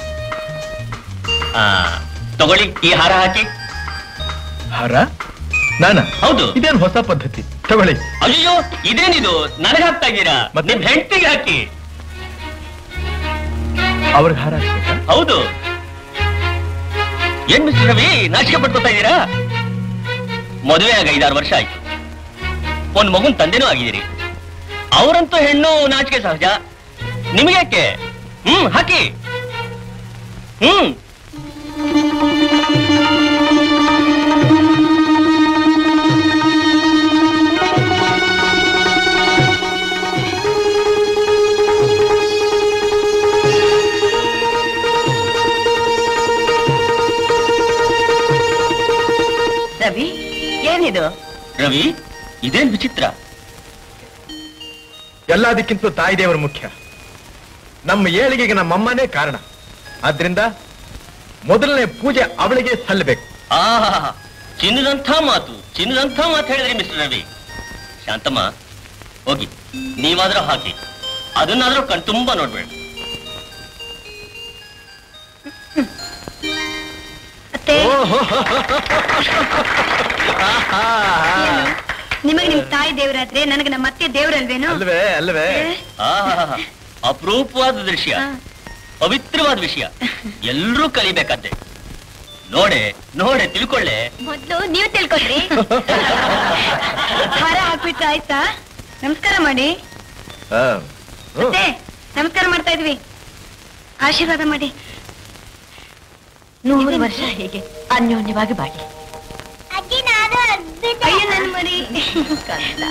ಆ ತಗೊಳ್ಳಿ ಈ ಹಾರ ಹಾಕಿ
ಹಾರ ನಾನ
ಹೌದು
ಇದೇನು ಹೊಸ ಪದ್ಧತಿ ತಗೊಳ್ಳಿ
ಅಯ್ಯೋ ಇದೇನಿದು ನನಗೆ ಹಾಕ್ತಾ ಇದ್ದೀರಾ
ಮತ್ತೆ?
ನಿಮ್ ಹೆಂಡತಿಗೆ ಹಾಕಿ
ಅವ್ರಿಗೆ ಹಾರ ಹಾಕ್ಬೇಕಾ?
ಹೌದು ಏನ್ ಮಿಸ್ಟರ್ ರವಿ ನಾಚಿಕೆ ಪಡ್ಕೊತಾ ಇದ್ದೀರಾ ಮದುವೆ ಆಗ ಐದಾರು ವರ್ಷ ಆಯ್ತು ಒಂದ್ ಮಗುನ್ ತಂದೆನೂ ಆಗಿದ್ದೀರಿ ಅವರಂತೂ ಹೆಣ್ಣು ನಾಚಿಕೆ ಸಹಜ ನಿಮ್ಗ್ಯಾಕೆ ಹ್ಮ್ ಹಾಕಿ ಹ್ಮ್
ರವಿ ಏನಿದು
ರವಿ ಇದೇನ್ ವಿಚಿತ್ರ
ಎಲ್ಲದಕ್ಕಿಂತ ತಾಯಿ ದೇವರು ಮುಖ್ಯ ನಮ್ಮ ಏಳಿಗೆಗೆ ನಮ್ಮಮ್ಮನೇ ಕಾರಣ ಆದ್ರಿಂದ ಮೊದಲನೇ ಪೂಜೆ ಅವಳಿಗೆ ಸಲ್ಲಬೇಕು
ಆಹಾ ಚಿನ್ನದಂಥ ಮಾತು ಚಿನ್ನದಂಥ ಮಾತು ಹೇಳಿದ್ರಿ ಮಿಸ್ಟರ್ ರವಿ ಶಾಂತಮ್ಮ ಹೋಗಿ ನೀವಾದ್ರೂ ಹಾಕಿ ಅದನ್ನಾದ್ರೂ ಕಣ್ತುಂಬ ನೋಡ್ಬೇಡ
ಅತ್ತೆ ನಿಮಗೆ ನಿಮ್ ತಾಯಿ ದೇವ್ರಾದ್ರೆ ನನಗೆ ನಮ್ಮ ಅತ್ತೆ ದೇವ್ರಲ್ವೇನು
ಅಲ್ವೇ ಅಲ್ವೇ
ಆಹಾ ಅಪರೂಪವಾದ ದೃಶ್ಯ
ಹಾ.
ಪವಿತ್ರವಾದ ವಿಷಯ ಎಲ್ರೂ ಕಲಿಬೇಕಾದ್ದೆ ನೋಡೆ ನೋಡೆ ತಿಳ್ಕೊಳ್ಳೆ
ಮೊದ್ಲು ನೀವು ತಿಳ್ಕೊಳ್ರಿ ಹಾರ ಹಾಕ್ಬಿಟ್ರೆ ಆಯ್ತಾ ನಮಸ್ಕಾರ ಮಾಡಿ
ಹಾ. ಹ್ಮ್.
ಅತ್ತೆ ನಮಸ್ಕಾರ ಮಾಡ್ತಾ ಇದ್ವಿ ಆಶೀರ್ವಾದ ಮಾಡಿ
ನೂರು ವರ್ಷ ಹೇಗೆ ಅನ್ಯೋನ್ಯವಾಗಿ ಬಾಳಿ
ಅಜ್ಜಿ ನಾನು ಅದ್ಭುತ
ಅಯ್ಯೋ ನನ್ ಮರಿ
ಕಂದ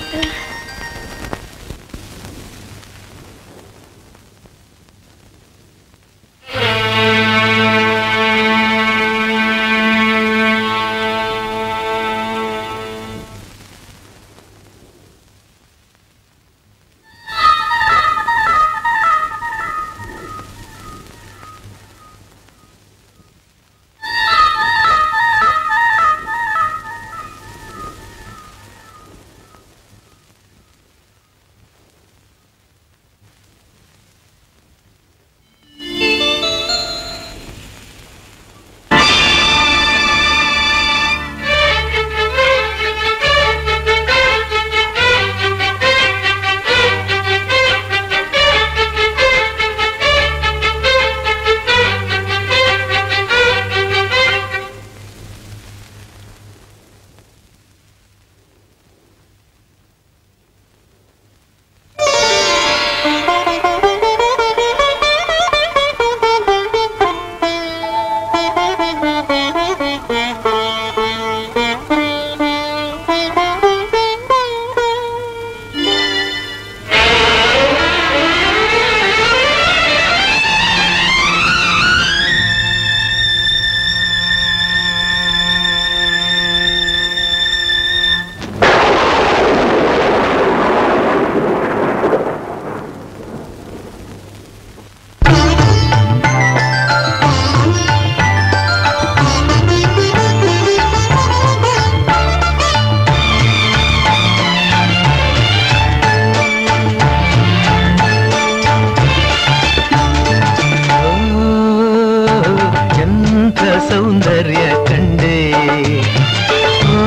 ಎಂಥ ಸೌಂದರ್ಯ ಕಂಡೆ ಓ,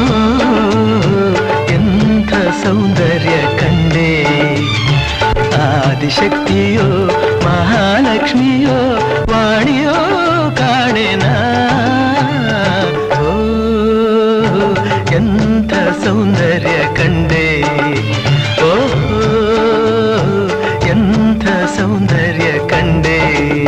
ಎಂಥ ಸೌಂದರ್ಯ ಕಂಡೆ ಆದಿಶಕ್ತಿಯೋ ಮಹಾಲಕ್ಷ್ಮಿಯೋ ವಾಣಿಯೋ ಕಾಣೆನ ಓ ಎಂಥ ಸೌಂದರ್ಯ ಕಂಡೆ ಓ ಎಂಥ ಸೌಂದರ್ಯ ಕಂಡೆ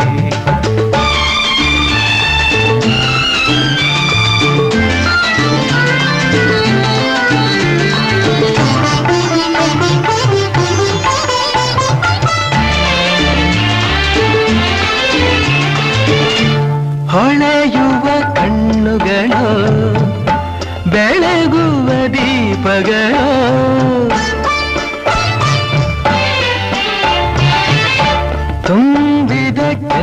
ಹೊಳೆಯುವ ಕಣ್ಣುಗಳು ಬೆಳಗುವ ದೀಪಗಳು ತುಂಬಿದ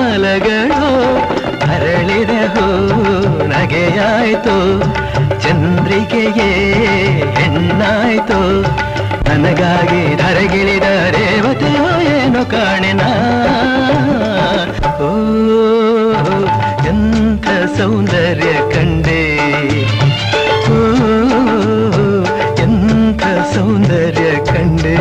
ಕಮಲಗಳು ಅರಳಿದ ಹೂ ನಗೆಯಾಯ್ತು ಚಂದ್ರಿಕೆಯೇ ಹೆಣ್ಣಾಯ್ತು ನನಗಾಗಿ ಧರೆಗಿಳಿದ ರೇವತೆಯೋ ಏನೋ ಕಾಣೆನ ಓ ಎಂಥ ಸೌಂದರ್ಯ ಕಂಡೆ ಓ ಎಂಥ ಸೌಂದರ್ಯ ಕಂಡೆ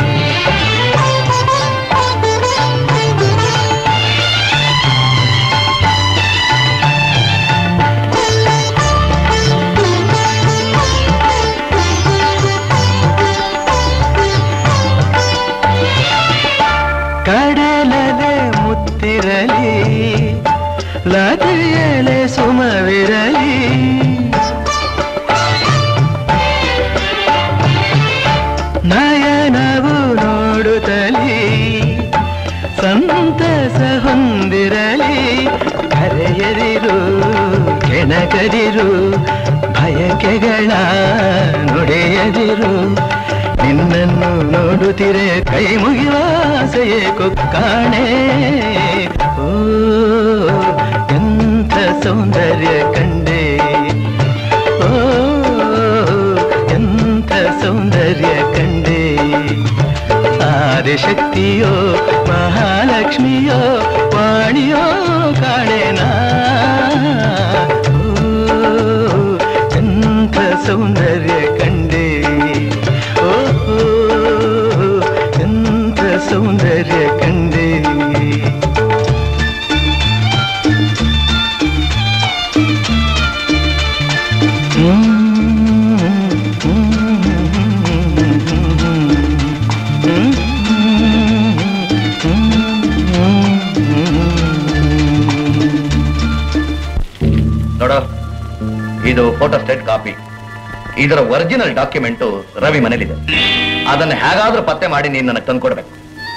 ಕಡಲಲೆ ಮುತ್ತಿರಲಿ ಲತೆಯಲೆ ಸುಮವಿರಲಿ ನಯನವು ನೋಡುತ್ತಲಿ ಸಂತಸ ಹೊಂದಿರಲಿ ಕರೆಯದಿರು ಕೆಣಕದಿರು ಭಯಕೆಗಳ ನುಡಿಯದಿರು ನಿನ್ನನ್ನು ನೋಡುತ್ತಿರೆ ಕೈ ಮುಗಿವಾಸೆಯೇ ಕೊಕ್ಕಾಣೆ ಓ ಎಂಥ ಸೌಂದರ್ಯ ಕಂಡೆ ಓ ಎಂಥ ಸೌಂದರ್ಯ ಕಂಡೆ ಆದಿಶಕ್ತಿಯೋ ಮಹಾಲಕ್ಷ್ಮಿಯೋ ವಾಣಿಯೋ ಕಾಣೆನಾ ಓ ಎಂಥ ಸೌಂದರ್ಯ ಕಂಡೆ ಓ ಎಂಥ ಸೌಂದರ್ಯ ಕಂಡೆ
ನೋಡೋ ಇದು ಫೋಟೋ ಸ್ಟೇಟ್ ಕಾಪಿ ಇದರ ಒರಿಜಿನಲ್ ಡಾಕ್ಯುಮೆಂಟು ರವಿ ಮನೇಲಿದೆ ಅದನ್ನ ಹೇಗಾದ್ರೂ ಪತ್ತೆ ಮಾಡಿ ನೀನು ನನಗೆ ತಂದ್ಕೊಡ್ಬೇಕು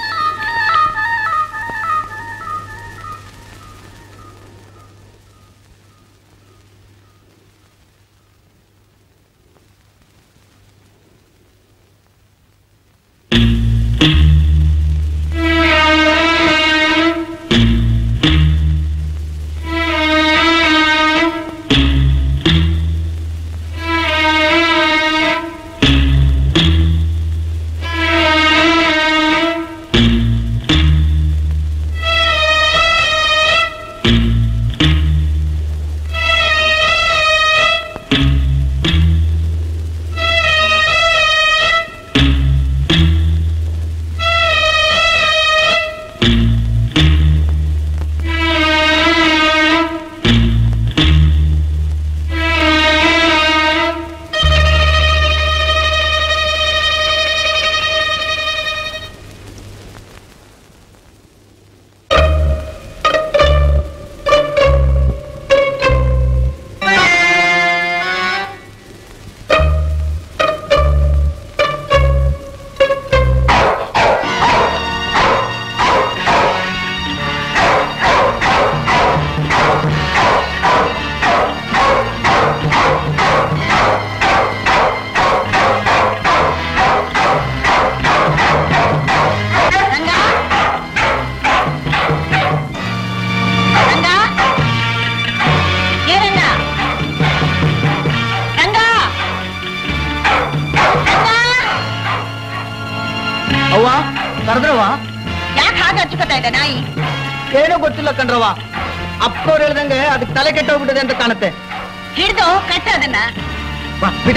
ಅವ್ವ ಕರೆದ್ರವ
ಯಾಕೆ ಹಾಗೆ ಹಚ್ಕೋತಾ ಇದೆ ನಾಯಿ
ಏನೋ ಗೊತ್ತಿಲ್ಲ ಕಣ್ರವ ಅಪ್ಪವ್ರು ಹೇಳ್ದಂಗೆ ಅದಕ್ಕೆ ತಲೆ ಕೆಟ್ಟೋಗ್ಬಿಟ್ಟಿದೆ ಅಂತ ಕಾಣುತ್ತೆ
ಹಿಡ್ದು ಕಟ್ಟ ಅದನ್ನ
ಬಾ ಬಿಡ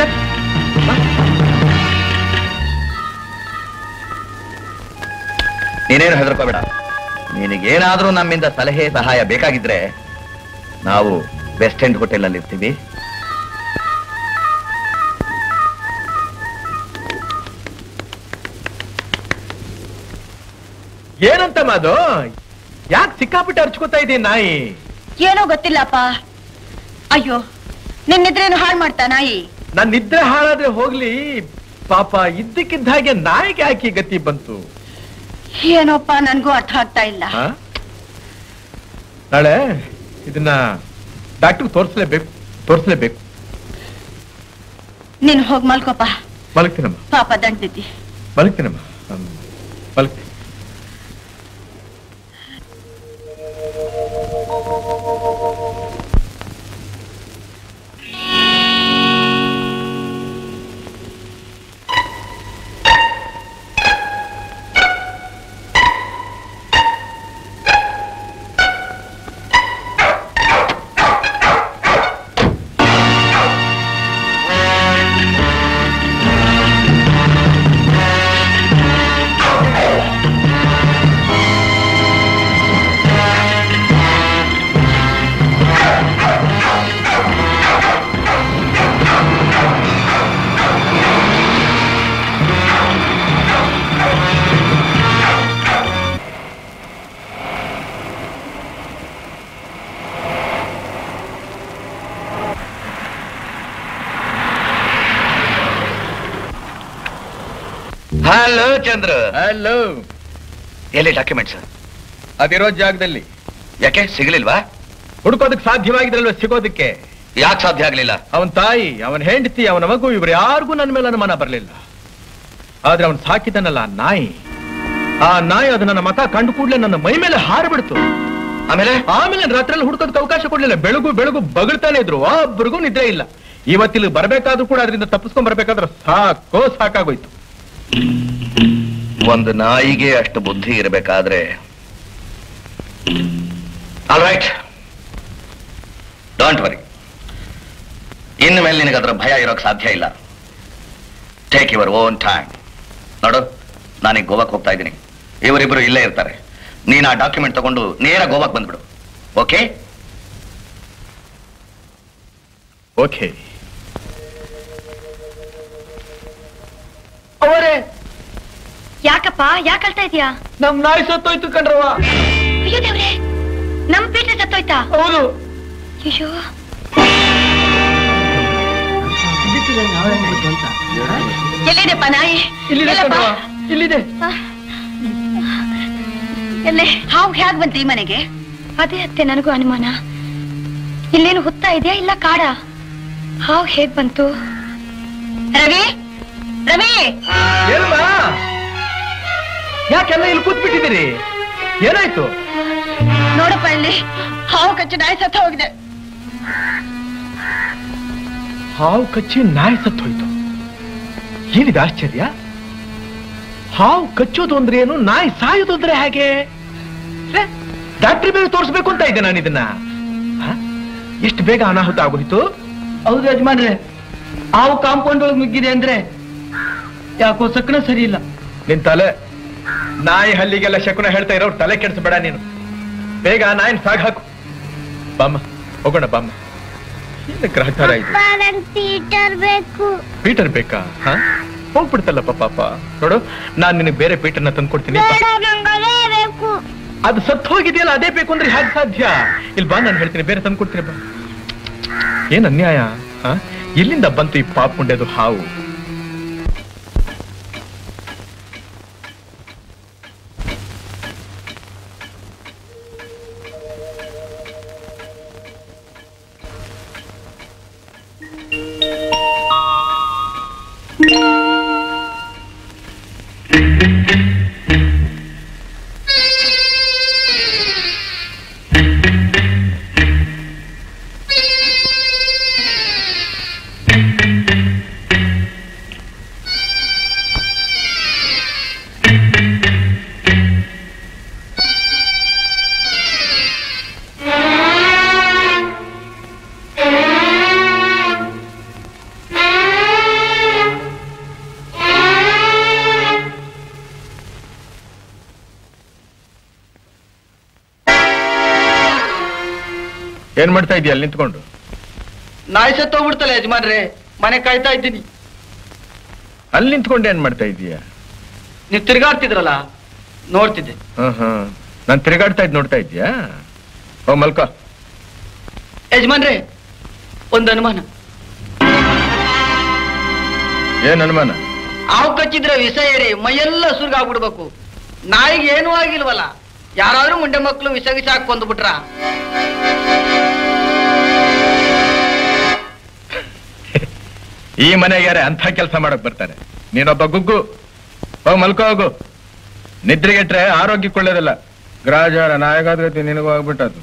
ನೀನೇನು ಹೆದರ್ಕೋಬೇಡ ನಿನಗೇನಾದ್ರೂ ನಮ್ಮಿಂದ ಸಲಹೆ ಸಹಾಯ ಬೇಕಾಗಿದ್ರೆ ನಾವು ವೆಸ್ಟ್ ಎಂಡ್ ಹೋಟೆಲ್ ಅಲ್ಲಿ ಇರ್ತೀವಿ
ಏನಂತ ಮಾದು ಯಾಕೆ ಸಿಕ್ಕಾಪಟ್ಟೆ ಅರ್ಚ್ಕೋತಾ ಇದ್ದೀನಿ ನಾಯಿ
ಏನೋ ಗೊತ್ತಿಲ್ಲಪ್ಪ ಅಯ್ಯೋ ನಿನ್ನಿದ್ರೇನು ಹಾಳು ಮಾಡ್ತಾ ನಾಯಿ
ನನ್ನ ನಿದ್ರೆ ಹಾಳಾದ್ರೆ ಹೋಗ್ಲಿ ಪಾಪ ಇದ್ದಕ್ಕಿದ್ದ ಹಾಗೆ ನಾಯಿಗೆ ಯಾಕೆ ಈ ಗತಿ ಬಂತು
ಏನೋಪ್ಪ ನನ್ಗೂ ಅರ್ಥ ಆಗ್ತಾ ಇಲ್ಲ
ಆ? ನಾಳೆ ಇದನ್ನ ಡಾಕ್ಟರ್ ತೋರಿಸ್ಲೇಬೇಕು ತೋರಿಸ್ಲೇಬೇಕು
ನೀನ್ ಹೋಗ್ ಮಲ್ಕೋಪ
ಮಲಗ್ತೀನಮ್ಮ
ಪಾಪ ದಂಡ್ದಿದ್ದಿ
ಮಲಗ್ತೀನಮ್ಮ ಹ್ಮ್, ಮಲಗ್ತೀನಿ
ಹಲೋ ಚಂದ್ರ
ಹಲೋ
ಎಲ್ಲಿ ಡಾಕ್ಯುಮೆಂಟ್ಸ್
ಅದಿರೋ ಜಾಗದಲ್ಲಿ
ಯಾಕೆ ಸಿಗ್ಲಿಲ್ವಾ
ಹುಡ್ಕೋದಕ್ಕೆ ಸಾಧ್ಯವಾಗಿದ್ರಲ್ವ ಸಿಗೋದಕ್ಕೆ
ಯಾಕೆ ಸಾಧ್ಯ ಆಗ್ಲಿಲ್ಲ
ಅವನ ತಾಯಿ ಅವನ ಹೆಂಡತಿ ಅವನ ಮಗು ಇವ್ರು ಯಾರಿಗೂ ನನ್ನ ಮೇಲೆ ಅನುಮಾನ ಬರಲಿಲ್ಲ ಆದ್ರೆ ಅವನ್ ಸಾಕಿದನಲ್ಲ ಆ ನಾಯಿ ಆ ನಾಯಿ ಅದು ನನ್ನ ಮತ ಕಂಡು ಕೂಡಲೇ ನನ್ನ ಮೈ ಮೇಲೆ ಹಾರಿಬಿಡ್ತು
ಆಮೇಲೆ
ಆಮೇಲೆ ರಾತ್ರಿಯಲ್ಲಿ ಹುಡ್ಕೋದಕ್ಕೆ ಅವಕಾಶ ಕೊಡ್ಲಿಲ್ಲ ಬೆಳಗು ಬೆಳಗು ಬಗಳ್ತಾನೆ ಇದ್ರು ಒಬ್ರಿಗೂ ನಿದ್ರೆ ಇಲ್ಲ ಇವತ್ತಿಲ್ಲಿ ಬರ್ಬೇಕಾದ್ರೂ ಕೂಡ ಅದರಿಂದ ತಪ್ಪಿಸ್ಕೊಂಡ್ ಬರ್ಬೇಕಾದ್ರೆ ಸಾಕೋ ಸಾಕಾಗೋಯ್ತು
ಒಂದು ನಾಯಿಗೆ ಅಷ್ಟು ಬುದ್ಧಿ ಇರಬೇಕಾದ್ರೆ ಆಲ್ ರೈಟ್ ಡೋಂಟ್ ವರಿ ಇನ್ನು ಮೇಲೆ ನಿನಗೆ ಅದರ ಭಯ ಇರೋಕ್ ಸಾಧ್ಯ ಇಲ್ಲ ಟೇಕ್ ಯುವರ್ ಓನ್ ಟೈಮ್ ನೋಡು ನಾನೀಗ ಗೋವಾಕ್ ಹೋಗ್ತಾ ಇದ್ದೀನಿ ಇವರಿಬ್ಬರು ಇಲ್ಲೇ ಇರ್ತಾರೆ ನೀನು ಆ ಡಾಕ್ಯುಮೆಂಟ್ ತಗೊಂಡು ನೇರ ಗೋವಾಕ್ ಬಂದ್ಬಿಡು ಓಕೆ
ಓಕೆ
ಅವರೇ ಯಾಕಪ್ಪ ಯಾಕೆ ಅಳ್ತಾ ಇದೀಯಾ
ನಮ್ ನಾಯಿ ಸತ್ತೋಯ್ತು ಕಣ್ರವ
ಅಯ್ಯೋ ದೇವ್ರೆ ನಮ್ ಪೀಠ ಸತ್ತೋಯ್ತಾ
ಹೌದು
ಅಯ್ಯೋ ಎಲ್ಲಿದೆಪ್ಪ ನಾಯಿ ಎಲ್ಲಪ್ಪ?
ಇಲ್ಲಿದೆ
ಆ. ಎಲ್ಲೇ ಹಾವು ಹೇಗ್ ಬಂತು ಈ ಮನೆಗೆ ಅದೇ ಅತ್ತೆ ನನಗೂ ಅನುಮಾನ ಇಲ್ಲೇನು ಹುತ್ತ ಇದೆಯಾ ಇಲ್ಲ ಕಾಡ ಹಾವು ಹೇಗ್ ಬಂತು ರವಿ ರವಿ
ಎಲ್ವಾ ಯಾಕೆಲ್ಲ ಇಲ್ಲಿ ಕೂತ್ಬಿಟ್ಟಿದ್ದೀರಿ ಏನಾಯ್ತು
ನೋಡಪ್ಪ ಇಲ್ಲಿ ಹಾವು ಕಚ್ಚಿ ನಾಯಿ ಸತ್ತ ಹೋಗಿದೆ
ಹಾವು ಕಚ್ಚಿ ನಾಯಿ ಸತ್ತೋಯ್ತು ಏನಿದೆ ಆಶ್ಚರ್ಯ ಹಾವು ಕಚ್ಚೋದು ಅಂದ್ರೆ ಏನು ನಾಯಿ ಸಾಯೋದು ಅಂದ್ರೆ ಹೇಗೆ ಡಾಕ್ಟ್ರಿ ಬೇಗ ತೋರಿಸ್ಬೇಕು ಅಂತ ಇದ್ದೆ ನಾನು ಇದನ್ನ ಹ? ಎಷ್ಟು ಬೇಗ ಅನಾಹುತ ಆಗೋಯ್ತು
ಹೌದು ಯಜಮಾನ್ರೆ ಹಾವು ಕಾಂಪೌಂಡ್ ಒಳಗೆ ನುಗ್ಗಿದೆ ಅಂದ್ರೆ ಯಾಕೋ ಸಕ್ಕನ ಸರಿ ಇಲ್ಲ
ನಿನ್ ತಲೆ ನಾಯಿ ಹಲ್ಲಿಗೆಲ್ಲ ಶಕುನ ಹೇಳ್ತಾ ಇರೋ ತಲೆ ಕೆಡಿಸ್ಬೇಡ ನೀನು ಬೇಗ ಆ ನಾಯಿನ ಸಾಗ್ ಹಾಕು ಬಾಮ್ಮ ಹೋಗೋಣ ಬಾಮ್ಮ ಏನು ಗ್ರಹಚಾರ ಇದು
ನಂಗೆ ಪೀಟರ್ ಬೇಕು
ಪೀಟರ್ ಬೇಕಾ ಹ ಹೋಗ್ಬಿಡ್ತಲ್ಲಪ್ಪ ಪಾಪ ನೋಡು ನಾನ್ ನಿನಗೆ ಬೇರೆ ಪೀಟರ್ನ ತಂದ್ಕೊಡ್ತೀನಿ ಬಾ.
ಬೇಡ ನಂಗೆ ಅದೇ ಬೇಕು
ಅದು ಸತ್ತು ಹೋಗಿದೆಯಲ್ಲ ಅದೇ ಬೇಕು ಅಂದ್ರೆ ಹೇಗೆ ಸಾಧ್ಯ ಇಲ್ಲಿ ಬಾ ನಾನು ಹೇಳ್ತೀನಿ ಬೇರೆ ತಂದ್ಕೊಡ್ತೀನಿ ಬಾ ಏನ್ ಅನ್ಯಾಯ ಹ? ಎಲ್ಲಿಂದ ಬಂತು ಈ ಪಾಪ ಮುಂಡೆದು ಹಾವು ಏನ್ ಮಾಡ್ತಾ ಇದೀಯ ಅಲ್ಲಿ ನಿಂತ್ಕೊಂಡು
ನಾಯಿ ಸತ್ತೋಗ್ಬಿಡ್ತಲ್ಲ ಯಜಮಾನ್ರೆ ಮನೆ ಕಾಯ್ತಾ ಇದ್ದೀನಿ
ಅಲ್ಲಿ ನಿಂತ್ಕೊಂಡು ಏನ್ ಮಾಡ್ತಾ ಇದೀಯ
ನೀವು ತಿರ್ಗಾಡ್ತಿದ್ರಲ್ಲ ನೋಡ್ತಿದ್ದೆ
ಹ್ಮ್ ಹ್ಮ್ ನಾನ್ ತಿರುಗಾಡ್ತಾ ಇದ್ ನೋಡ್ತಾ ಇದ್ಯಾ ಓ ಮಲ್ಕ
ಯಜಮಾನ್ರೆ ಒಂದು ಅನುಮಾನ
ಏನ್ ಅನುಮಾನ
ಹಾವು ಕಚ್ಚಿದ್ರೆ ವಿಷ ಏರಿ ಮೈಯೆಲ್ಲ ಸುರ್ಗಾಗ್ಬಿಡ್ಬೇಕು ನಾಯಿಗೆ ಏನೂ ಆಗಿಲ್ವಲ್ಲ ಯಾರಾದ್ರೂ ಮುಂಡೆ ಮಕ್ಕಳು ವಿಷ ವಿಷ ಹಾಕೊಂಡ್ ಬಿಟ್ರ
ಈ ಮನೆಗೆ ಯಾರೇ ಅಂಥ ಕೆಲಸ ಮಾಡಕ್ ಬರ್ತಾರೆ ನೀನೊಬ್ಬ ಗುಗ್ಗು ಹೋಗ್ ಮಲ್ಕೋ ಹೋಗು ನಿದ್ರೆಗೆಟ್ರೆ ಆರೋಗ್ಯಕ್ಕೆ ಒಳ್ಳೇದಲ್ಲ ಗ್ರಾಚಾರ ನಾಯಕಾದ್ಗತಿ ನಿನಗೂ ಆಗ್ಬಿಟ್ಟದು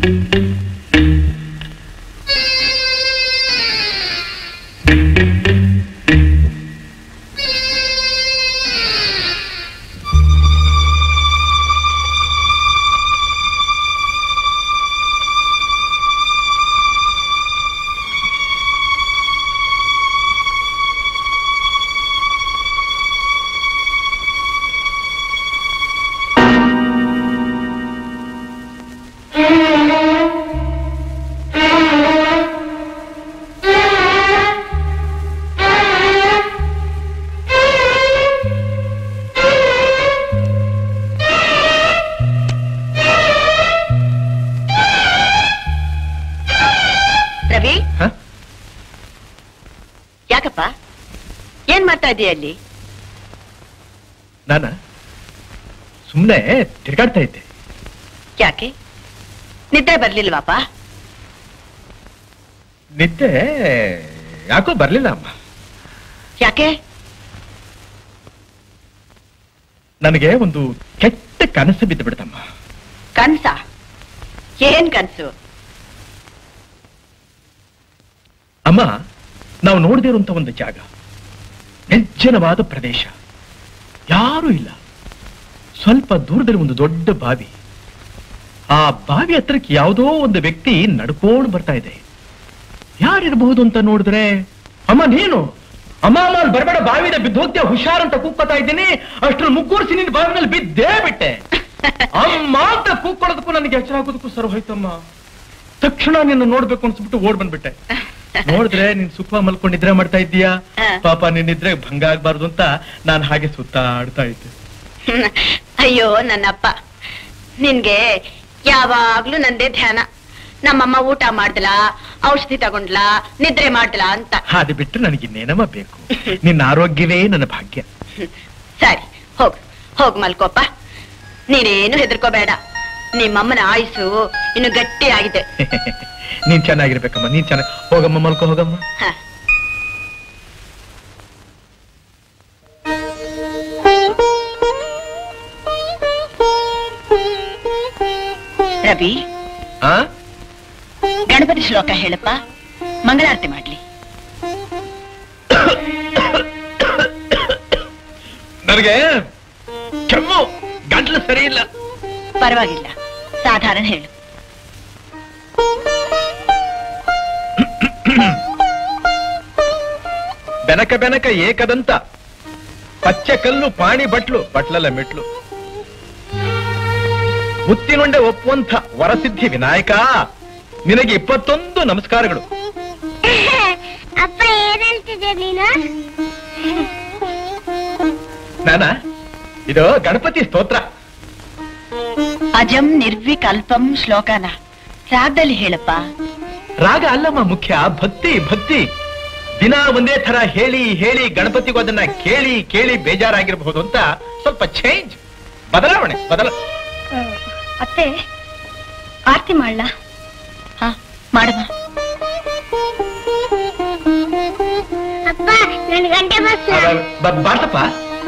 ರವಿ
ಹ?
ಯಾಕಪ್ಪ ಏನ್ ಮಾಡ್ತಾ ಇದೀಯ ಅಲ್ಲಿ
ನಾನ ಸುಮ್ಮನೆ ತಿರ್ಗಾಡ್ತಾ ಇದ್ದೆ
ಯಾಕೆ ನಿದ್ದೆ ಬರ್ಲಿಲ್ವಾಪ
ನಿದ್ದೆ ಯಾಕೋ ಬರ್ಲಿಲ್ಲ ಅಮ್ಮ
ಯಾಕೆ
ನನಗೆ ಒಂದು ಕೆಟ್ಟ ಕನಸು ಬಿದ್ದು ಬಿಡ್ತಮ್ಮ
ಕನ್ಸ ಏನ್ ಕನ್ಸು
ಅಮ್ಮ ನಾವು ನೋಡದಿರುವಂತ ಒಂದು ಜಾಗ ನಿರ್ಜನವಾದ ಪ್ರದೇಶ ಯಾರೂ ಇಲ್ಲ ಸ್ವಲ್ಪ ದೂರದಲ್ಲಿ ಒಂದು ದೊಡ್ಡ ಬಾವಿ ಆ ಬಾವಿ ಹತ್ರಕ್ಕೆ ಯಾವುದೋ ಒಂದು ವ್ಯಕ್ತಿ ನಡ್ಕೊಂಡು ಬರ್ತಾ ಇದೆ ಯಾರಿರಬಹುದು ಅಂತ ನೋಡಿದ್ರೆ ಅಮ್ಮ ನೀನು ಅಮ್ಮ ಅಮ್ಮ ಅಲ್ಲಿ ಬರಬೇಡ ಬಾವಿದ ಬಿದ್ದೋಗ್ತೀಯ ಹುಷಾರ್ ಅಂತ ಕೂಗ್ಕೊತಾ ಇದ್ದೀನಿ ಅಷ್ಟ್ರಲ್ಲಿ ಮುಗ್ಗೂರ್ಸಿ ನಿನ್ನ ಬಾವಿನಲ್ಲಿ ಬಿದ್ದೇ ಬಿಟ್ಟೆ ಅಮ್ಮ ಅಂತ ಕೂಗ್ಕೊಳ್ಳೋದಕ್ಕೂ ನನಗೆ ಎಚ್ಚರ ಆಗೋದಕ್ಕೂ ಸರ್ ಹೋಯ್ತಮ್ಮ ತಕ್ಷಣ ನಿನ್ನ ನೋಡ್ಬೇಕು ಅನ್ಸ್ಬಿಟ್ಟು ಓಡ್ ಬಂದ್ಬಿಟ್ಟೆ ನೋಡಿದ್ರೆ ನೀನ್ ಸುಖ ಮಲ್ಕೊಂಡು ನಿದ್ರೆ ಮಾಡ್ತಾ ಇದ್ದೀಯಾ
ಹಾ.
ಪಾಪ ನಿನ್ನಿದ್ರೆ ಭಂಗ ಆಗ್ಬಾರ್ದು ಅಂತ ನಾನು ಹಾಗೆ ಸುತ್ತಾಡ್ತಾ ಇದ್ದೆ
ಅಯ್ಯೋ ನನ್ನಪ್ಪ ನಿನ್ಗೆ ಯಾವಾಗ್ಲೂ ನಂದೇ ಧ್ಯಾನ ನಮ್ಮಮ್ಮ ಊಟ ಮಾಡ್ದಲ ಔಷಧಿ ತಗೊಂಡ್ಲಾ ನಿದ್ರೆ ಮಾಡ್ದಲ ಅಂತ
ಅದು ಬಿಟ್ಟು ನನಗಿನ್ನೇನಮ್ಮ ಬೇಕು ನಿನ್ನ ಆರೋಗ್ಯವೇ ನನ್ನ ಭಾಗ್ಯ
ಸರಿ ಹೋಗ್ ಹೋಗ್ ಮಲ್ಕೋಪ ನೀನೇನು ಹೆದರ್ಕೋಬೇಡ ನಿಮ್ಮಮ್ಮನ ಆಯುಸು ಇನ್ನು ಗಟ್ಟಿ ಆಗಿದೆ
ನೀನ್ ಚೆನ್ನಾಗಿರ್ಬೇಕಮ್ಮ ನೀನ್ ಚೆನ್ನಾಗಿ ಹೋಗಮ್ಮ ಮಲ್ಕೋ ಹೋಗಮ್ಮ
ಹ. ರವಿ
ಆ
ಗಣಪತಿ ಶ್ಲೋಕ ಹೇಳಪ್ಪ ಮಂಗಳಾರತಿ ಮಾಡ್ಲಿ
ನನಗೆ ಕೆಮ್ಮು ಗಂಟ್ಲು ಸರಿ ಇಲ್ಲ
ಪರವಾಗಿಲ್ಲ ಸಾಧಾರಣ ಹೇಳು
ಬೆನಕ ಬೆನಕ ಏಕದಂತ ಪಚ್ಚೆ ಕಲ್ಲು ಪಾಣಿ ಬಟ್ಲು ಬಟ್ಲಲ್ಲ ಮೆಟ್ಲು ಮುತ್ತಿನುಂಡೆ ಒಪ್ಪುವಂಥ ವರಸಿದ್ಧಿ ವಿನಾಯಕ ನಿನಗೆ ಇಪ್ಪತ್ತೊಂದು ನಮಸ್ಕಾರಗಳು
ಅಪ್ಪ ಏನಂತಿದ್ದೆ ನೀನು
ನಾನ ಇದು ಗಣಪತಿ ಸ್ತೋತ್ರ
ಅಜಂ ನಿರ್ವಿಕಲ್ಪಂ ಶ್ಲೋಕನ ರಾಗದಲ್ಲಿ ಹೇಳಪ್ಪ
ರಾಗ ಅಲ್ಲಮ್ಮ ಮುಖ್ಯ ಭಕ್ತಿ ಭಕ್ತಿ ದಿನ ಒಂದೇ ತರ ಹೇಳಿ ಹೇಳಿ ಗಣಪತಿಗೂ ಅದನ್ನ ಕೇಳಿ ಕೇಳಿ ಬೇಜಾರಾಗಿರ್ಬಹುದು ಅಂತ ಸ್ವಲ್ಪ ಚೇಂಜ್ ಬದಲಾವಣೆ ಬದಲ
ಅತ್ತೆ ಆರ್ತಿ ಮಾಡ್ಲಾ
ಹ ಮಾಡಮ್ಮ
ಅಪ್ಪ ನನ್ ಗಂಟೆ ಬಸ್
ಬ- ಬಾರ್ತಪ್ಪ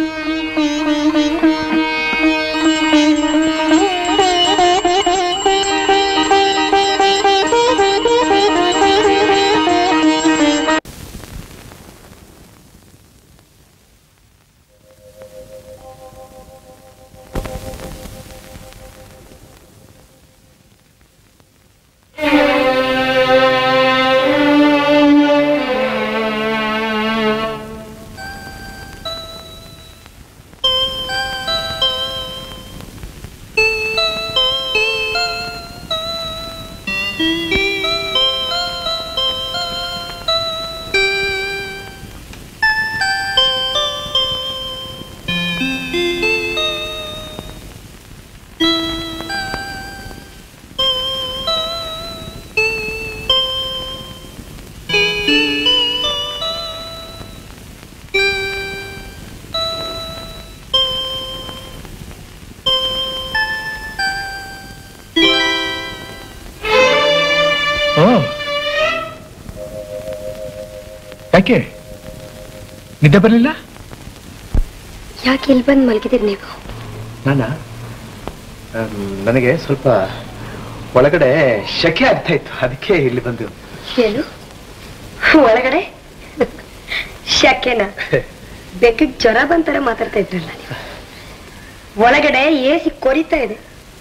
ಓ ಯಾಕೆ ನಿದ್ದೆ ಬರಲಿಲ್ಲ
ಯಾಕೆ ಇಲ್ಲಿ ಬಂದು ಮಲಗಿದಿರಿ ನೀವು
ನಾನ ನನಗೆ ಸ್ವಲ್ಪ
ಒಳಗಡೆ ಶಕೆ ಆಗ್ತಾ ಇತ್ತು ಅದಕ್ಕೆ ಇಲ್ಲಿ ಬಂದು
ಏನು ಒಳಗಡೆ ಶಕೆನ ಬೆಕ್ಕಿಗೆ ಜ್ವರ ಬಂತರ ಮಾತಾಡ್ತಾ ಇದ್ರಲ್ಲ ನೀವು ಒಳಗಡೆ ಏಸಿ ಕೊರಿತಾ ಇದೆ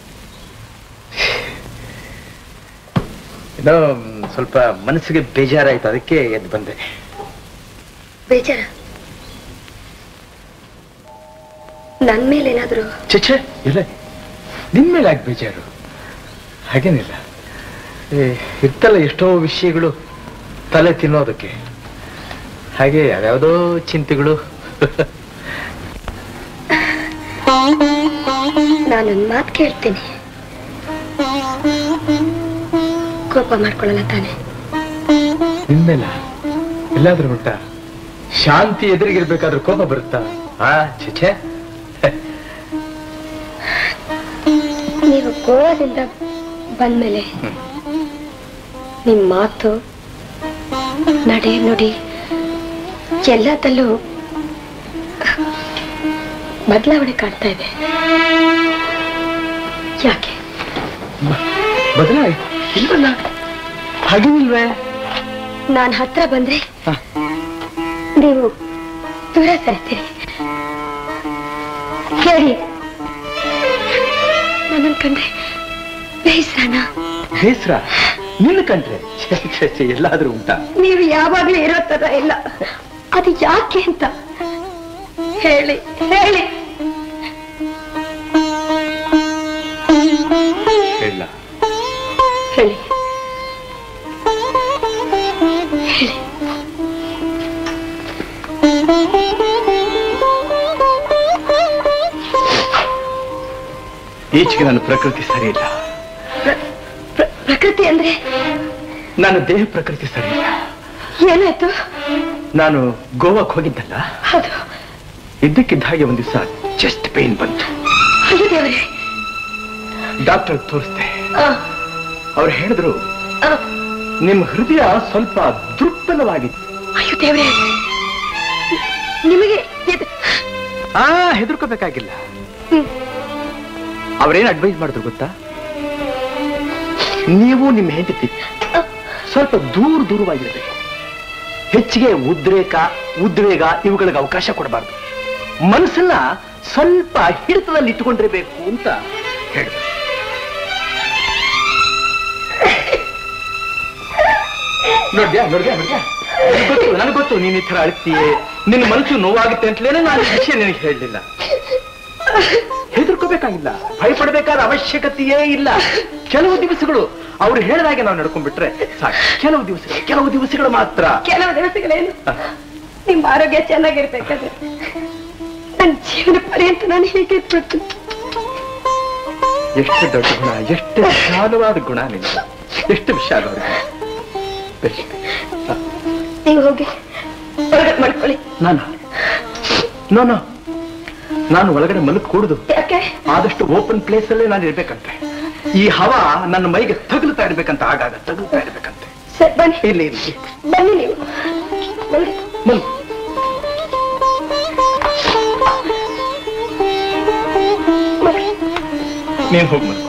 ಏನೋ ಮ್, ಸ್ವಲ್ಪ ಮನಸ್ಸಿಗೆ ಬೇಜಾರಾಯ್ತು ಅದಕ್ಕೆ ಎದ್ದು ಬಂದೆ
ಬೇಜಾರ ನನ್ ಮೇಲೆ ಏನಾದ್ರು
ಚಚ್ಚೆ ಇಲ್ಲ ನಿನ್ ಮೇಲೆ ಯಾಕೆ ಬೇಜಾರು ಹಾಗೇನಿಲ್ಲ ಏ, ಇರ್ತಲ್ಲ ಎಷ್ಟೋ ವಿಷಯಗಳು ತಲೆ ತಿನ್ನೋದಕ್ಕೆ ಹಾಗೆ ಯಾವ್ಯಾವುದೋ ಚಿಂತೆಗಳು
ನಾನೊಂದ್ ಮಾತು ಕೇಳ್ತೀನಿ ಕೋಪ ಮಾಡ್ಕೊಳ್ಳಲ್ಲ ತಾನೆ
ನಿಮ್ಮೇಲ ಎಲ್ಲಾದ್ರೂ ಉಂಟಾ ಶಾಂತಿ ಎದುರಿಗಿರ್ಬೇಕಾದ್ರೂ ಕೋಪ ಬರುತ್ತಾ ಆ ಚಚೆ
ನೀವು ಗೋವಾದಿಂದ ಬಂದ್ಮೇಲೆ ನಿಮ್ ಮಾತು ನಡೆ ನುಡಿ ಎಲ್ಲದಲ್ಲೂ ಬದಲಾವಣೆ ಕಾಣ್ತಾ ಇದೆ ಯಾಕೆ
ಬದಲಾಯ್ತು ಇಲ್ವಲ್ಲ ಹಾಗೇನಿಲ್ವೇ
ನಾನ್ ಹತ್ರ ಬಂದ್ರೆ ನೀವು ದೂರ ಸರಿತೀರಿ ಕೇಳಿ ನನ್ನ ಕಂಡ್ರೆ ಬೇಸರನ
ಬೇಸರ ನಿನ್ನ ಕಂಡ್ರೆ ಛೆ, ಛೆ, ಛೆ, ಎಲ್ಲಾದ್ರೂ ಉಂಟಾ
ನೀವು ಯಾವಾಗ್ಲೂ ಇರೋ ತರ ಇಲ್ಲ ಅದು ಯಾಕೆ ಅಂತ ಹೇಳಿ ಹೇಳಿ
ಹೇಳ
ಹೇಳಿ ಹೇಳಿ
ಈಚೆಗೆ ನನ್ನ ಪ್ರಕೃತಿ ಸರಿ ಇಲ್ಲ
ಪ್ರ- ಪ್ರಕೃತಿ ಅಂದ್ರೆ
ನನ್ನ ದೇಹ ಪ್ರಕೃತಿ ಸರಿ ಇಲ್ಲ
ಏನಾಯ್ತು
ನಾನು ಗೋವಾಕ್ ಹೋಗಿದ್ದಲ್ಲ
ಅದು
ಇದ್ದಕ್ಕಿದ್ದ ಹಾಗೆ ಒಂದ್ ದಿವಸ ಚೆಸ್ಟ್ ಪೇನ್ ಬಂತು
ಅಯ್ಯೋ ದೇವರೇ
ಡಾಕ್ಟರ್ ತೋರಿಸ್ದೆ
ಆ,
ಅವ್ರು ಹೇಳಿದ್ರು
ಆ,
ನಿಮ್ ಹೃದಯ ಸ್ವಲ್ಪ ದುರ್ಬಲವಾಗಿದೆ
ಅಯ್ಯೋ ದೇವರೇ ನಿಮಗೆ ಎದ್-
ಆ ಹೆದರ್ಕೋಬೇಕಾಗಿಲ್ಲ
ಹ್ಮ್.
ಅವ್ರೇನ್ ಅಡ್ವೈಸ್ ಮಾಡಿದ್ರು ಗೊತ್ತಾ ನೀವು ನಿಮ್ಮ ಹೆಂಡತಿ ಸ್ವಲ್ಪ ದೂರ ದೂರವಾಗಿರ್ಬೇಕು ಹೆಚ್ಚಿಗೆ ಉದ್ರೇಕ ಉದ್ವೇಗ ಇವುಗಳಿಗೆ ಅವಕಾಶ ಕೊಡಬಾರ್ದು ಮನಸ್ಸನ್ನ ಸ್ವಲ್ಪ ಹಿಡಿತದಲ್ಲಿ ಇಟ್ಟುಕೊಂಡಿರ್ಬೇಕು ಅಂತ ಹೇಳಿದ್ರು ನೋಡ್ದ್ಯಾ ನೋಡ್ದ್ಯಾ ನೋಡ್ದ್ಯಾ ನನಗ್ ಗೊತ್ತು ನನಗೆ ಗೊತ್ತು ನೀನ್ ಈ ತರ ಅಳ್ತೀಯೇ ನಿನ್ನ ಮನಸ್ಸು ನೋವಾಗುತ್ತೆ ಅಂತಲೇ ನಾನು ಈ ವಿಷಯ ನಿನಗೆ ಹೇಳಲಿಲ್ಲ ಹೆದರ್ಕೋಬೇಕಾಗಿಲ್ಲ ಭಯಪಡಬೇಕಾದ ಅವಶ್ಯಕತೆಯೇ ಇಲ್ಲ ಕೆಲವು ದಿವಸಗಳು ಅವ್ರು ಹೇಳಿದಾಗೆ ನಾವು ನಡ್ಕೊಂಡ್ಬಿಟ್ರೆ ಸಾಕು ಕೆಲವು ದಿವಸಗಳು ಕೆಲವು ದಿವಸಗಳು ಮಾತ್ರ
ಕೆಲವು ದಿವಸಗಳೇನು ನಿಮ್ ಆರೋಗ್ಯ ಚೆನ್ನಾಗಿರ್ಬೇಕಾದ್ರೆ ನನ್ನ ಜೀವನ ಪರ್ಯಂತ ನಾನು ಹೀಗೆ ಇದ್ಬಿಡ್ತೀನಿ
ಎಷ್ಟು ದೊಡ್ಡ ಗುಣ ಎಷ್ಟು ವಿಶಾಲವಾದ ಗುಣ ನಿಂದು ಎಷ್ಟು ವಿಶಾಲವಾದ ಗುಣ ಬೇಷ್.
ನೀವು ಹೋಗಿ ಹೊರಗಡೆ ಮಾಡ್ಕೊಳ್ಳಿ
ನಾನು ನೋ ನೋ ನಾನು ಒಳಗಡೆ ಮಲಗ್ ಕೂಡುದು
ಯಾಕೆ
ಆದಷ್ಟು ಓಪನ್ ಪ್ಲೇಸ್ ಅಲ್ಲೇ ನಾನು ಇರ್ಬೇಕಂತೆ ಈ ಹವಾ ನನ್ನ ಮೈಗೆ ತಗುಲ್ತಾ ಇರ್ಬೇಕಂತ ಆಗಾಗ ತಗುಲ್ತಾ ಇರ್ಬೇಕಂತೆ
ಸರಿ ಬನ್ನಿ
ಇಲ್ಲಿ ಇಲ್ಲಿ
ಬನ್ನಿ ನೀವು ಬನ್ನಿ
ಮಲ್ಗು. ನೀನ್ ಹೋಗಿ ಮಲ್ಗು.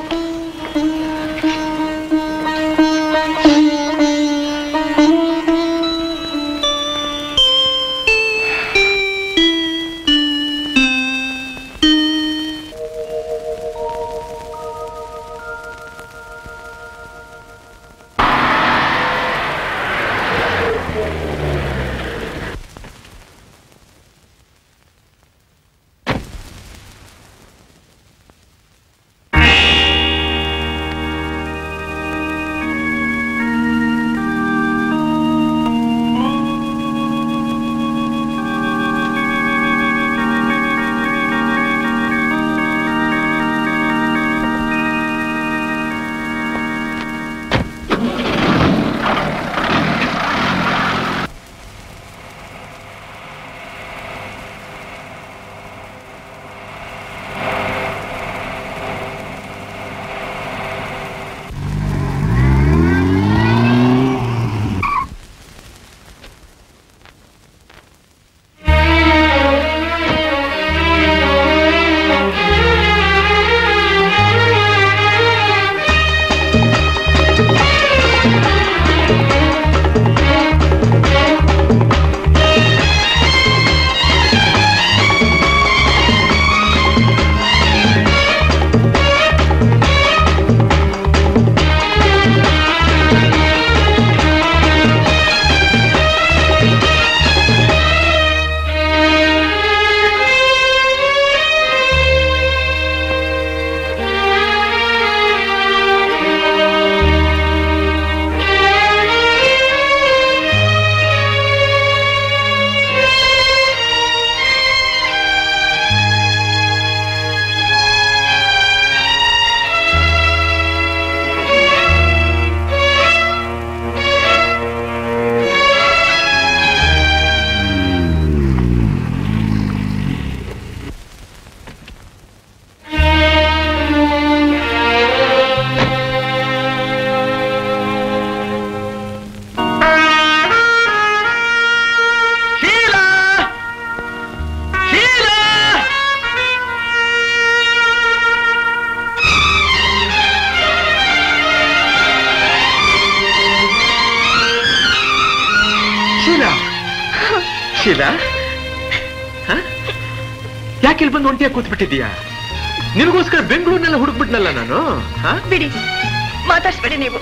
ಶೀಲಾ ಹ? ಯಾಕೆ ಇಲ್ಲಿ ಬಂದು ಒಂಟಿಯಾಗಿ ಕೂತ್ಬಿಟ್ಟಿದ್ಯಾ ನಿನಗೋಸ್ಕರ ಬೆಂಗಳೂರಿನೆಲ್ಲ ಹುಡುಕ್ಬಿಟ್ನಲ್ಲ ನಾನು ಹ?
ಬಿಡಿ ಮಾತಾಡ್ಸ್ಬೇಡಿ ನೀವು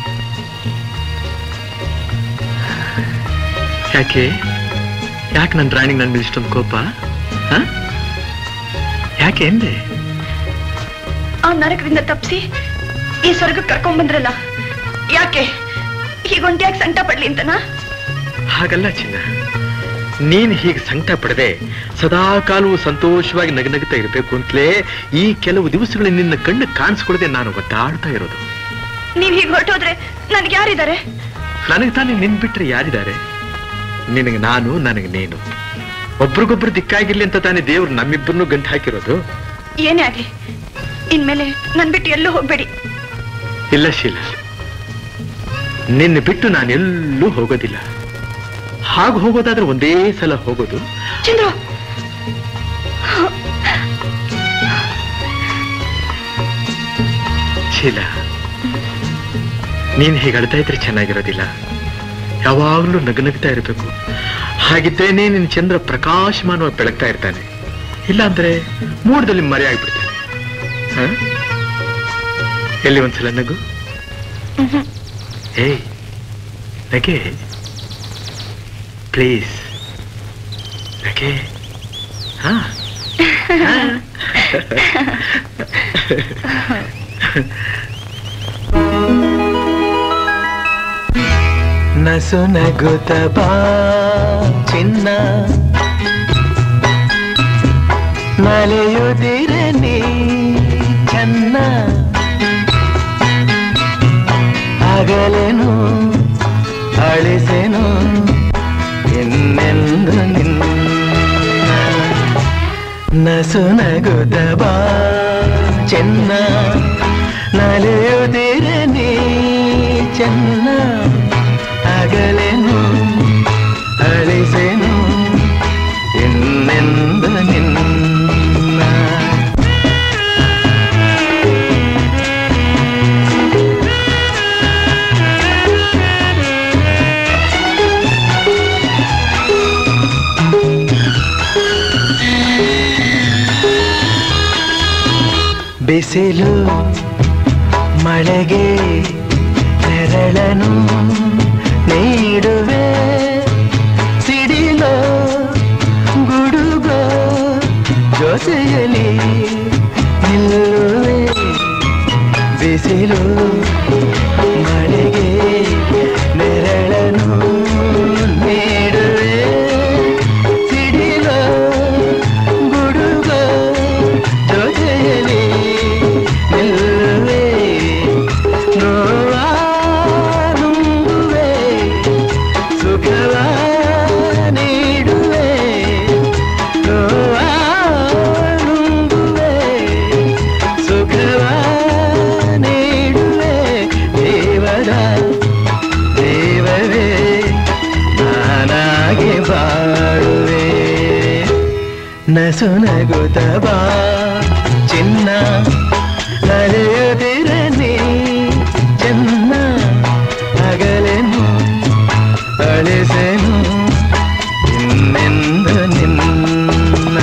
ಯಾಕೆ ಯಾಕೆ ನನ್ನ ರಾಣಿಗೆ ನನ್ನ ಮೇಲೆ ಇಷ್ಟೊಂದು ಕೋಪ ಹ? ಯಾಕೆ ಎಂದೆ
ಆ ನರಕದಿಂದ ತಪ್ಪಿಸಿ ಈ ಸ್ವರ್ಗಕ್ಕೆ ಕರ್ಕೊಂಡ್ ಬಂದ್ರಲ್ಲ ಯಾಕೆ ಹೀಗೊಂಟಿಯಾಗಿ ಸಂಕಟ ಪಡ್ಲಿ ಅಂತನಾ
ಹಾಗಲ್ಲ ಚಿನ್ನ ನೀನ್ ಹೀಗೆ ಸಂಕಟ ಪಡದೆ ಸದಾ ಕಾಲವು ಸಂತೋಷವಾಗಿ ನಗನಗ್ತಾ ಇರಬೇಕು ಅಂತಲೇ ಈ ಕೆಲವು ದಿವಸಗಳು ನಿನ್ನ ಕಣ್ಣು ಕಾಣಿಸ್ಕೊಡದೆ ನಾನು ಒದ್ದಾಡ್ತಾ ಇರೋದು
ನೀವ್ ಹೀಗೆ ಹೊರಟೋದ್ರೆ ನನ್ಗೆ ಯಾರಿದ್ದಾರೆ
ನನಗೆ ತಾನೇ ನಿನ್ ಬಿಟ್ರೆ ಯಾರಿದ್ದಾರೆ ನಿನಗೆ ನಾನು ನನಗೆ ನೀನು ಒಬ್ರಿಗೊಬ್ರು ದಿಕ್ಕಾಗಿರ್ಲಿ ಅಂತ ತಾನೇ ದೇವ್ರು ನಮ್ಮಿಬ್ಬರನ್ನು ಗಂಟು ಹಾಕಿರೋದು
ಏನೇ ಆಗ್ಲಿ ಇನ್ಮೇಲೆ ನನ್ ಬಿಟ್ಟು ಎಲ್ಲೂ ಹೋಗ್ಬೇಡಿ
ಇಲ್ಲ ಶೀಲ ನಿನ್ನ ಬಿಟ್ಟು ನಾನೆಲ್ಲೂ ಹೋಗೋದಿಲ್ಲ ಹಾಗೆ ಹೋಗೋದಾದ್ರೆ ಒಂದೇ ಸಲ ಹೋಗೋದು
ಚಂದ್ರು
ಶೀಲ ನೀನ್ ಹೀಗೆ ಅಳ್ತಾ ಇದ್ರೆ ಚೆನ್ನಾಗಿರೋದಿಲ್ಲ ಯಾವಾಗ್ಲೂ ನಗನಗ್ತಾ ಇರಬೇಕು ಹಾಗಿದ್ದೇನೆ ನಿನ್ ಚಂದ್ರ ಪ್ರಕಾಶಮಾನವಾಗಿ ಬೆಳಗ್ತಾ ಇರ್ತಾನೆ ಇಲ್ಲ ಅಂದ್ರೆ ಮೂಡದಲ್ಲಿ ಮರೆ ಆಗ್ಬಿಡ್ತಾನೆ ಹ? ಎಲ್ಲಿ ಒಂದ್ಸಲ ನಗು ಏಯ್ ನಗೆ ಪ್ಲೀಸ್ ನಗೆ ಹಾ
ನಸು ನಗುತ್ತ ಬಾ ಚಿನ್ನ ನಲೆಯುದಿರ ನೀ ಚೆನ್ನ ಆಗಲೇನು ಅಳಿಸೆನು ಇನ್ನೆಂದು ನಿನ್ನ ನಸು ನಗುತ್ತ ಬಾ ಚೆನ್ನ ನಲೆಯುದಿರ ನೀ ಚೆನ್ನ ಆಗಲೇನು ಅಳಿಸೆನು ಇನ್ನೆಂದು ನಿನ್ನ ಬಿಸಿಲು ಮಳೆಗೆ ನೆರಳನು ನೀಡುವೆ ಸಿಡಿಲೋ ಗುಡುಗೋ ಜೊತೆಯಲಿ ನಿಲ್ಲುವೆ ಬಿಸಿಲು ಮಳೆಗೆ ನೆರಳನು ನೀಡುವೆ ಸಿಡಿಲೋ ಗುಡುಗೋ ಜೊತೆಯಲಿ ನಿಲ್ಲುವೆ ನೋವಾ ನುಂಗುವೆ ಸುಖವ ನೀಡುವೆ ನೋವಾ ನುಂಗುವೆ ಸುಖವ ನೀಡುವೆ ದೇವರ ದೇವವೇ ನಾನಾಗಿ ಬಾಳುವೆ ನಸು ನಗುತ್ತ ಬಾ ಚಿನ್ನ ನಡೆಯುತ್ತಿರ ನೀ ಚೆನ್ನ ಅಗಲೆನು ಅಳಿಸೆನು ಇನ್ನೆಂದು ನಿನ್ನ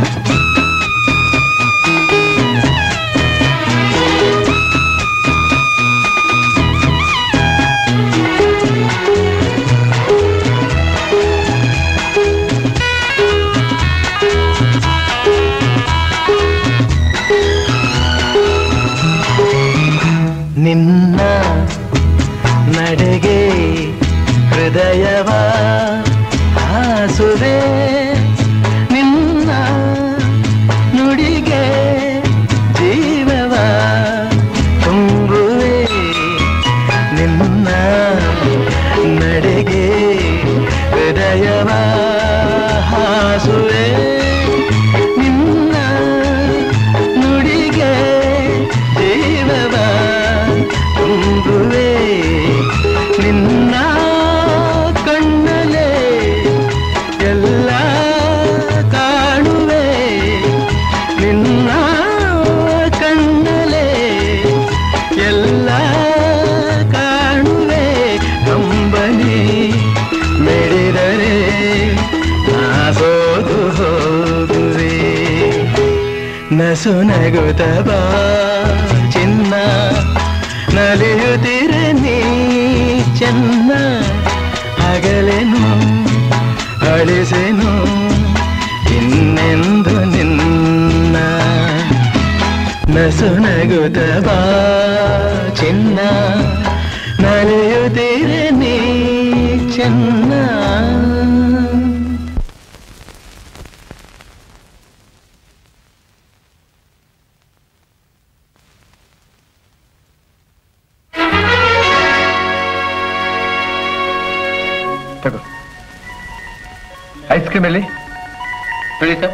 ನಿನ್ನ ನಡೆಗೆ ಹೃದಯವ ಹಾಸುವೆ ನಿನ್ನ ನುಡಿಗೆ ಜೀವವ ತುಂಬುವೆ ನಿನ್ನ ನಡೆಗೆ ಹೃದಯವ ಹಾಸುವೆ ನಿನ್ನ ನುಡಿಗೆ ಜೀವವ ತುಂಬುವೆ ನಿನ್ನ ಕಣ್ಣಲೆ ಎಲ್ಲ ಕಾಣುವೆ ನಿನ್ನ ಕಣ್ಣಲೆ ಎಲ್ಲ ಕಾಣುವೆ ಕಂಬನಿ ಮೆಡಿದರೆ ನಸು ನಗುತ್ತ ಬಾ ಚಿನ್ನ ನಲಿಯುತ್ತಿರ ನೀ ಚೆನ್ನ ಹಗಲೆನು ಅಳಿಸೆನು ಇನ್ನೆಂದು ನಿನ್ನ ನಸು ನಗುತ್ತ ಬಾ ಚಿನ್ನ ನಲಿಯುತ್ತಿರ ನೀ ಚೆನ್ನ
ತಗೋ ಐಸ್ ಕ್ರೀಮ್ ಎಲ್ಲಿ
ಹೇಳಿ ಸರ್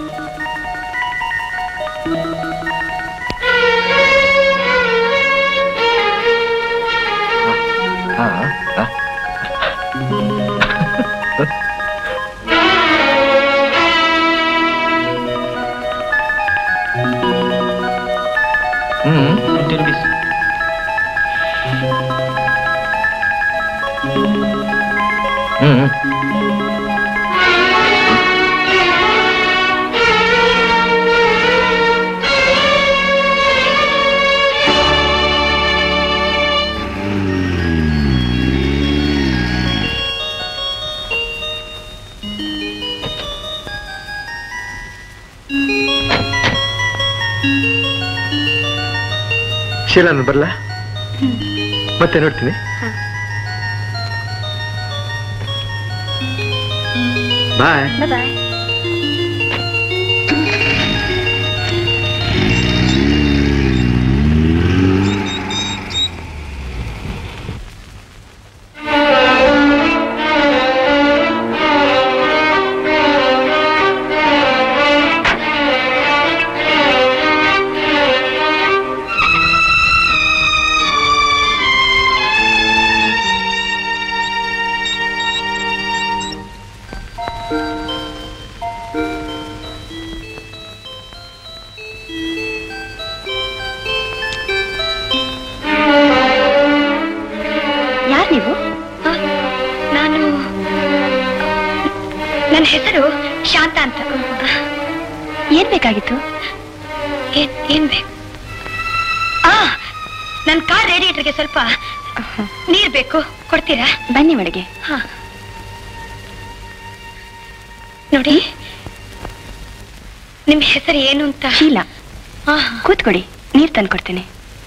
ಹಾ ಹಾ. ಹ್ಮ್
ಟ್ವೆಂಟಿ ರುಪೀಸ್
ಹ್ಮ್ ಶೀಲಾನು ಬರ್ಲಾ ಮತ್ತೆ ನೋಡ್ತೀನಿ ಬಾಯ್
ಬಾಯ್ ಯಾರು ನೀವು ನಾನು ನನ್ನ ಹೆಸರು ಶಾಂತ ಅಂತ ಏನ್ ಬೇಕಾಗಿತ್ತು ಏನ್ ಏನ್ ಬೇಕು ಆ ನನ್ನ ಕಾರ್ ರೇಡಿಯೇಟರ್ಗೆ ಸ್ವಲ್ಪ ನೀರ್ ಬೇಕು ಕೊಡ್ತೀರಾ ಬನ್ನಿ ಒಳಗೆ ಹಾ ನೋಡಿ ನಿಮ್ ಹೆಸರು ಏನು ಅಂತ ಶೀಲಾ ಕೂತ್ಕೊಡಿ ನೀರ್ ತಂದು ಕೊಡ್ತೀನಿ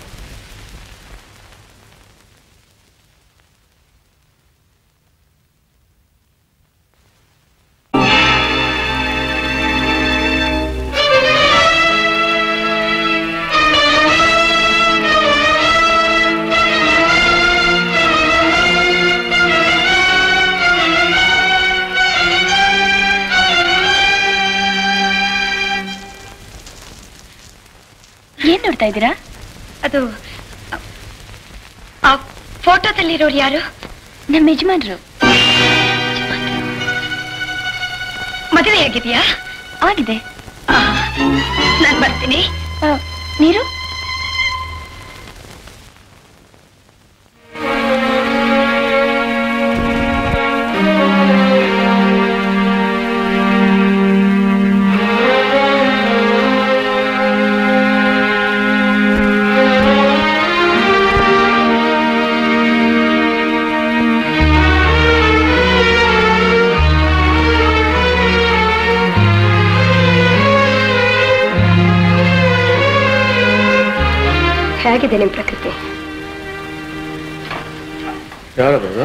ಏನ್ ನೋಡ್ತಾ ಇದ್ದೀರಾ ಅದು ಆ ಫೋಟೋದಲ್ಲಿರೋರು ಯಾರು ನಮ್ಮ ಯಜಮಾನ್ರು ಮದುವೆ ಆಗಿದೆಯಾ ಆಗಿದೆ ನಾನು ಬರ್ತೀನಿ ನೀರು ಹೇಗಿದೆ ನಿಮ್ ಪ್ರಕೃತಿ
ಯಾರದು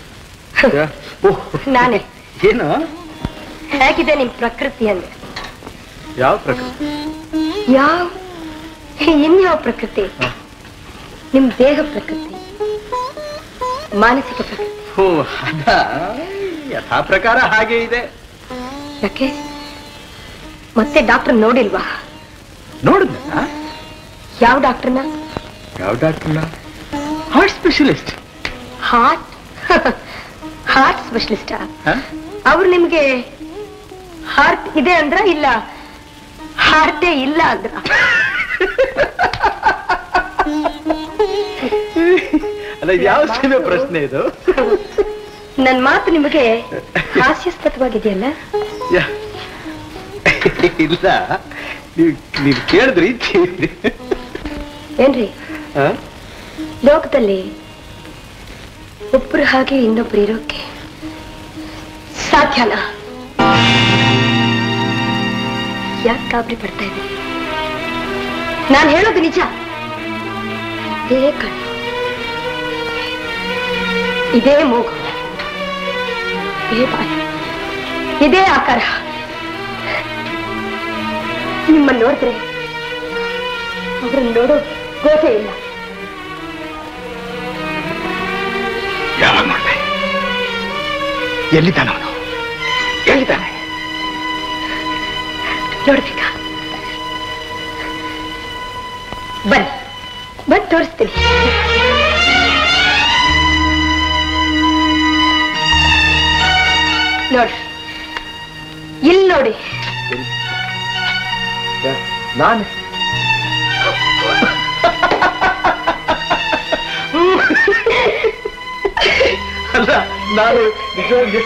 ನಾನೇ
ಏನು
ಹೇಗಿದೆ ನಿಮ್ ಪ್ರಕೃತಿ ಅಂದ್ರೆ
ಯಾವ ಪ್ರಕೃತಿ
ಯಾವ ಇನ್ಯಾವ ಪ್ರಕೃತಿ ನಿಮ್ ದೇಹ ಪ್ರಕೃತಿ ಮಾನಸಿಕ ಪ್ರಕೃತಿ
ಓ ಅದ ಯಥಾ ಪ್ರಕಾರ ಹಾಗೆ ಇದೆ
ಯಾಕೆ ಮತ್ತೆ ಡಾಕ್ಟರ್ ನೋಡಿಲ್ವಾ
ನೋಡಿದ್ನ
ಯಾವ ಡಾಕ್ಟರ್ನ
ಯಾವ ಡಾಕ್ಟರ್ನ heart specialist
heart heart specialist ಅವ್ರು ನಿಮ್ಗೆ ಹಾರ್ಟ್ ಇದೆ ಅಂದ್ರ ಇಲ್ಲ ಹಾರ್ಟೇ ಇಲ್ಲ ಅಂದ್ರ
ಅಲ್ಲ ಇದು ಯಾವ ಸೀಮೆ ಪ್ರಶ್ನೆ ಇದು
ನನ್ ಮಾತು ನಿಮಗೆ ಹಾಸ್ಯಾಸ್ಪದವಾಗಿದೆಯಲ್ಲ
ಯಾ- ಇಲ್ಲ ನೀವ್ ನೀವ್ ಕೇಳಿದ್ರಿ
ಏನ್ರಿ ಲೋಕದಲ್ಲಿ ಒಬ್ರು ಹಾಗೆ ಇನ್ನೊಬ್ರು ಇರೋಕೆ ಸಾಧ್ಯನಾ ಯಾಕೆ ಗಾಬರಿ ಪಡ್ತಾ ಇದ್ದೀನಿ ನಾನು ಹೇಳೋದು ನಿಜ ಇದೇ ಕಣ್ಣು ಇದೇ ಮೂಗು ಇದೇ ಬಾಯಿ ಇದೇ ಆಕಾರ ನಿಮ್ಮನ್ನು ನೋಡಿದ್ರೆ ಅವ್ರನ್ನ ನೋಡೋ ಗೋಸೆ ಇಲ್ಲ
ಯಾವಾಗ ನೋಡ್ದೆ ಎಲ್ಲಿದ್ದಾನ ಅವನು ಎಲ್ಲಿದ್ದಾನೆ
ನೋಡ್ಬೇಕಾ ಬನ್ನಿ ಬಂದು ತೋರಿಸ್ತೀನಿ ನೋಡಿ ಇಲ್ಲಿ ನೋಡಿ
ನಾನು ಅಲ್ಲ ನಾನು ನಿಜವಾಗಿ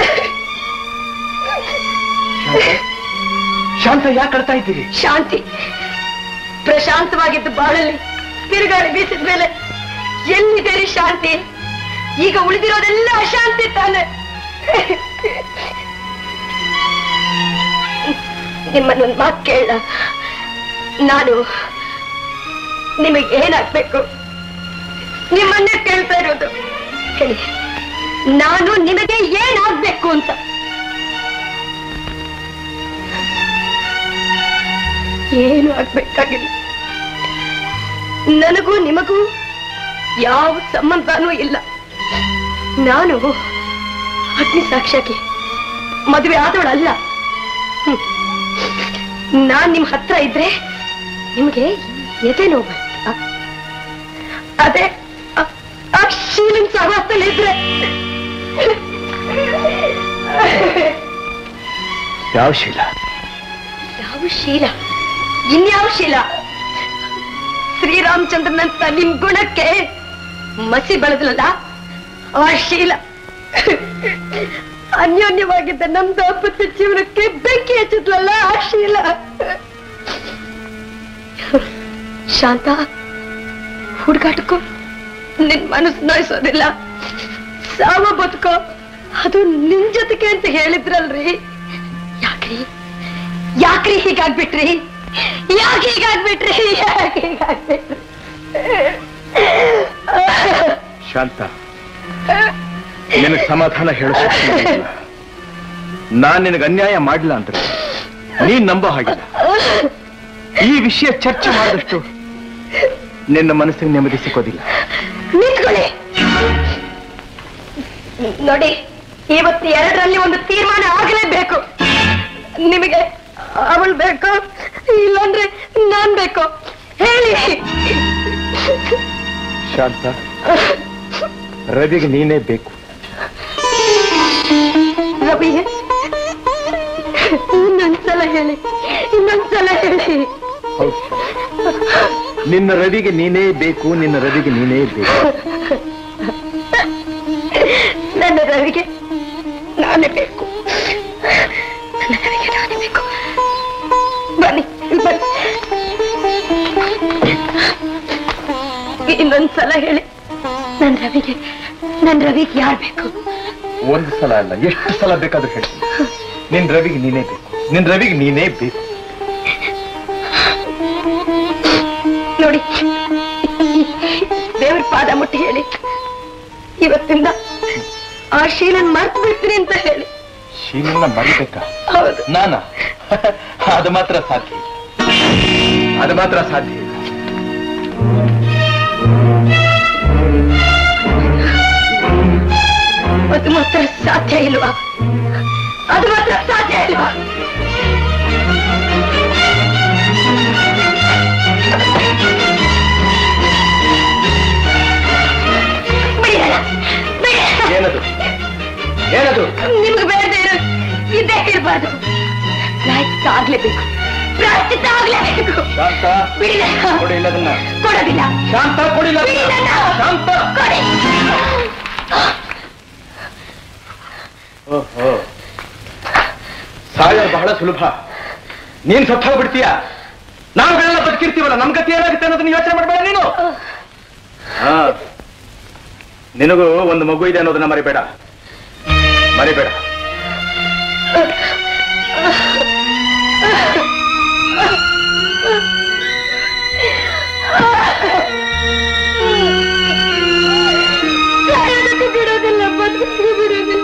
ಶಾಂತ ಯಾಕೆ ಕಳ್ತಾ ಇದ್ದೀರಿ
ಶಾಂತಿ ಪ್ರಶಾಂತವಾಗಿದ್ದು ಬಾಳಲ್ಲಿ ತಿರುಗಾಡಿ ಬೀಸಿದ ಮೇಲೆ ಎಲ್ಲಿದೆ ರೀ ಶಾಂತಿ ಈಗ ಉಳಿದಿರೋದೆಲ್ಲ ಅಶಾಂತಿ ತಾನೆ ನಿಮ್ಮನ್ನೊಂದು ಮಾತು ಕೇಳ ನಾನು ನಿಮಗೆ ಏನಾಗ್ಬೇಕು ನಿಮ್ಮನ್ನೇ ಕೇಳ್ತಾ ಇರೋದು ಹೇಳಿ ನಾನು ನಿಮಗೆ ಏನಾಗ್ಬೇಕು ಅಂತ ಏನು ಆಗ್ಬೇಕಾಗಿಲ್ಲ ನನಗೂ ನಿಮಗೂ ಯಾವ ಸಂಬಂಧನೂ ಇಲ್ಲ ನಾನು ಅಗ್ನಿ ಸಾಕ್ಷಿಯಾಗಿ ಮದುವೆ ಆದವಳಲ್ಲ ಹ್ಮ್. ನಾನ್ ನಿಮ್ ಹತ್ರ ಇದ್ರೆ ನಿಮ್ಗೆ ಎದೆ ನೋವು ಬರುತ್ತಾ? ಅದೇ ಆ- ಆ ಶೀಲನ್ ಸಹವಾಸದಲ್ಲಿ ಇದ್ರೆ
ಯಾವ ಶೀಲ
ಯಾವ ಶೀಲ ಇನ್ಯಾವ ಶೀಲ ಶ್ರೀರಾಮಚಂದ್ರನಂತ ನಿಮ್ ಗುಣಕ್ಕೆ ಮಸಿ ಬೆಳೆದ್ಲಲ್ಲ ಆ ಶೀಲ ಅನ್ಯೋನ್ಯವಾಗಿದ್ದ ನಮ್ ದಾಂಪತ್ಯ ಜೀವನಕ್ಕೆ ಬೆಂಕಿ ಹಚ್ಚಿದ್ಲಲ್ಲ ಆ ಶೀಲ ಶಾಂತ ಹುಡುಗಾಟಕ್ಕೂ ನಿನ್ ಮನಸ್ಸು ನೋಯಿಸೋದಿಲ್ಲ ಸಾವ ಬದುಕೋ ಅದು ನಿನ್ ಜೊತೆಗೆ ಅಂತ ಹೇಳಿದ್ರಲ್ರಿ ಯಾಕ್ರಿ ಯಾಕ್ರಿ ಹೀಗಾಗ್ಬಿಟ್ರಿ ಯಾಕೆ ಹೀಗಾಗ್ಬಿಟ್ರಿ ಯಾಕೆ ಹೀಗಾಗ್ಬಿಟ್ರಿ
ಶಾಂತ ನಿನಗೆ ಸಮಾಧಾನ ಹೇಳೋ ಶಕ್ತಿ ನನಗಿಲ್ಲ. ನಾನ್ ನಿನಗೆ ಅನ್ಯಾಯ ಮಾಡಿಲ್ಲ ಅಂದ್ರೆ ನೀನ್ ನಂಬೋ ಹಾಗಿಲ್ಲ ಈ ವಿಷಯ ಚರ್ಚೆ ಮಾಡಿದಷ್ಟು ನಿನ್ನ ಮನಸ್ಸಿಗೆ ನೆಮ್ಮದಿ ಸಿಕ್ಕೋದಿಲ್ಲ
ನಿಂತ್ಕೊಳ್ಳಿ ನೋಡಿ ಇವತ್ತು ಎರಡರಲ್ಲಿ ಒಂದು ತೀರ್ಮಾನ ಆಗಲೇಬೇಕು ನಿಮಗೆ ಅವಳು ಬೇಕು ಇಲ್ಲಾಂದ್ರೆ ನಾನ್ ಬೇಕು ಹೇಳಿ
ಶಾಂತ ರವಿಗೆ ನೀನೇ ಬೇಕು
ರವಿ ಇನ್ನೊಂದ್ಸಲ ಹೇಳಿ ಇನ್ನೊಂದ್ಸಲ ಹೇಳಿ
ಹೌದು ನಿನ್ನ ರವಿಗೆ ನೀನೇ ಬೇಕು ನಿನ್ನ ರವಿಗೆ ನೀನೇ ಬೇಕು
ನನ್ನ ರವಿಗೆ ನಾನೇ ಬೇಕು ನನ್ನ ರವಿಗೆ ನಾನೇ ಬೇಕು ಬನ್ನಿ ಇಲ್ಲಿ ಬನ್ನಿ ಇನ್ನೊಂದ್ಸಲ ಹೇಳಿ ನನ್ನ ರವಿಗೆ ನನ್ನ ರವಿಗೆ ಯಾರು ಬೇಕು
ಒಂದು ಸಲ ಅಲ್ಲ ಎಷ್ಟು ಸಲ ಬೇಕಾದ್ರೂ ಹೇಳ್ತೀನಿ ನಿನ್ ರವಿಗೆ ನೀನೇ ಬೇಕು ನಿನ್ ರವಿಗೆ ನೀನೇ ಬೇಕು
ನೋಡಿ ದೇವ್ರ ಪಾದ ಮುಟ್ಟಿ ಹೇಳಿ ಇವತ್ತಿಂದ ಆ ಶೀಲನ್ ಮರ್ತು ಬಿಡ್ತೀನಿ ಅಂತ ಹೇಳಿ
ಶೀಲನ್ನ ಮರಿಬೇಕಾ
ಹೌದು
ನಾನಾ ಅದು ಮಾತ್ರ ಸಾಧ್ಯ ಇಲ್ಲ ಅದು ಮಾತ್ರ ಸಾಧ್ಯ ಇಲ್ಲ
ಅದು ಮಾತ್ರ ಸಾಧ್ಯ ಇಲ್ವಾ ಅದು ಮಾತ್ರ ಸಾಧ್ಯ ಇಲ್ವಾ ಬಿಡಿಯಲ್ಲ, ಬಿಡಿ.
ಏನದು ಏನದು
ನಿಮ್ಗೆ ಬೇಡದೆ ಇರೋ ಇದೇ ಇರಬಾರ್ದು ಪ್ರಾಯಶ್ಚಿತ್ತ ಆಗ್ಲೇಬೇಕು ಪ್ರಾಯಶ್ಚಿತ್ತ ಆಗ್ಲೇಬೇಕು
ಶಾಂತ
ಬಿಡಿಲ್ಲ
ಕೊಡಿಲ್ಲ ಅದನ್ನ
ಕೊಡೋದಿಲ್ಲ
ಶಾಂತ ಕೊಡಿಲ್ಲ ಅದನ್ನ.
ಬಿಡಿಲ್ಲ.
ಶಾಂತ
ಕೊಡಿ
ಓಹೋ ಸಾಯೋದು ಬಹಳ ಸುಲಭ ನೀನ್ ಸತ್ತ ಬಿಡ್ತೀಯ ನಾವುಗಳೆಲ್ಲ ಬದುಕಿರ್ತೀವಲ್ಲ ನಮ್ ಗತಿ ಏನಾಗುತ್ತೆ ಅನ್ನೋದನ್ನ ಯೋಚನೆ ಮಾಡಬೇಡ ನೀನು ಹಾ ನಿನಗೂ ಒಂದು ಮಗು ಇದೆ ಅನ್ನೋದನ್ನ ಮರಿಬೇಡ ಮರಿಬೇಡ
ಬಿಡೋದಿಲ್ಲ ಬದುಕಿಗೆ ಬಿಡೋದಿಲ್ಲ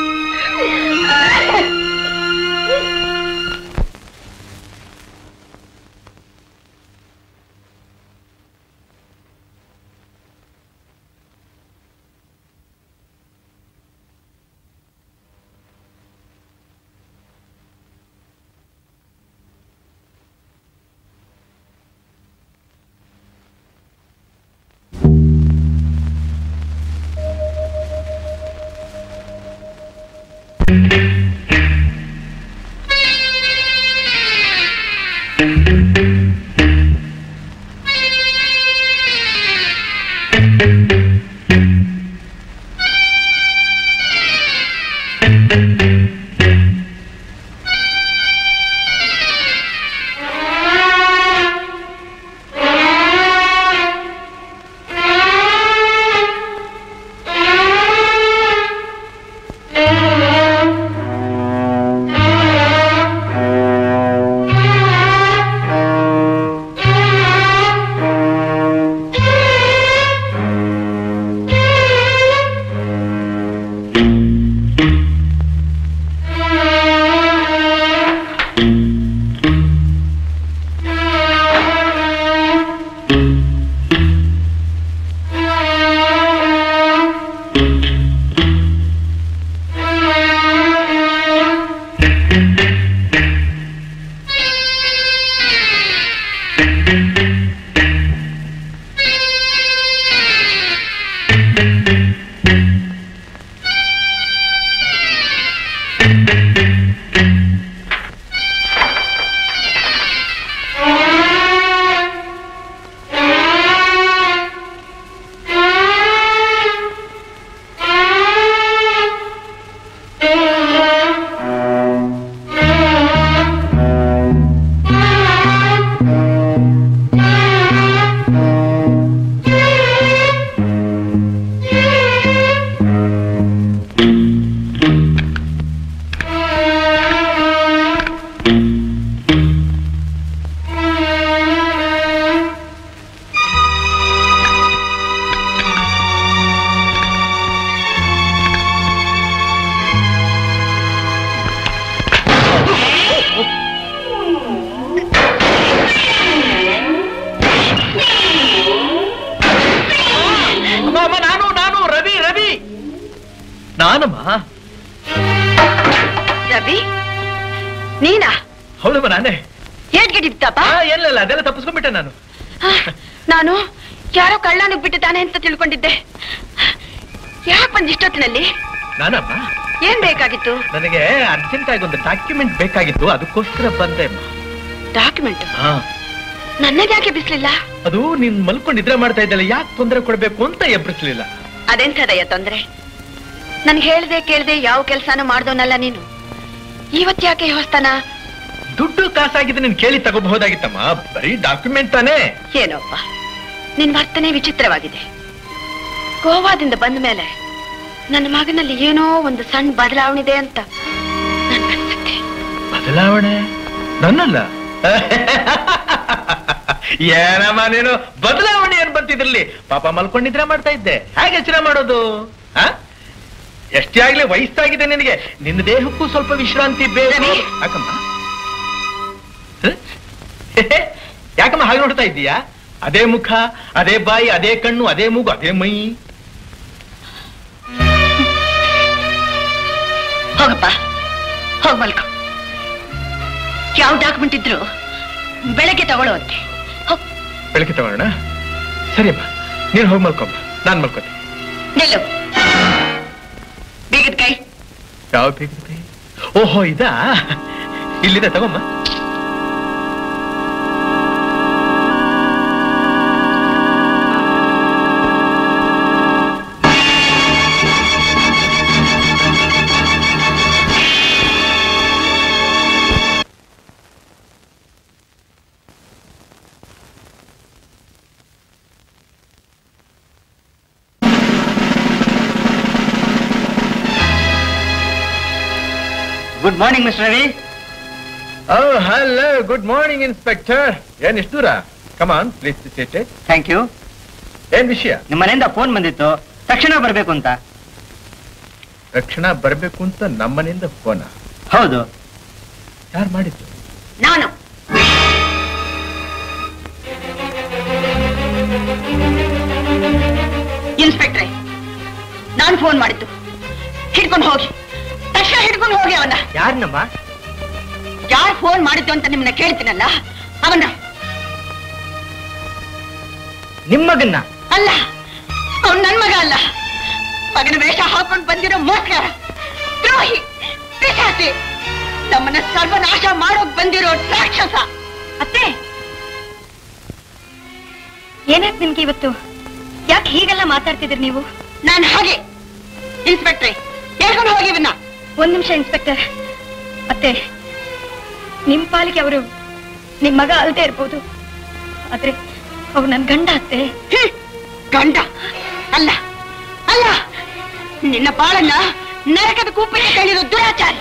ಅಮ್ಮ ಅಮ್ಮ ನಾನು ನಾನು ರವಿ ರವಿ ನಾನಮ್ಮ
ರವಿ ನೀನಾ
ಹೌದಮ್ಮ ನಾನೇ
ಏಟ್ ಗಿಡಿತ್ತಪ್ಪ
ಏನಿಲ್ಲ ಅದೆಲ್ಲ ತಪ್ಪಿಸ್ಕೊಂಡ್ಬಿಟ್ಟೆ ನಾನು
ನಾನು ಯಾರೋ ಕಳ್ಳ ನುಗ್ಬಿಟ್ಟಿದ್ದಾನೆ ಅಂತ ತಿಳ್ಕೊಂಡಿದ್ದೆ ಯಾಕೆ ಬಂದ್ ಇಷ್ಟೊತ್ತಿನಲ್ಲಿ
ನಾನಮ್ಮ
ಏನ್ ಬೇಕಾಗಿತ್ತು
ನನಗೆ ಅರ್ಜೆಂಟ್ ಆಗಿ ಒಂದು ಡಾಕ್ಯುಮೆಂಟ್ ಬೇಕಾಗಿತ್ತು ಅದಕ್ಕೋಸ್ಕರ ಬಂದೆ ಅಮ್ಮ
ಡಾಕ್ಯುಮೆಂಟ್
ಹಾ
ನನ್ನದ್ ಯಾಕೆ ಬಿಸ್ಲಿಲ್ಲ
ಅದು ನೀನ್ ಮಲ್ಕೊಂಡು ನಿದ್ರೆ ಮಾಡ್ತಾ ಇದ್ದಲ್ಲ ಯಾಕೆ ತೊಂದರೆ ಕೊಡ್ಬೇಕು ಅಂತ ಎಬ್ಬಿಸ್ಲಿಲ್ಲ
ಅದೆಂಥದಯ್ಯ ತೊಂದ್ರೆ ನನ್ಗೆ ಹೇಳ್ದೆ ಕೇಳ್ದೆ ಯಾವ ಕೆಲ್ಸಾನು ಮಾಡ್ದವನಲ್ಲ ನೀನು ಇವತ್ ಯಾಕೆ ಈ ಹೊಸ್ತಾನ
ದುಡ್ಡು ಕಾಸಾಗಿದೆ ನೀನ್ ಕೇಳಿ ತಗೋಬಹುದಾಗಿತ್ತಮ್ಮ ಬರೀ ಡಾಕ್ಯುಮೆಂಟ್ ತಾನೇ
ಏನೋಪ್ಪ ನಿನ್ ವರ್ತನೆ ವಿಚಿತ್ರವಾಗಿದೆ ಗೋವಾದಿಂದ ಬಂದ ಮೇಲೆ ನನ್ನ ಮಗನಲ್ಲಿ ಏನೋ ಒಂದು ಸಣ್ಣ ಬದಲಾವಣೆ ಇದೆ ಅಂತ ನನ್ಗನ್ಸುತ್ತೆ
ಬದಲಾವಣೆ ನನ್ನಲ್ಲ ಏನಮ್ಮ ನೀನು ಬದಲಾವಣೆ ಏನ್ ಬಂತಿದ್ರಲ್ಲಿ ಪಾಪ ಮಲ್ಕೊಂಡಿದ್ರೆ ಮಾಡ್ತಾ ಇದ್ದೆ ಹೇಗೆ ಯೋಚನೆ ಮಾಡೋದು ಆ? ಎಷ್ಟೇ ಆಗ್ಲಿ ವಯಸ್ಸಾಗಿದೆ ನಿನಗೆ ನಿನ್ನ ದೇಹಕ್ಕೂ ಸ್ವಲ್ಪ ವಿಶ್ರಾಂತಿ ಬೇಕು ಯಾಕಮ್ಮ ಹ? ಯಾಕಮ್ಮ ಹಾಗೆ ನೋಡ್ತಾ ಇದ್ದೀಯಾ ಅದೇ ಮುಖ ಅದೇ ಬಾಯಿ ಅದೇ ಕಣ್ಣು ಅದೇ ಮೂಗು ಅದೇ ಮೈ
ಹೋಗಪ್ಪ ಹೋಗ್ ಮಲ್ಕೊ ಯಾವ ಡಾಕ್ಯುಮೆಂಟ್ ಇದ್ರು ಬೆಳಗ್ಗೆ ತಗೊಳ್ಳೋ ಅಂತೆ
ಬೆಳಗ್ಗೆ ತಗೋಣ ಸರಿಯಮ್ಮ ನೀನ್ ಹೋಗಿ ಮಲ್ಕೊಮ್ಮ ನಾನ್ ಮಲ್ಕೋತೀನಿ
ನಿಲ್ಲು ಬೀಗದ ಕೈ
ಯಾವ ಬೇಕಿದೆ ಓಹೋ ಇದಾ ಇಲ್ಲಿದೆ ತಗೊಮ್ಮ
good morning mister Ravi
oh hello good morning inspector ಏನ್ ಇಷ್ಟು ದೂರ come on please sit
thank you
ಏನ್ ವಿಷಯ
ನಿಮ್ಮ ಮನೆಯಿಂದ ಫೋನ್ ಬಂದಿತ್ತು ತಕ್ಷಣ ಬರಬೇಕು ಅಂತ
ರಕ್ಷಣಾ ಬರ್ಬೇಕು ಅಂತ ನಮ್ಮನೆಯಿಂದ ಫೋನ
ಹೌದು
ಯಾರು ಮಾಡಿದ್ದು
ನಾನು ಇನ್ಸ್ಪೆಕ್ಟ್ರೆ ನಾನು ಫೋನ್ ಮಾಡಿದ್ದು ಹಿಡ್ಕೊಂಡು ಹೋಗಿ ತಕ್ಷಣ ಹಿಡ್ಕೊಂಡು ಹೋಗಿ ಅವನ
ಯಾರನ್ನಮ್ಮ
ಯಾರು ಫೋನ್ ಮಾಡಿದ್ದು ಅಂತ ನಿಮ್ಮನ್ನ ಕೇಳ್ತೀನಲ್ಲ ಅವನ
ನಿಮ್ಮ ಮಗನ್ನ
ಅಲ್ಲ ಅವನ್ ನನ್ ಮಗ ಅಲ್ಲ ಮಗನ ವೇಷ ಹಾಕೊಂಡು ಬಂದಿರೋ ಮೋಸ್ಕರ ದ್ರೋಹಿ ಪಿಶಾಚಿ ನಮ್ಮನ್ನ ಸರ್ವನಾಶ ಮಾಡೋಕ್ ಬಂದಿರೋ ರಾಕ್ಷಸ
ಅತ್ತೆ ಏನಾಯ್ತು ನಿಮ್ಗೆ ಇವತ್ತು ಯಾಕೆ ಹೀಗೆಲ್ಲ ಮಾತಾಡ್ತಿದ್ರಿ ನೀವು
ನಾನು ಹಾಗೆ ಇನ್ಸ್ಪೆಕ್ಟ್ರೆ ಹೇಳ್ಕೊಂಡು ಹೋಗಿ ಇವನ್ನ
ಒಂದ್ ನಿಮಿಷ ಇನ್ಸ್ಪೆಕ್ಟರ್ ಅತ್ತೆ ನಿಮ್ ಪಾಲಿಗೆ ಅವರು ನಿಮ್ ಮಗ ಅಲ್ದೇ ಇರ್ಬೋದು ಆದ್ರೆ ಅವ್ರು ನನ್ ಗಂಡ ಅತ್ತೆ
ಹ್ಮ್, ಗಂಡ ಅಲ್ಲ ಅಲ್ಲ ನಿನ್ನ ಬಾಳನ್ನ ನರಕದ ಕೂಪಿಗೆ ತಳ್ಳಿರೋ ದುರಾಚಾರಿ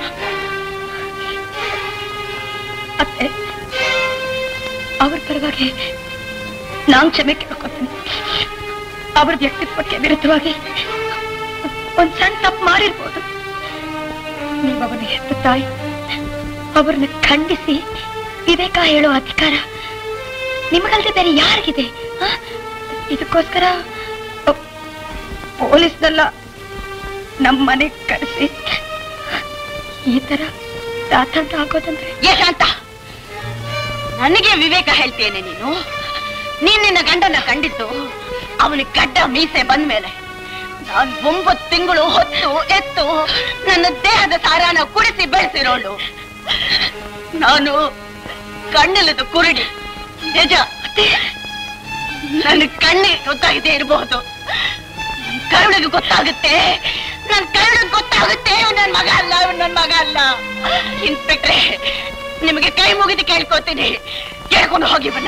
ಅತ್ತೆ ಅವ್ರ ಪರವಾಗಿ ನಾನ್ ಕ್ಷಮೆ ಕೇಳ್ಕೊತೀನಿ ಅವ್ರ ವ್ಯಕ್ತಿತ್ವಕ್ಕೆ ವಿರುದ್ಧವಾಗಿ ಒಂದ್ ಸಣ್ಣ ತಪ್ಪು ಮಾಡಿರ್ಬೋದು ನೀವು ಅವನ ಹೆತ್ತ ತಾಯಿ ಅವ್ರನ್ನ ಖಂಡಿಸಿ ವಿವೇಕ ಹೇಳೋ ಅಧಿಕಾರ ನಿಮಗಲ್ದೆ ಬೇರೆ ಯಾರಿಗಿದೆ ಆ? ಇದಕ್ಕೋಸ್ಕರ ಅ- ಪೊಲೀಸ್ನೆಲ್ಲ ನಮ್ಮ ಮನೆಗೆ ಕರೆಸಿ ಈ ತರ ದಾತಂತ ಆಗೋದಂದ್ರೆ
ಯಶಾಂತ ನನಗೆ ವಿವೇಕ ಹೇಳ್ತೇನೆ ನೀನು ನೀನ್ ನಿನ್ನ ಗಂಡನ ಕಂಡಿದ್ದು ಅವನಿಗೆ ಗಡ್ಡ ಮೀಸೆ ಬಂದ್ಮೇಲೆ ನಾನು ಒಂಬತ್ತು ತಿಂಗಳು ಹೊತ್ತು ಎತ್ತು ನನ್ನ ದೇಹದ ಸಾರಾನ ಕುಡಿಸಿ ಬೆಳೆಸಿರೋಳು ನಾನು ಕಣ್ಣಿಲ್ಲದ ಕುರುಡಿ ನಿಜ ನನ್ನ ಕಣ್ಣಿಗೆ ಗೊತ್ತಾಗದೆ ಇರಬಹುದು ಕರುಳಿಗೆ ಗೊತ್ತಾಗುತ್ತೆ ನನ್ ಕರುಳಿಗೆ ಗೊತ್ತಾಗುತ್ತೆ ಇವ್ನು ನನ್ ಮಗ ಅಲ್ಲ ಇವ್ನು ನನ್ ಮಗ ಅಲ್ಲ ಇನ್ಸ್ಪೆಕ್ಟ್ರೆ ನಿಮಗೆ ಕೈ ಮುಗಿದು ಕೇಳ್ಕೊತೀನಿ ಕೇಳ್ಕೊಂಡು ಹೋಗಿ ಬನ್ನ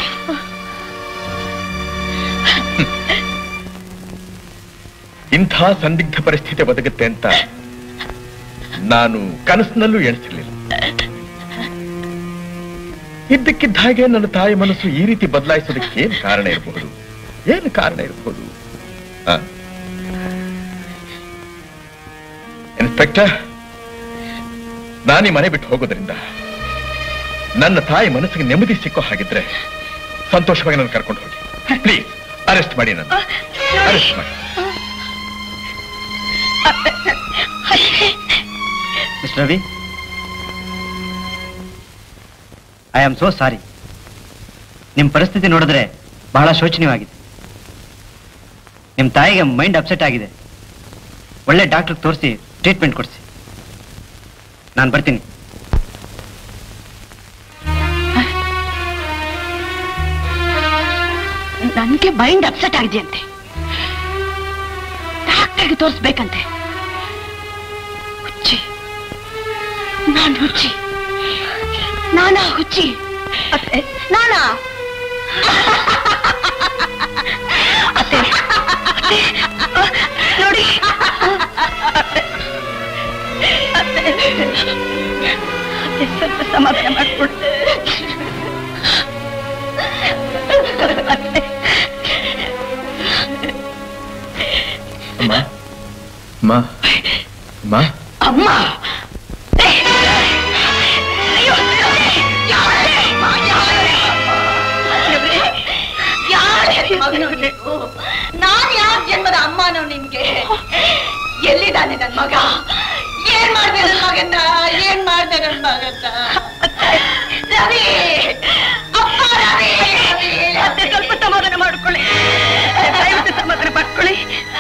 ಇಂಥ ಸಂದಿಗ್ಧ ಪರಿಸ್ಥಿತಿ ಒದಗುತ್ತೆ ಅಂತ ನಾನು ಕನಸಿನಲ್ಲೂ ಎಣಿಸಿರ್ಲಿಲ್ಲ ಇದ್ದಕ್ಕಿದ್ದ ಹಾಗೆ ನನ್ನ ತಾಯಿ ಮನಸ್ಸು ಈ ರೀತಿ ಬದಲಾಯಿಸೋದಕ್ಕೆ ಏನ್ ಕಾರಣ ಇರಬಹುದು ಏನು ಕಾರಣ ಇರಬಹುದು ಆ? ಇನ್ಸ್ಪೆಕ್ಟರ್ ನಾನೀ ಮನೆ ಬಿಟ್ಟು ಹೋಗೋದ್ರಿಂದ ನನ್ನ ತಾಯಿ ಮನಸ್ಸಿಗೆ ನೆಮ್ಮದಿ ಸಿಕ್ಕೋ ಹಾಗಿದ್ರೆ ಸಂತೋಷವಾಗಿ ನಾನು ಕರ್ಕೊಂಡು ಹೋಗಿ ಪ್ಲೀಸ್ ಅರೆಸ್ಟ್ ಮಾಡಿ ನಾನು ಅರೆಸ್ಟ್ ಮಾಡಿ
mister Ravi I am so sorry ನಿಮ್ಮ ಪರಿಸ್ಥಿತಿ ನೋಡಿದ್ರೆ ಬಹಳ ಶೋಚನೀಯವಾಗಿದೆ ನಿಮ್ಮ ತಾಯಿಗೆ ಮೈಂಡ್ ಅಪ್ಸೆಟ್ ಆಗಿದೆ ಒಳ್ಳೆ ಡಾಕ್ಟರ್ ತೋರಿಸಿ ಟ್ರೀಟ್ಮೆಂಟ್ ಕೊಡಿಸಿ ನಾನು ಬರ್ತೀನಿ
ನನ್ಗೆ ಮೈಂಡ್ ಅಪ್ಸೆಟ್ ಆಗಿದೆಯಂತೆ ಡಾಕ್ಟರ್ಗೆ ತೋರಿಸ್ಬೇಕಂತೆ ಹುಚ್ಚಿ ನಾನು ಹುಚ್ಚಿ ನಾನಾ ಹುಚ್ಚಿ
ಅತ್ತೆ
ನಾನಾ
ಅತ್ತೆ ಅತ್ತೆ ಆ, ನೋಡಿ ಅತ್ತೆ ಅತ್ತೆ ಅತ್ತೆ ಸ್ವಲ್ಪ ಸಮಾಧಾನ ಮಾಡ್ಕೊಡು ಅತ್ತೆ
ಅಮ್ಮ ಅಮ್ಮ ಅಮ್ಮ
ಅಮ್ಮ ಅಯ್ಯೋ, ಯಾರೇ ಅಮ್ಮ? ಯಾರೇ ಅಮ್ಮ? ಯಾರೇ ಮಗನು ನೀನು? ನಾನ್ ಯಾವ ಜನ್ಮದ ಅಮ್ಮನೋ ನಿನ್ಗೆ ಎಲ್ಲಿದ್ದಾನೆ ನನ್ ಮಗ ಏನ್ ಮಾಡ್ದೆ ನನ್ ಮಗನ್ನ ಏನ್ ಮಾಡ್ದೆ ನನ್ ಮಗನ್ನ ರವಿ ಅಪ್ಪ ರವಿ ರವಿ,
ಅತ್ತೆ ಸ್ವಲ್ಪ ಸಮಾಧಾನ ಮಾಡ್ಕೊಳ್ಳಿ ದಯವಿಟ್ಟು ಸಮಾಧಾನ ಮಾಡ್ಕೊಳ್ಳಿ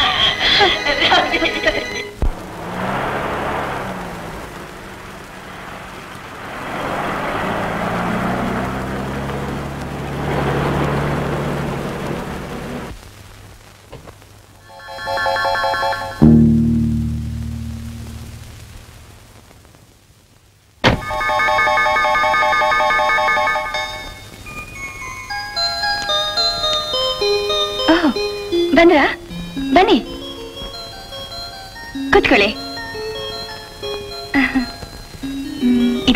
ಓಹ್, ಬಂದ್ರಾ ಬನ್ನಿ ಕೂತ್ಕೊಳ್ಳಿ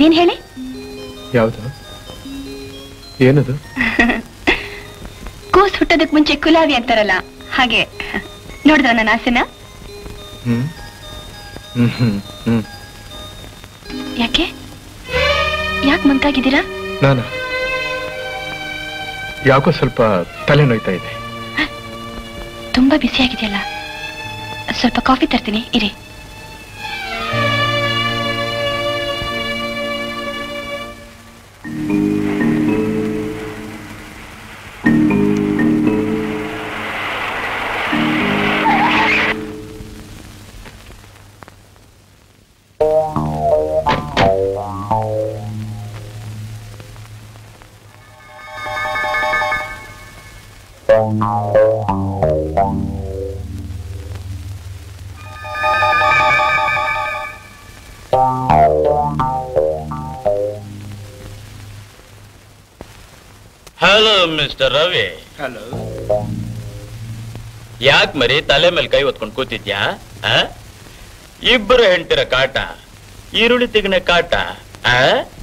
ಇದೇನ್ ಹೇಳಿ
ಯಾವುದು ಏನದು
ಕೂಸ್ ಹುಟ್ಟೋದಕ್ ಮುಂಚೆ ಕುಲಾವಿ ಅಂತಾರಲ್ಲ ಹಾಗೆ ನೋಡಿದ್ರ ನನ್ನ ಆಸೆನ
ಹ್ಮ್ ಹ್ಮ್ ಹ್ಮ್ ಹ್ಮ್
ಯಾಕೆ ಯಾಕೆ ಮಂಕಾಗಿದ್ದೀರಾ
ನಾನ ಯಾಕೋ ಸ್ವಲ್ಪ ತಲೆ ನೋಯ್ತಾ ಇದೆ
ತುಂಬಾ ಬಿಸಿಯಾಗಿದೆಯಲ್ಲ ಸ್ವಲ್ಪ ಕಾಫಿ ತರ್ತೀನಿ ಇರಿ
ಹಲೋ ಮಿಸ್ಟರ್ ರವಿ
ಹಲೋ
ಯಾಕ್ ಮರಿ ತಲೆ ಮೇಲೆ ಕೈ ಹೊತ್ಕೊಂಡು ಕೂತಿದ್ಯಾ ಆ? ಇಬ್ಬರು ಹೆಂಡ್ತಿರ ಕಾಟ ಈರುಳ್ಳಿ ತಿಗಣೆ ಕಾಟ ಆ?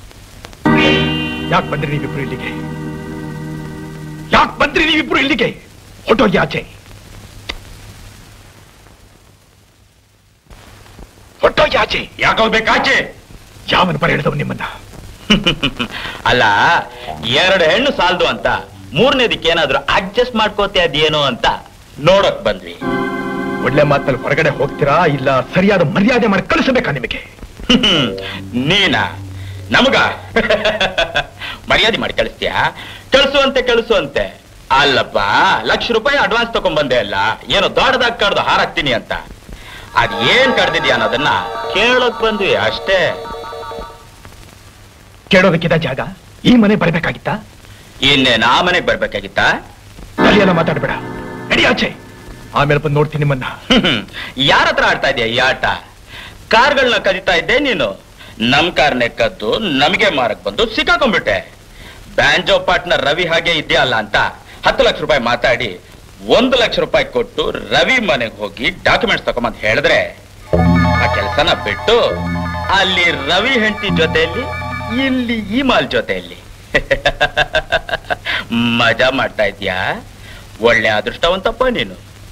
ಯಾಕೆ ಬಂದ್ರಿ ನೀವಿಬ್ರು ಇಲ್ಲಿಗೆ ಯಾಕೆ ಬಂದ್ರಿ ನೀವಿಬ್ರು ಇಲ್ಲಿಗೆ ಹೊಟ್ಟೋಗಿ ಆಚೆ ಹೊಟ್ಟೋಗಿ ಆಚೆ
ಯಾಕ್ ಹೋಗ್ಬೇಕು ಆಚೆ
ಯಾವನ ಬರ ಹೇಳಿದವ್ ನಿಮ್ಮನ್ನ
ಅಲ್ಲ ಎರಡು ಹೆಣ್ಣು ಸಾಲದು ಅಂತ ಮೂರನೇದಕ್ಕೆ ಏನಾದ್ರು ಅಡ್ಜಸ್ಟ್ ಮಾಡ್ಕೋತೆ ಅದೇನೋ ಅಂತ ನೋಡಕ್ ಬಂದ್ವಿ
ಒಳ್ಳೆ ಮಾತಲ್ಲಿ ಹೊರಗಡೆ ಹೋಗ್ತೀರಾ ಇಲ್ಲ ಸರಿಯಾದ ಮರ್ಯಾದೆ ಮಾಡಿ ಕಳಿಸಬೇಕಾ ನಿಮಗೆ
ನೀನಾ ನಮಗ ಮರ್ಯಾದೆ ಮಾಡಿ ಕಳಿಸ್ತೀಯಾ ಕಳಿಸುವಂತೆ ಕಳಿಸುವಂತೆ ಅಲ್ಲಪ್ಪ ಲಕ್ಷ ರೂಪಾಯಿ ಅಡ್ವಾನ್ಸ್ ತಗೊಂಡ್ಬಂದೆ ಅಲ್ಲ ಏನೋ ದೊಡ್ಡದಾಗ ಕಡ್ದು ಹಾರಾಕ್ತೀನಿ ಅಂತ ಅದ್ ಏನ್ ಕಡ್ದಿದ್ಯಾ ಅನ್ನೋದನ್ನ ಕೇಳೋಕ್ ಬಂದ್ವಿ ಅಷ್ಟೇ
ಕೇಳೋದಕ್ಕಿದ ಜಾಗ ಈ ಮನೆ ಬರಬೇಕಾಗಿತ್ತ
ಇನ್ನೇನ್ ಆ ಮನೆಗ್ ಬರ್ಬೇಕಾಗಿತ್ತಾ
ತಲೆಯೆಲ್ಲ ಮಾತಾಡ್ಬೇಡ ನಡಿ ಆಚೆ ಆಮೇಲೆ ಬಂದು ನೋಡ್ತೀನಿ ನಿಮ್ಮನ್ನ
ಯಾರ ಹತ್ರ ಆಡ್ತಾ ಇದೆಯಾ ಈ ಆಟ ಕಾರ್ಗಳನ್ನ ಕದಿತಾ ಇದ್ದೆ ನೀನು ನಮ್ ಕಾರ್ನೆ ಕದ್ದು ನಮಗೆ ಮಾರಕ್ ಬಂದು ಸಿಕ್ಕಾಕೊಂಡ್ಬಿಟ್ಟೆ ಬ್ಯಾಂಜೋ ಪಾರ್ಟ್ನರ್ ರವಿ ಹಾಗೆ ಇದೆಯಾ ಅಲ್ಲ ಅಂತ ಹತ್ತು ಲಕ್ಷ ರೂಪಾಯಿ ಮಾತಾಡಿ ಒಂದು ಲಕ್ಷ ರೂಪಾಯಿ ಕೊಟ್ಟು ರವಿ ಮನೆಗೆ ಹೋಗಿ ಡಾಕ್ಯುಮೆಂಟ್ಸ್ ತಗೊಂಬಂದ್ ಹೇಳಿದ್ರೆ ಆ ಕೆಲಸನ ಬಿಟ್ಟು ಅಲ್ಲಿ ರವಿ ಹೆಂಡತಿ ಜೊತೆಯಲ್ಲಿ ಇಲ್ಲಿ ಈ ಮಾಲ್ ಜೊತೆಯಲ್ಲಿ ಮಜಾ ಮಾಡ್ತಾ ಇದ್ಯಾ ಒಳ್ಳೆ ಅದೃಷ್ಟವಂತಪ್ಪ ನೀನು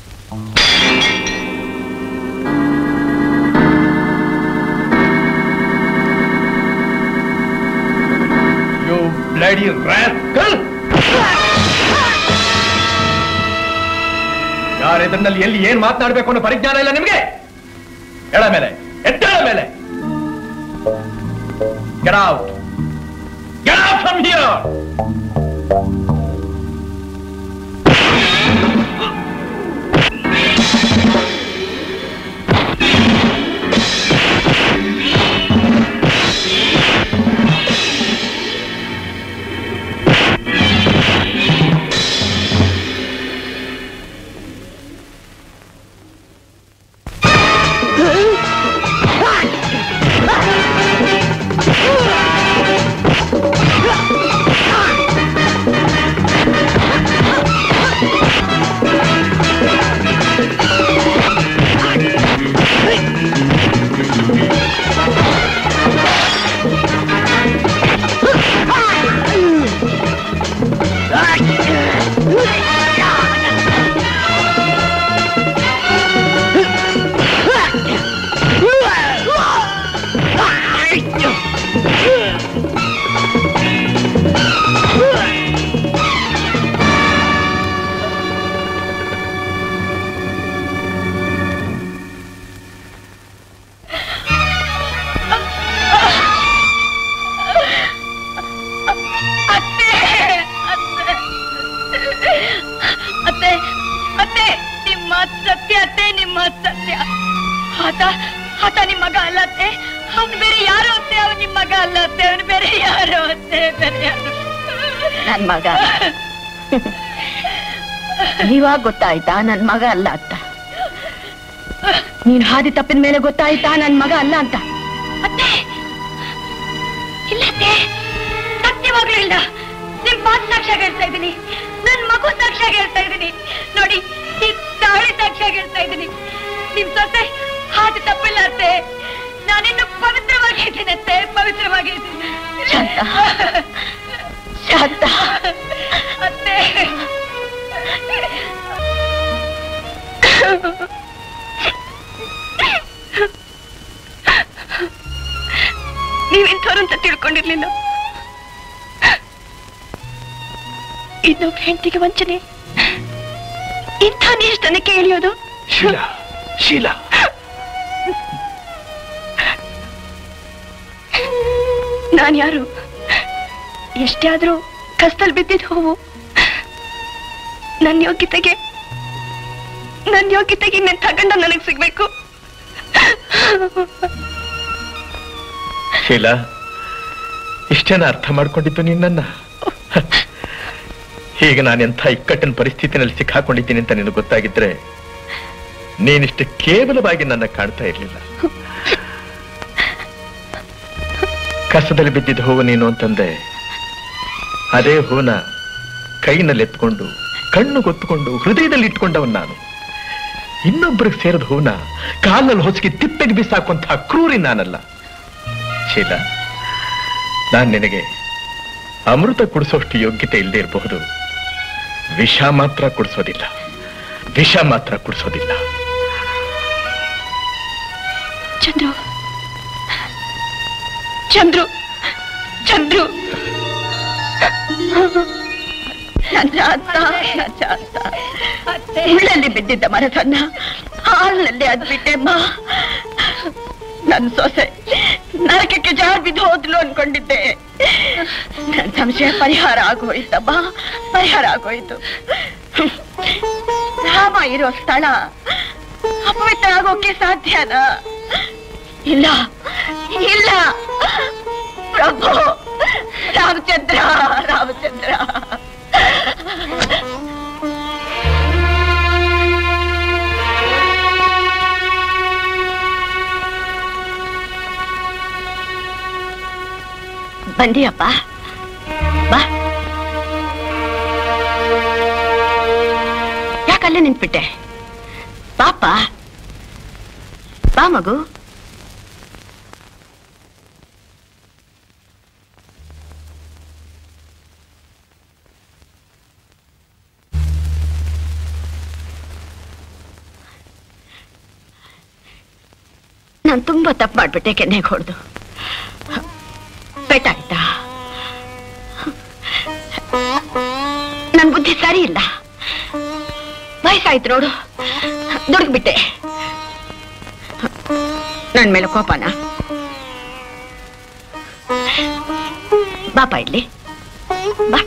ಯು ಬ್ಲಡಿ ರಾಸ್ಕಲ್ ಯಾರ ಎದುರಿನಲ್ಲಿ ಎಲ್ಲಿ ಏನ್ ಮಾತನಾಡ್ಬೇಕು ಅನ್ನೋ ಪರಿಜ್ಞಾನ ಇಲ್ಲ ನಿಮ್ಗೆ ಎಳ ಮೇಲೆ ಎದ್ದಳ ಮೇಲೆ get out get out from here
ಅತ್ತೆ ಅತ್ತೆ ಅತ್ತೆ ನಿಮ್ಮ ಮಾತ್ ಸತ್ಯ ಅತ್ತೆ ನಿಮ್ಮ ಮಾತ್ ಸತ್ಯ ಆತ ಆತ ನಿಮ್ ಮಗ ಅಲ್ಲ ಅತ್ತೆ ಅವ್ನು ಬೇರೆ ಯಾರು ಅತ್ತೆ ಅವ್ನು ನಿಮ್ ಮಗ ಅಲ್ಲ ಅತ್ತೆ ಅವ್ನು ಬೇರೆ ಯಾರು ಅತ್ತೆ ಬೇರೆ ಯಾರು
ನನ್ ಮಗ ಇವಾಗ ಗೊತ್ತಾಯ್ತಾ ನನ್ ಮಗ ಅಲ್ಲ ಅಂತ ನೀನ್ ಹಾದಿ ತಪ್ಪಿದ ಮೇಲೆ ಗೊತ್ತಾಯ್ತಾ ನನ್ ಮಗ ಅಲ್ಲ ಅಂತ
ಅತ್ತೆ ಇಲ್ಲ ಅತ್ತೆ ಸತ್ಯವಾಗ್ಲೂ ಇಲ್ಲ ನಿಮ್ ಮಾತ್ ಸಾಕ್ಷಿಯಾಗಿ ಹೇಳ್ತಾ ಇದ್ದೀನಿ ನನ್ ಮಗು ಸಾಕ್ಷಿಯಾಗಿ ಹೇಳ್ತಾ ಇದ್ದೀನಿ ನೋಡಿ ಈ ತಾಳಿ ಸಾಕ್ಷಿಯಾಗಿ ಹೇಳ್ತಾ ಇದ್ದೀನಿ ನಿಮ್ ಸೊಸೆ ಹಾದಿ ತಪ್ಪಿಲ್ಲ ಅತ್ತೆ ನಾನಿನ್ನು ಪವಿತ್ರವಾಗಿದ್ದೀನಿ ಅತ್ತೆ ಪವಿತ್ರವಾಗಿದ್ದೀನಿ
ಅನ್ಕೊಂಡಿರ್ಲಿಲ್ಲ ಇನ್ನೊಬ್ಬ ಹೆಂಡತಿಗೆ ವಂಚನೆ ಇಂಥ ನೀಷ್ಟನಕ್ಕೆ ಇಳಿಯೋದು
ಶೀಲಾ ಶೀಲಾ
ನಾನ್ ಯಾರು ಎಷ್ಟೇ ಆದ್ರೂ ಕಸ್ತಲ್ ಬಿದ್ದಿದ್ ಹೂವು ನನ್ನ ಯೋಗ್ಯತೆಗೆ ನನ್ನ ಯೋಗ್ಯತೆಗೆ ನಿನ್ನ ಗಂಡ ನನಗ್ ಸಿಗ್ಬೇಕು
ಶೀಲಾ ಇಷ್ಟೇನ ಅರ್ಥ ಮಾಡ್ಕೊಂಡಿದ್ದು ನಿನ್ನನ್ನ ಈಗ ನಾನೆಂಥ ಇಕ್ಕಟ್ಟಿನ ಪರಿಸ್ಥಿತಿನಲ್ಲಿ ಸಿಕ್ಕಾಕೊಂಡಿದ್ದೀನಿ ಅಂತ ನಿನಗೆ ಗೊತ್ತಾಗಿದ್ರೆ ನೀನಿಷ್ಟು ಕೇವಲವಾಗಿ ನನ್ನ ಕಾಣ್ತಾ ಇರ್ಲಿಲ್ಲ ಕಸದಲ್ಲಿ ಬಿದ್ದಿದ್ದ ಹೂವು ನೀನು ಅಂತಂದೆ ಅದೇ ಹೂನ ಕೈನಲ್ಲಿ ಎತ್ಕೊಂಡು ಕಣ್ಣು ಗೊತ್ತುಕೊಂಡು ಹೃದಯದಲ್ಲಿ ಇಟ್ಕೊಂಡವನ್ ನಾನು ಇನ್ನೊಬ್ಬರಿಗೆ ಸೇರಿದ ಹೂನ ಕಾಲಲ್ಲಿ ಹೊಸಗಿ ತಿಪ್ಪೆಗೆ ಬಿಸಾಕುವಂತಹ ಕ್ರೂರಿ ನಾನಲ್ಲ ಶೀಲಾ ನಾನ್ ನಿನಗೆ ಅಮೃತ ಕುಡಿಸೋಷ್ಟು ಯೋಗ್ಯತೆ ಇಲ್ಲದೆ ಇರಬಹುದು ವಿಷ ಮಾತ್ರ ಕುಡಿಸೋದಿಲ್ಲ ವಿಷ ಮಾತ್ರ ಕುಡಿಸೋದಿಲ್ಲ
ಚಂದ್ರು ಚಂದ್ರು ಚಂದ್ರು
ನನ್ನ ಅತ್ತ, ನನ್ನ ಅತ್ತ. ಮುಳ್ಳಲ್ಲಿ ಬಿದ್ದಿದ್ದ ಮರಸನ್ನ ಹಾಲಿನಲ್ಲಿ ಅದ್ಬಿಟ್ಟೆಮ್ಮ ನನ್ ಸೊಸೆ ನರಕಕ್ಕೆ ಜಾರ್ ಬಿದ್ದು ಹೋದ್ಲು ಅನ್ಕೊಂಡಿದ್ದೆ ನನ್ ಸಂಶಯ ಪರಿಹಾರ ಆಗೋಯ್ತಮ್ಮ ಪರಿಹಾರ ಆಗೋಯ್ತು ರಾಮ ಇರೋ ಸ್ಥಳ ಅಪವಿತ್ರ ಆಗೋಕೆ ಸಾಧ್ಯನಾ ಇಲ್ಲ ಇಲ್ಲ ಪ್ರಭು ರಾಮಚಂದ್ರ ರಾಮಚಂದ್ರ ಬಂದಿಯಪ್ಪ ಬಾ ಯಾಕಲ್ಲೇ ನಿಂತ್ಬಿಟ್ಟೆ ಪಾಪ ಬಾ ಮಗು ನಾನು ತುಂಬಾ ತಪ್ಪು ಮಾಡ್ಬಿಟ್ಟೆ ಕೆನ್ನೆಗೆ ಹೊಡೆದು ಪೆಟ್ಟಾಯ್ತಾ ನನ್ ಬುದ್ಧಿ ಸರಿ ಇಲ್ಲ ವಯಸ್ಸಾಯ್ತು ನೋಡು ದುಡುಕ್ಬಿಟ್ಟೆ ನನ್ ಮೇಲೆ ಕೋಪನ ಬಾಪ ಇಲ್ಲಿ ಬಾ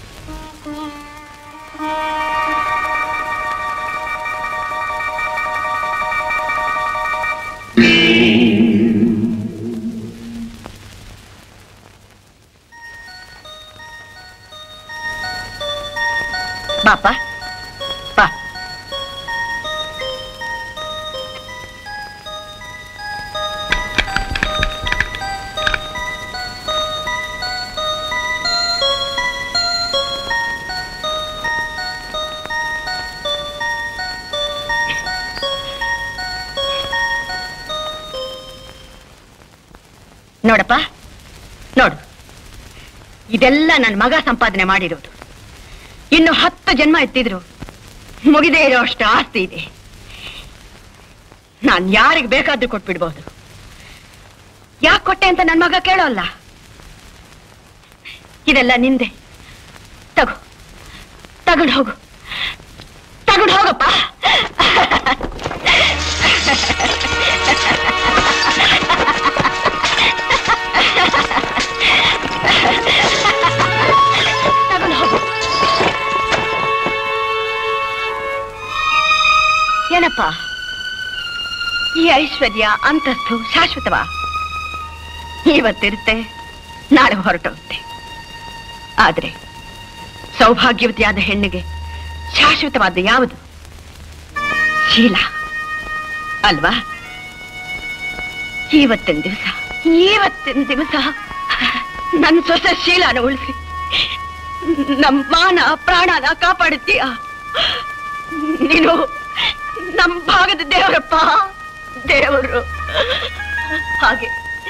ಬಾಪ ಬಾ ನೋಡಪ್ಪ ನೋಡು ಇದೆಲ್ಲ ನನ್ನ ಮಗ ಸಂಪಾದನೆ ಮಾಡಿರೋದು ಇನ್ನು ಹತ್ತು ಜನ್ಮ ಎತ್ತಿದ್ರು ಮುಗಿದೇ ಇರೋ ಅಷ್ಟು ಆಸ್ತಿ ಇದೆ ನಾನ್ ಯಾರಿಗೆ ಬೇಕಾದ್ರೂ ಕೊಟ್ಬಿಡ್ಬೋದು ಯಾಕೆ ಕೊಟ್ಟೆ ಅಂತ ನನ್ ಮಗ ಕೇಳೋಲ್ಲ ಇದೆಲ್ಲ ನಿಂದೆ ತಗೋ ತಗೊಂಡು ಹೋಗು ತಗೊಂಡು ಹೋಗಪ್ಪ ತಗೊಂಡು ಹೋಗು ಏನಪ್ಪ ಈ ಐಶ್ವರ್ಯ ಅಂತಸ್ತು ಶಾಶ್ವತವಾ ಇವತ್ತಿರುತ್ತೆ ನಾಳೆ ಹೊರಟೋಗುತ್ತೆ ಆದ್ರೆ ಸೌಭಾಗ್ಯವತಿಯಾದ ಹೆಣ್ಣಿಗೆ ಶಾಶ್ವತವಾದ ಯಾವುದು ಶೀಲ ಅಲ್ವಾ ಇವತ್ತಿನ ದಿವಸ ಇವತ್ತಿನ ದಿವಸ ನನ್ನ ಸೊಸೆ ಶೀಲಾನ ಉಳಿಸಿ ನಮ್ಮ ಮಾನ ಪ್ರಾಣನ ಕಾಪಾಡುತ್ತೀಯ ನೀನು ನಮ್ಮ ಭಾಗದ ದೇವರಪ್ಪ ದೇವರು ಹಾಗೆ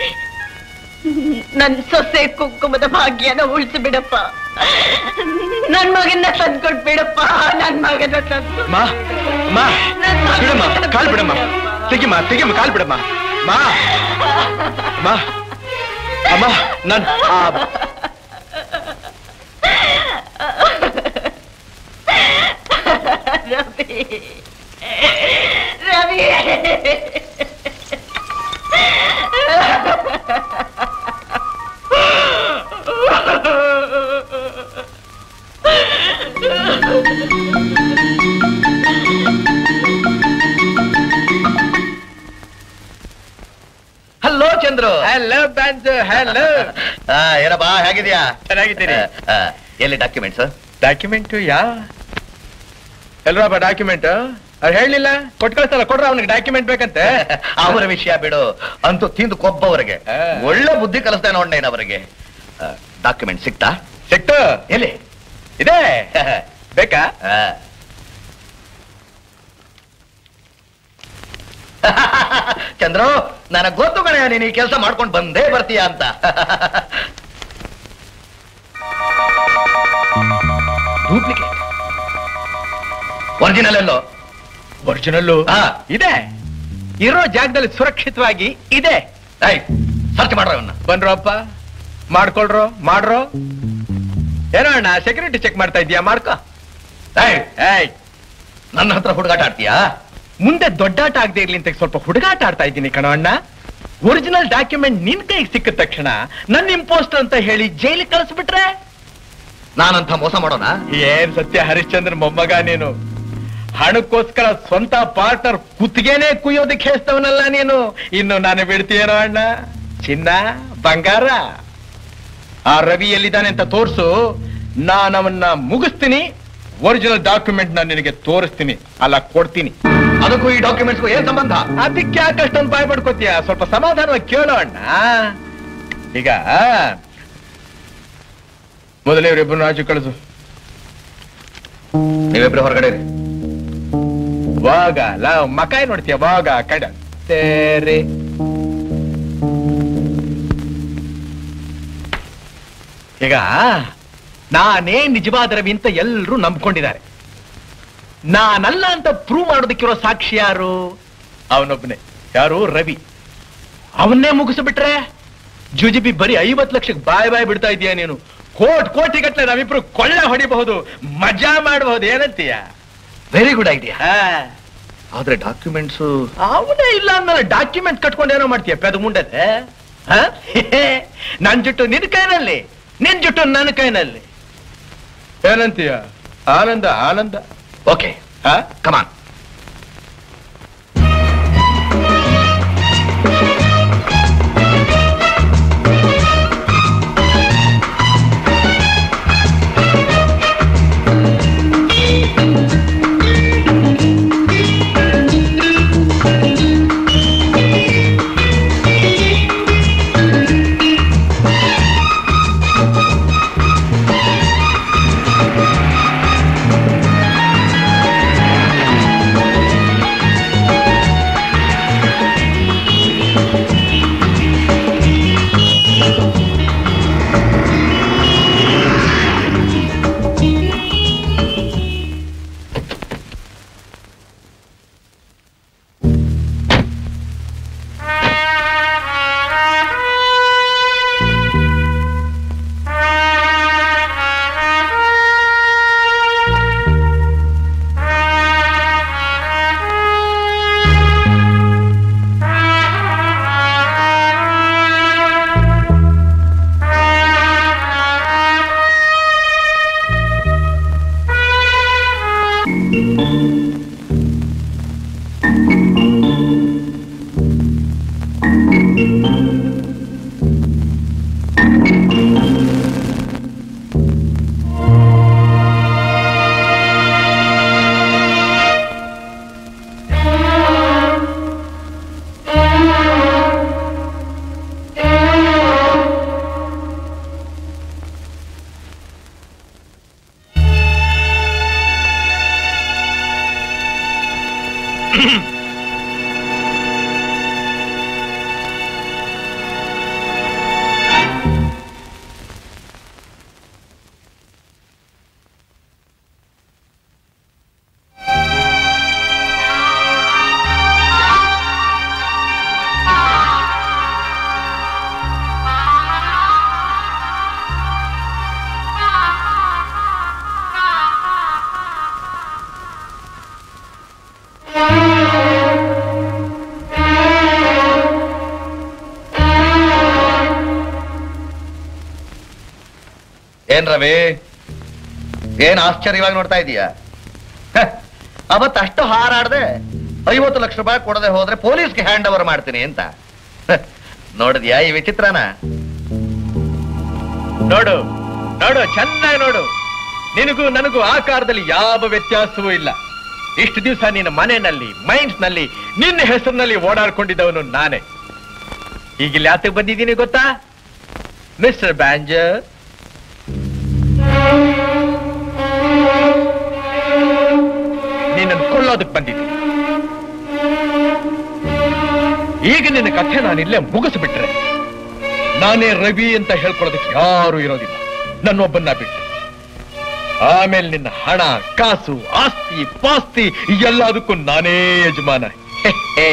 ನನ್ ಸೊಸೆ ಕುಂಕುಮದ ಭಾಗ್ಯನ ಉಳಿಸಿ ಬಿಡಪ್ಪ ನನ್ ಮಗನ್ನ ತಂದ್ಕೊಟ್ ಬಿಡಪ್ಪ ನನ್ ಮಗನ ತಂದು
ಮಾ ಮಾ ಬಿಡಮ್ಮ ಕಾಲ್ ಬಿಡಮ್ಮ ತೆಗಿಮ್ಮ ತೆಗಿಮ್ಮ ಕಾಲ್ ಬಿಡಮ್ಮ ಮಾ ಮಾ
ಅಮ್ಮ ನನ್ ಆ,
ರವಿ ರವಿ
ಹಲೋ ಚಂದ್ರು
ಹಲೋ ಬ್ಯಾಂಜು ಹಲೋ
ಆ, ಏನಪ್ಪಾ ಹೇಗಿದ್ಯಾ
ಚೆನ್ನಾಗಿದ್ದೀನಿ
ಆ, ಆ, ಎಲ್ಲಿ ಡಾಕ್ಯುಮೆಂಟ್ಸ್
ಡಾಕ್ಯುಮೆಂಟ್ ಯಾ ಎಲ್ರಪ್ಪ ಡಾಕ್ಯುಮೆಂಟ್ ಅವ್ರು ಹೇಳಲಿಲ್ಲ ಕೊಟ್ಟು ಕಳ್ಸಲ್ಲ ಕೊಡ್ರ ಅವನಿಗೆ ಡಾಕ್ಯುಮೆಂಟ್ ಬೇಕಂತೆ
ಅವರ ವಿಷಯ ಬಿಡು ಅಂತೂ ತಿಂದು ಕೊಬ್ಬವರಿಗೆ
ಆ.
ಒಳ್ಳೆ ಬುದ್ಧಿ ಕಲಿಸ್ದೆ ನೋಡ್ನೇನು ಅವರಿಗೆ ಡಾಕ್ಯುಮೆಂಟ್ ಸಿಕ್ತಾ
ಸಿಕ್ತು
ಎಲ್ಲಿ
ಇದೆ ಬೇಕಾ
ಆ. ಚಂದ್ರು ನನಗ್ ಗೊತ್ತು ಕಣೆ ನೀನು ಈ ಕೆಲಸ ಮಾಡ್ಕೊಂಡು ಬಂದೇ ಬರ್ತೀಯ ಅಂತ ಡೂಪ್ಲಿಕೇಟ್ ಒರಿಜಿನಲ್ ಎಲ್ಲೋ
ಒರಿಜಿನಲ್ಲು
ಆ.
ಇದೆ ಇರೋ ಜಾಗದಲ್ಲಿ ಸುರಕ್ಷಿತವಾಗಿ ಇದೆ
ಸರ್ಚ್ ಮಾಡ್ರ ಅವನ್ನ
ಬನ್ರಪ್ಪ ಮಾಡ್ಕೊಳ್ರೋ ಮಾಡ್ರೋ ಏನೋ ಅಣ್ಣ ಸೆಕ್ಯೂರಿಟಿ ಚೆಕ್ ಮಾಡ್ತಾ ಇದೀಯಾ ಮಾಡ್ಕೋ
ಏಯ್,
ಏಯ್
ನನ್ನ ಹತ್ರ ಹುಡುಗಾಟ ಆಡ್ತೀಯಾ
ಮುಂದೆ ದೊಡ್ಡಾಟ ಆಗದೆ ಇರ್ಲಿ ಅಂತ ಸ್ವಲ್ಪ ಹುಡುಗಾಟ ಆಡ್ತಾ ಇದ್ದೀನಿ ಕಣೋ ಅಣ್ಣ ಒರಿಜಿನಲ್ ಡಾಕ್ಯುಮೆಂಟ್ ನಿನ್ ಕೈಗೆ ಸಿಕ್ಕಿದ ತಕ್ಷಣ ನನ್ನ ಇಂಪೋಸ್ಟರ್ ಅಂತ ಹೇಳಿ ಜೈಲಿಗೆ ಕಳಿಸ್ಬಿಟ್ರೆ
ನಾನಂತ ಮೋಸ ಮಾಡೋಣ
ಏನ್ ಸತ್ಯ ಹರಿಶ್ಚಂದ್ರ ಮೊಮ್ಮಗ ನೀನು ಹಣಕ್ಕೋಸ್ಕರ ಸ್ವಂತ ಪಾರ್ಟ್ನರ್ ಕುತ್ತಿಗೆನೆ ಕುಯ್ಯೋದಕ್ಕೆ ಹೇಸ್ತವನಲ್ಲ ನೀನು ಇನ್ನು ನಾನು ಬಿಡ್ತೀಯನೋ ಅಣ್ಣ ಚಿನ್ನ ಬಂಗಾರ ಆ ರವಿ ಎಲ್ಲಿದ್ದಾನೆ ಅಂತ ತೋರ್ಸು ನಾನು ಅವನ್ನ ಮುಗಿಸ್ತೀನಿ ಒರಿಜಿನಲ್ ಡಾಕ್ಯುಮೆಂಟ್ ನಾನು ನಿನಗೆ ತೋರಿಸ್ತೀನಿ ಅಲ್ಲ ಕೊಡ್ತೀನಿ
ಅದಕ್ಕೂ ಈ ಡಾಕ್ಯುಮೆಂಟ್ಸ್ಗೂ ಏನ್ ಸಂಬಂಧ
ಅದಕ್ಕೆ ಯಾಕೆ ಅಷ್ಟೊಂದು ಬಾಯ್ ಪಡ್ಕೋತೀಯ ಸ್ವಲ್ಪ ಸಮಾಧಾನವಾಗಿ ಕೇಳೋ ಅಣ್ಣ ಈಗ ಮೊದಲೇ ಇವರಿಬ್ಬರನ್ನು ಆಚೆ ಕಳಿಸು
ನೀವಿಬ್ರು ಹೊರಗಡೆ ಇರಿ.
ವಾಗ ಲ ಮಕಾಯಿ ನೋಡ್ತೀಯ ವಾಗ ಕಡ ತೇರೆ ಈಗ ನಾನೇ ನಿಜವಾದ ರವಿ ಅಂತ ಎಲ್ಲರೂ ನಂಬ್ಕೊಂಡಿದ್ದಾರೆ ನಾನಲ್ಲ ಅಂತ ಪ್ರೂವ್ ಮಾಡೋದಕ್ಕಿರೋ ಸಾಕ್ಷಿ ಯಾರು ಅವನೊಬ್ಬನೇ ಯಾರು ರವಿ ಅವನ್ನೇ ಮುಗಿಸ್ಬಿಟ್ರೆ ಜುಜಿಬಿ ಬರೀ ಐವತ್ ಲಕ್ಷಕ್ಕೆ ಬಾಯ್ ಬಾಯ್ ಬಿಡ್ತಾ ಇದೀಯ ನೀನು ಕೋಟ್ ಕೋಟಿ ಗಟ್ಲೆ ನಾವಿಬ್ರು ಕೊಳ್ಳೆ ಹೊಡಿಬಹುದು ಮಜಾ ಮಾಡಬಹುದು ಏನಂತೀಯ
ವೆರಿ ಗುಡ್ ಐಡಿಯಾ
ಹಾ
ಆದ್ರೆ ಡಾಕ್ಯುಮೆಂಟ್ಸ್
ಅವನೇ ಇಲ್ಲ ಅಂದ್ಮೇಲೆ ಡಾಕ್ಯುಮೆಂಟ್ ಕಟ್ಕೊಂಡು ಏನೋ ಮಾಡ್ತೀಯ ಪೆದ ಮುಂಡದೆ ನನ್ ಜುಟ್ಟು ನಿನ್ ಕೈನಲ್ಲಿ ನಿನ್ ಜುಟ್ಟು ನನ್ನ ಕೈನಲ್ಲಿ ಏನಂತೀಯ ಆನಂದ ಆನಂದ
ಓಕೆ
ಹಾ
ಕಮಾನ್ ಏನ್ ರವಿ ಏನ್ ಆಶ್ಚರ್ಯವಾಗಿ ನೋಡ್ತಾ ಇದೀಯ ಹ, ಅವತ್ತು ಅಷ್ಟು ಹಾರಾಡ್ದೆ ಐವತ್ತು ಲಕ್ಷ ರೂಪಾಯಿ ಕೊಡದೆ ಹೋದ್ರೆ ಪೊಲೀಸ್ಗೆ ಹ್ಯಾಂಡ್ ಓವರ್ ಮಾಡ್ತೀನಿ ಅಂತ ಹ, ನೋಡಿದ್ಯಾ ಈ ವಿಚಿತ್ರನ
ನೋಡು ನೋಡು ಚೆನ್ನಾಗಿ ನೋಡು ನಿನಗೂ ನನಗೂ ಆಕಾರದಲ್ಲಿ ಯಾವ ವ್ಯತ್ಯಾಸವೂ ಇಲ್ಲ ಇಷ್ಟು ದಿವಸ ನಿನ್ನ ಮನೆಯಲ್ಲಿ ಮೈಂಡ್ಸ್ ನಲ್ಲಿ ನಿನ್ನ ಹೆಸರಿನಲ್ಲಿ ಓಡಾಡ್ಕೊಂಡಿದ್ದವನು ನಾನೇ ಈಗ ಇಲ್ಲಿ ಯಾತಕ್ಕೆ ಬಂದಿದ್ದೀನಿ ಗೊತ್ತಾ ಮಿಸ್ಟರ್ ಬ್ಯಾಂಜರ್ ನಿನ್ನನ್ನು ಕೊಳ್ಳೋದಕ್ಕೆ ಬಂದಿದ್ದೀನಿ ಈಗ ನಿನ್ನ ಕಥೆ ನಾನು ಇಲ್ಲೇ ಮುಗಿಸ್ಬಿಟ್ರೆ ನಾನೇ ರವಿ ಅಂತ ಹೇಳ್ಕೊಳ್ಳೋದಕ್ಕೆ ಯಾರು ಇರೋದಿಲ್ಲ ನನ್ನೊಬ್ಬನ್ನ ಬಿಟ್ಟು ಆಮೇಲೆ ನಿನ್ನ ಹಣ ಕಾಸು ಆಸ್ತಿ ಪಾಸ್ತಿ ಎಲ್ಲದಕ್ಕೂ ನಾನೇ ಯಜಮಾನ ಹೆ, ಹೆ.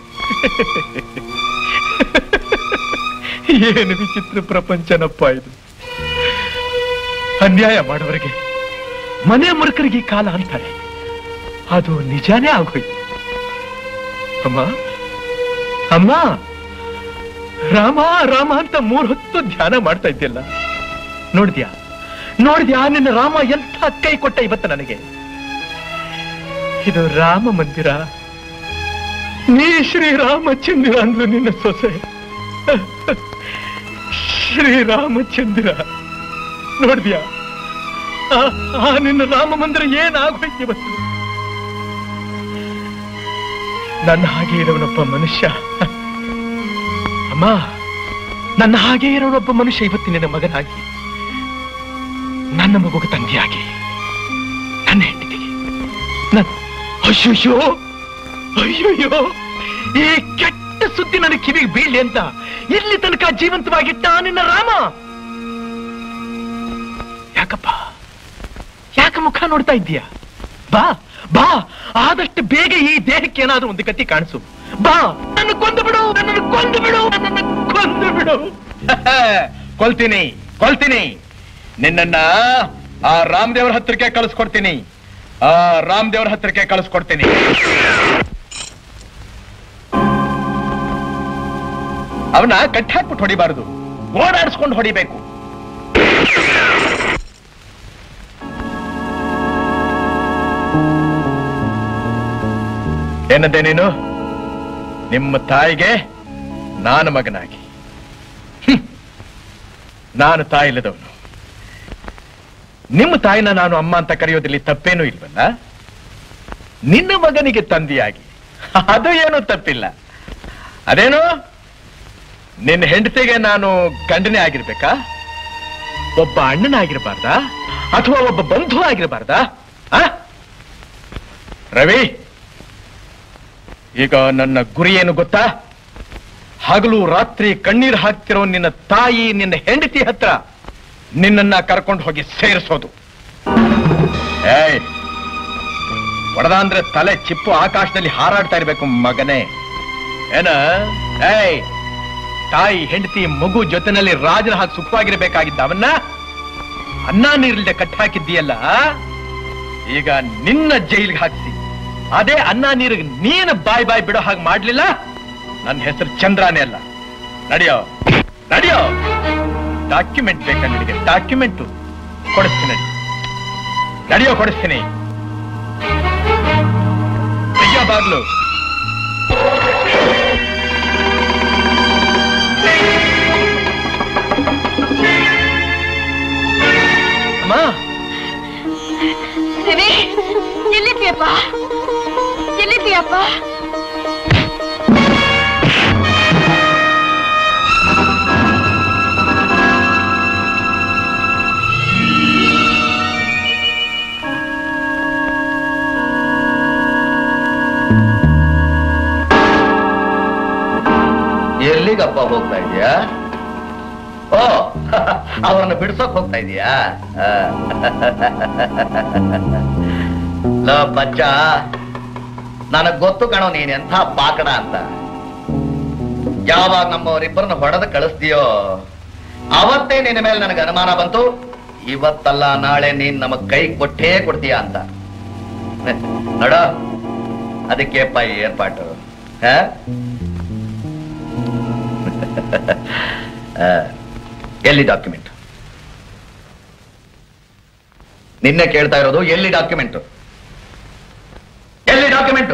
ಏನು ವಿಚಿತ್ರ ಪ್ರಪಂಚನಪ್ಪ ಇದು ಅನ್ಯಾಯ ಮಾಡೋರಿಗೆ ಮನೆ ಮುರುಕರಿಗೆ ಈ ಕಾಲ ಅಂತಾರೆ ಅದು ನಿಜಾನೇ ಆಗೋಯ್ತು ಅಮ್ಮ ಅಮ್ಮ ರಾಮ ರಾಮ ಅಂತ ಮೂರ್ ಹೊತ್ತು ಧ್ಯಾನ ಮಾಡ್ತಾ ಇದ್ದಿಲ್ಲ ನೋಡಿದ್ಯಾ ನೋಡಿದ್ಯಾ ನಿನ್ನ ರಾಮ ಎಂಥ ಕೈ ಕೊಟ್ಟ ಇವತ್ತು ನನಗೆ ಇದು ರಾಮ ಮಂದಿರ ನೀ ಶ್ರೀರಾಮಚಂದ್ರ ಅಂದ್ಲು ನಿನ್ನ ಸೊಸೆ ಶ್ರೀರಾಮಚಂದ್ರ ನೋಡಿದ್ಯಾ ಆ- ಆ ನಿನ್ನ ರಾಮ ಮಂದಿರ ಏನಾಗೋಯ್ತು ಇವತ್ತು ನನ್ನ ಹಾಗೆ ಇರೋನೊಬ್ಬ ಮನುಷ್ಯ ಅಮ್ಮ ನನ್ನ ಹಾಗೆ ಇರೋನೊಬ್ಬ ಮನುಷ್ಯ ಇವತ್ತಿನ ಮಗನಾಗಿ ನನ್ನ ಮಗುಗೆ ತಂದೆಯಾಗಿ ನನ್ನ ಹೆಂಡತಿಗೆ ನನ್ನ ಅಯ್ಯಯ್ಯೋ ಅಯ್ಯಯ್ಯೋ ಈ ಕೆಟ್ಟ ಸುದ್ದಿ ನನ್ನ ಕಿವಿಗೆ ಬೀಳ್ಲಿ ಅಂತ ಇಲ್ಲಿ ತನಕ ಜೀವಂತವಾಗಿಟ್ಟ ನಿನ್ನ ರಾಮ ಯಾಕಪ್ಪ ಯಾಕ ಮುಖ ನೋಡ್ತಾ ಇದ್ದೀಯ ಬಾ ಬಾ ಆದಷ್ಟು ಬೇಗ ಈ ದೇಹಕ್ಕೆ ಏನಾದ್ರೂ ಒಂದು ಗತಿ ಕಾಣಿಸು ಬಾ ನನ್ನ ಕೊಂದು ಬಿಡು ನನ್ನನ್ನು ಕೊಂದು ಬಿಡು ನನ್ನನ್ನು ಕೊಂದು ಬಿಡು ಕೊಲ್ತೀನಿ ಕೊಲ್ತೀನಿ ನಿನ್ನನ್ನ ಆ ರಾಮದೇವ್ರ ಹತ್ರಕ್ಕೆ ಕಳಿಸ್ಕೊಡ್ತೀನಿ ಆ ರಾಮದೇವ್ರ ಹತ್ರಕ್ಕೆ ಕಳಿಸ್ಕೊಡ್ತೀನಿ ಅವನ ಕಟ್ಟಿ ಹಾಕ್ಬಿಟ್ಟು ಹೊಡಿಬಾರದು ಓಡಾಡಿಸ್ಕೊಂಡು ಹೊಡಿಬೇಕು ಏನಂದೆ ನೀನು ನಿಮ್ಮ ತಾಯಿಗೆ ನಾನು ಮಗನಾಗಿ ಹ್ಮ್. ನಾನು ತಾಯಿ ಇಲ್ಲದವನು ನಿಮ್ಮ ತಾಯಿನ ನಾನು ಅಮ್ಮ ಅಂತ ಕರೆಯೋದ್ರಲ್ಲಿ ತಪ್ಪೇನೂ ಇಲ್ವಲ್ಲ ನಿನ್ನ ಮಗನಿಗೆ ತಂದೆಯಾಗಿ ಅದು ಏನೂ ತಪ್ಪಿಲ್ಲ ಅದೇನು ನಿನ್ನ ಹೆಂಡತಿಗೆ ನಾನು ಗಂಡನೇ ಆಗಿರ್ಬೇಕಾ ಒಬ್ಬ ಅಣ್ಣನಾಗಿರ್ಬಾರ್ದಾ ಅಥವಾ ಒಬ್ಬ ಬಂಧು ಆಗಿರಬಾರ್ದಾ ಆ? ರವಿ ಈಗ ನನ್ನ ಗುರಿ ಏನು ಗೊತ್ತಾ ಹಗಲು ರಾತ್ರಿ ಕಣ್ಣೀರು ಹಾಕ್ತಿರೋ ನಿನ್ನ ತಾಯಿ ನಿನ್ನ ಹೆಂಡತಿ ಹತ್ರ ನಿನ್ನನ್ನ ಕರ್ಕೊಂಡು ಹೋಗಿ ಸೇರಿಸೋದು ಏಯ್ ಹೊಡೆದ ಅಂದ್ರೆ ತಲೆ ಚಿಪ್ಪು ಆಕಾಶದಲ್ಲಿ ಹಾರಾಡ್ತಾ ಇರ್ಬೇಕು ಮಗನೇ ಏನ ಏಯ್ ತಾಯಿ ಹೆಂಡತಿ ಮಗು ಜೊತೆನಲ್ಲಿ ರಾಜನ ಹಾಕಿ ಸುಖವಾಗಿರ್ಬೇಕಾಗಿದ್ದ ಅವನ್ನ ಅನ್ನ ನೀರಿಲ್ದೆ ಕಟ್ಟಿ ಹಾಕಿದ್ದೀಯಲ್ಲ ಈಗ ನಿನ್ನ ಜೈಲಿಗೆ ಹಾಕ್ಸಿ ಅದೇ ಅನ್ನ ನೀರಿಗೆ ನೀನು ಬಾಯ್ ಬಾಯ್ ಬಿಡೋ ಹಾಗೆ ಮಾಡ್ಲಿಲ್ಲ ನನ್ನ ಹೆಸರು ಚಂದ್ರಾನೇ ಅಲ್ಲ ನಡಿಯೋ ನಡಿಯೋ ಡಾಕ್ಯುಮೆಂಟ್ ಬೇಕಾ ನಿನಗೆ ಡಾಕ್ಯುಮೆಂಟು ಕೊಡಿಸ್ತೀನಿ ನಡಿ. ನಡಿಯೋ ಕೊಡಿಸ್ತೀನಿ ಅಯ್ಯೋ ಬಾಗ್ಲು ಅಮ್ಮ
ರವಿ ಎಲ್ಲಿದ್ದೀಯಪ್ಪ ಎಲ್ಲಿದ್ದೀಯಪ್ಪ
ಎಲ್ಲಿಗಪ್ಪ ಹೋಗ್ತಾ ಇದೀಯಾ ಓ ಅವರನ್ನು ಬಿಡ್ಸೋಕ್ ಹೋಗ್ತಾ ಇದೀಯಾ ಆ. ಲೋ ಬಚ್ಚ ನನಗ್ ಗೊತ್ತು ಕಣೋ ನೀನ್ ಎಂಥ ಪಾಕಡ ಅಂತ ಯಾವಾಗ ನಮ್ಮವರಿಬ್ಬರನ್ನ ಹೊಡೆದು ಕಳಿಸ್ತೀಯೋ ಅವತ್ತೇ ನಿನ್ನ ಮೇಲೆ ನನಗೆ ಅನುಮಾನ ಬಂತು ಇವತ್ತಲ್ಲ ನಾಳೆ ನೀನ್ ನಮಗ್ ಕೈ ಕೊಟ್ಟೇ ಕೊಡ್ತೀಯ ಅಂತ ನೋಡ ಅದಕ್ಕೆಪ್ಪ ಈ ಏರ್ಪಾಟು ಹ? ಆ, ಎಲ್ಲಿ ಡಾಕ್ಯುಮೆಂಟ್ ನಿನ್ನೆ ಕೇಳ್ತಾ ಇರೋದು ಎಲ್ಲಿ ಡಾಕ್ಯುಮೆಂಟ್ ಎಲ್ಲಿ ಡಾಕ್ಯುಮೆಂಟ್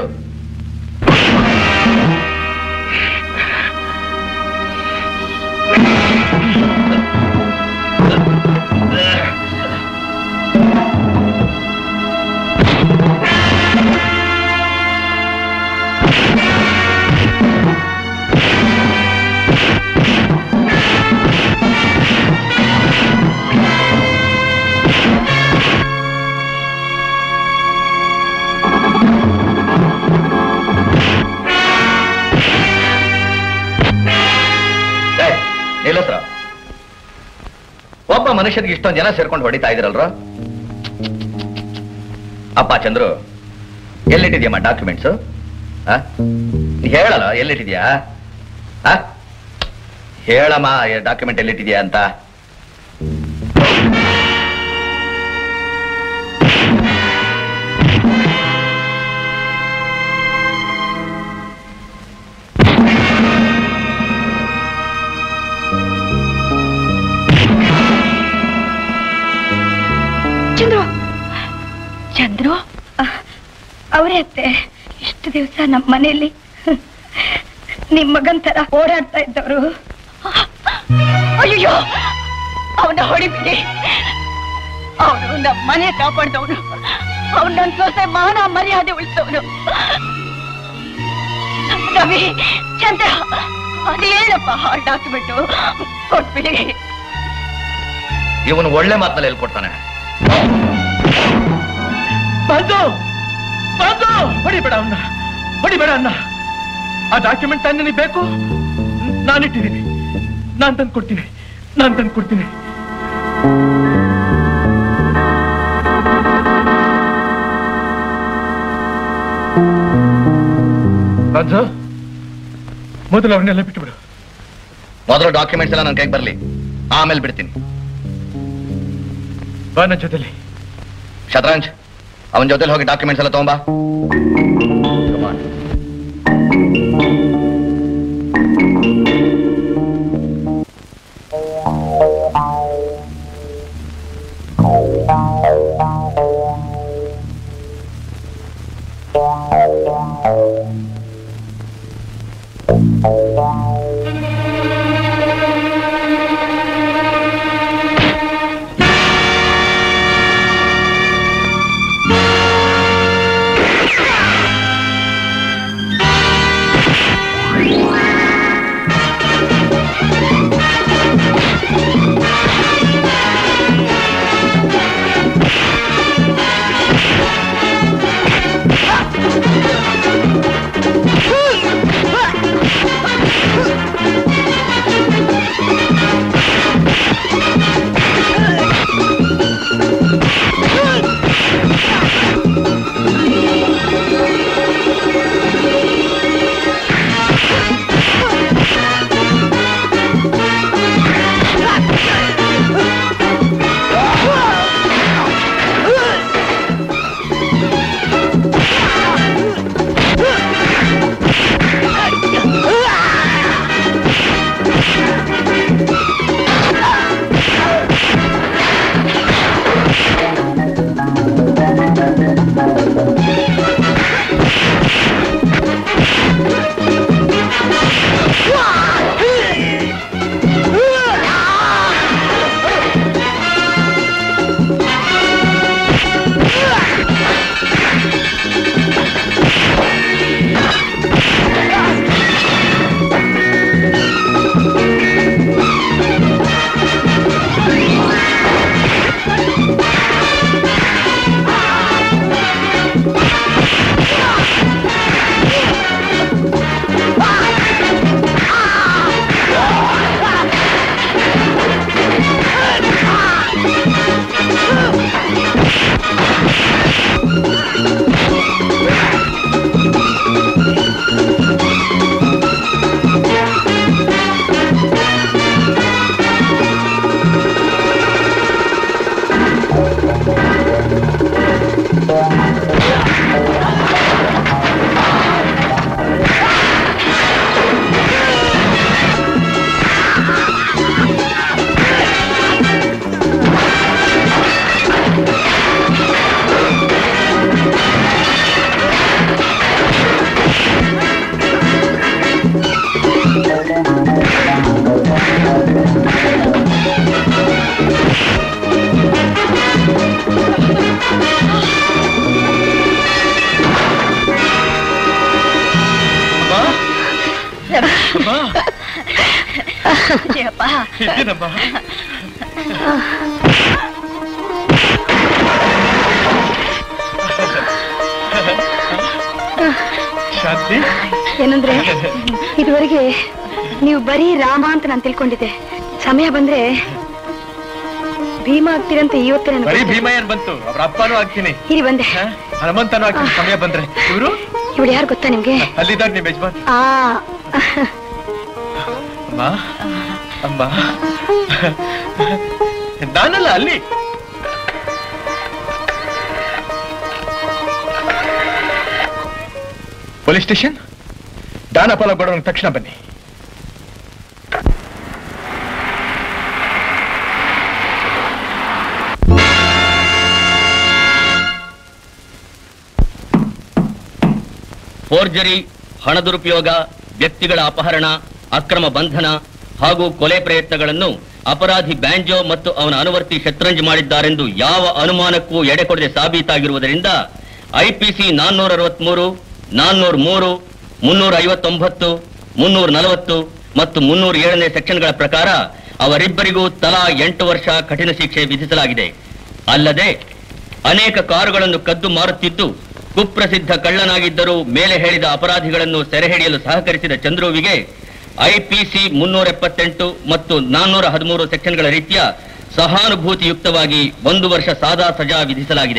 ನಿಲ್ಲಸ್ರ ಒಬ್ಬ ಮನುಷ್ಯನಿಗೆ ಇಷ್ಟೊಂದು ಜನ ಸೇರ್ಕೊಂಡು ಹೊಡಿತಾ ಇದ್ರಲ್ರ ಅಪ್ಪ ಚಂದ್ರು ಎಲ್ಲಿಟ್ಟಿದ್ಯಮ್ಮ ಡಾಕ್ಯುಮೆಂಟ್ಸ್ ಹೇಳಲ್ಲ ಎಲ್ಲಿಟ್ಟಿದ್ಯಾ ಆ? ಹೇಳಮ್ಮ ಡಾಕ್ಯುಮೆಂಟ್ ಎಲ್ಲಿಟ್ಟಿದ್ಯಾ ಅಂತ
ಚಂದ್ರು ಚಂದ್ರು ಅವರೇ ಅತ್ತೆ ಇಷ್ಟು ದಿವಸ ನಮ್ಮ ಮನೆಯಲ್ಲಿ ನಿಮ್ ಮಗನ್ ತರ ಓಡಾಡ್ತಾ ಇದ್ದವರು
ಅಯ್ಯೋ ಅವನ ಹೊಡಿಬಿಡಿ ಅವನು ನಮ್ಮ ಮನೆ ಕಾಪಾಡ್ದವನು ಅವನು ನನ್ನ ಸೊಸೆ ಮಾನ ಮರ್ಯಾದೆ ಉಳಿಸವನು ರವಿ ಚಂದ್ರ ಅದೇನಪ್ಪ ಡಾಕ್ಯುಮೆಂಟ್ ಕೊಟ್ಬಿಡಿ
ಇವನು ಒಳ್ಳೆ ಮಾತಲ್ಲಿ ಹೇಳ್ಕೊಡ್ತಾನೆ
ಬಂದು ಬಂದು ಹೊಡಿಬೇಡ ಅನ್ನ ಹೊಡಿಬೇಡ ಅನ್ನ ಆ ಡಾಕ್ಯುಮೆಂಟ್ ತಾನೇ ನಿನಗೆ ಬೇಕು ನಾನಿಟ್ಟಿದ್ದೀನಿ ನಾನ್ ತಂದು ಕೊಡ್ತೀನಿ ನಾನ್ ತಂದು ಕೊಡ್ತೀನಿ ಬಂದು ಮೊದಲು ಅವನ್ನೆಲ್ಲ ಬಿಟ್ಟುಬಿಡು
ಮೊದಲು ಡಾಕ್ಯುಮೆಂಟ್ಸ್ ಎಲ್ಲ ನನ್ನ ಕೈಗೆ ಬರಲಿ ಆಮೇಲೆ ಬಿಡ್ತೀನಿ
ಬಾ ನನ್ನ ಜೊತೆಲಿ
ಶತರಂಜ್ ಅವನ ಜೊತೆಲಿ ಹೋಗಿ ಡಾಕ್ಯುಮೆಂಟ್ಸ್ ಎಲ್ಲ ತಗೊಂಬಾ
Ah!
ಜಯಪ್ಪ
ಇದ್ದೀನಮ್ಮ ಶಾಂತಿ
ಏನಂದ್ರೆ ಇದುವರೆಗೆ ನೀವು ಬರೀ ರಾಮ ಅಂತ ನಾನು ತಿಳ್ಕೊಂಡಿದ್ದೆ ಸಮಯ ಬಂದ್ರೆ ಭೀಮ ಆಗ್ತೀರಂತ ಇವತ್ತೇ
ಬರೀ
ನನಗೆ
ಭೀಮ ಏನ್ ಬಂತು ಅವ್ರ ಅಪ್ಪನೂ ಆಗ್ತೀನಿ
ಇರಿ ಬಂದೆ
ಹನುಮಂತನೂ ಆಗ್ತೀನಿ ಸಮಯ ಬಂದ್ರೆ ಇವರು
ಇವಳು ಯಾರು ಗೊತ್ತಾ ನಿಮ್ಗೆ
ಅಲ್ಲಿದ್ದಾರೆ ನಿಮ್ ಯಜಮಾನ್
ಆ
ಅಮ್ಮ ಅಮ್ಮ ನಾನಲ್ಲ ಅಲ್ಲಿ ಪೊಲೀಸ್ ಸ್ಟೇಷನ್ ದಾನಪಾಲ ಬಡವನ ತಕ್ಷಣ ಬನ್ನಿ
ಫೋರ್ಜರಿ ಹಣ ದುರುಪಯೋಗ ವ್ಯಕ್ತಿಗಳ ಅಪಹರಣ ಅಕ್ರಮ ಬಂಧನ ಹಾಗೂ ಕೊಲೆ ಪ್ರಯತ್ನಗಳನ್ನು ಅಪರಾಧಿ ಬ್ಯಾಂಜೋ ಮತ್ತು ಅವನ ಅನುವರ್ತಿ ಶತ್ರಂಜ್ ಮಾಡಿದ್ದಾರೆಂದು ಯಾವ ಅನುಮಾನಕ್ಕೂ ಎಡೆಕೊಡದೆ ಸಾಬೀತಾಗಿರುವುದರಿಂದ ಐಪಿಸಿ ನಾನ್ನೂರ ಅರವತ್ಮೂರು ನಾನ್ನೂರ ಮೂರು ಮುನ್ನೂರ ಐವತ್ತೊಂಬತ್ತು ಮುನ್ನೂರ ನಲವತ್ತು ಮತ್ತು ಮುನ್ನೂರ ಏಳನೇ ಸೆಕ್ಷನ್ಗಳ ಪ್ರಕಾರ ಅವರಿಬ್ಬರಿಗೂ ತಲಾ ಎಂಟು ವರ್ಷ ಕಠಿಣ ಶಿಕ್ಷೆ ವಿಧಿಸಲಾಗಿದೆ ಅಲ್ಲದೆ ಅನೇಕ ಕಾರುಗಳನ್ನು ಕದ್ದು ಮಾರುತ್ತಿದ್ದು ಕುಪ್ರಸಿದ್ಧ ಕಳ್ಳನಾಗಿದ್ದರೂ ಮೇಲೆ ಹೇಳಿದ ಅಪರಾಧಿಗಳನ್ನು ಸೆರೆ ಹಿಡಿಯಲು ಸಹಕರಿಸಿದ ಚಂದ್ರುವಿಗೆ ಐಪಿಸಿ ಮುನ್ನೂರ ಎಪ್ಪತ್ತೆಂಟು ಮತ್ತು ನಾನ್ನೂರ ಹದಿಮೂರು ಸೆಕ್ಷನ್ಗಳ ರೀತಿಯ ಸಹಾನುಭೂತಿಯುಕ್ತವಾಗಿ ಒಂದು ವರ್ಷ ಸಾದಾ ಸಜಾ ವಿಧಿಸಲಾಗಿದೆ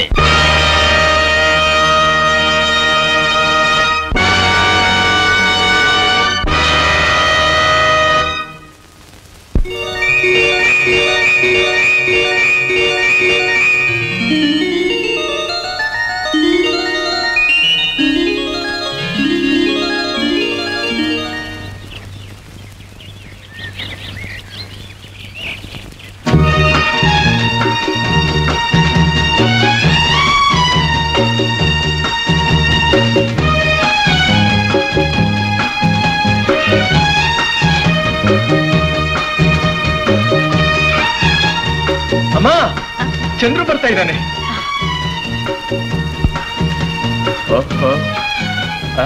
ಅಮ್ಮ ಚಂದ್ರು ಬರ್ತಾ ಇದ್ದಾನೆ ಓಹೋ ಆ.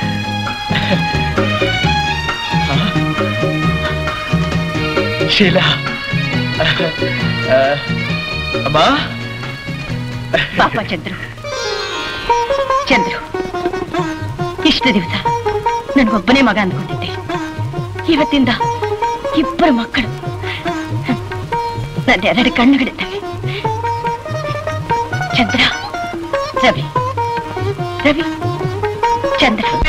ಆ. ಶೀಲಾ ಆ, ಅಮ್ಮ
ಪಾಪ ಚಂದ್ರು ಚಂದ್ರು ಇಷ್ಟು ದಿವಸ ನನ್ಗೊಬ್ಬನೇ ಮಗ ಅಂದ್ಕೊಂಡಿದ್ದೆ ಇವತ್ತಿಂದ ಇಬ್ಬರು ಮಕ್ಕಳು ನನ್ನ ಎರಡು ಕಣ್ಣುಗಳಿದ್ದಾವೆ ಚಂದ್ರ ರವಿ ರವಿ ಚಂದ್ರ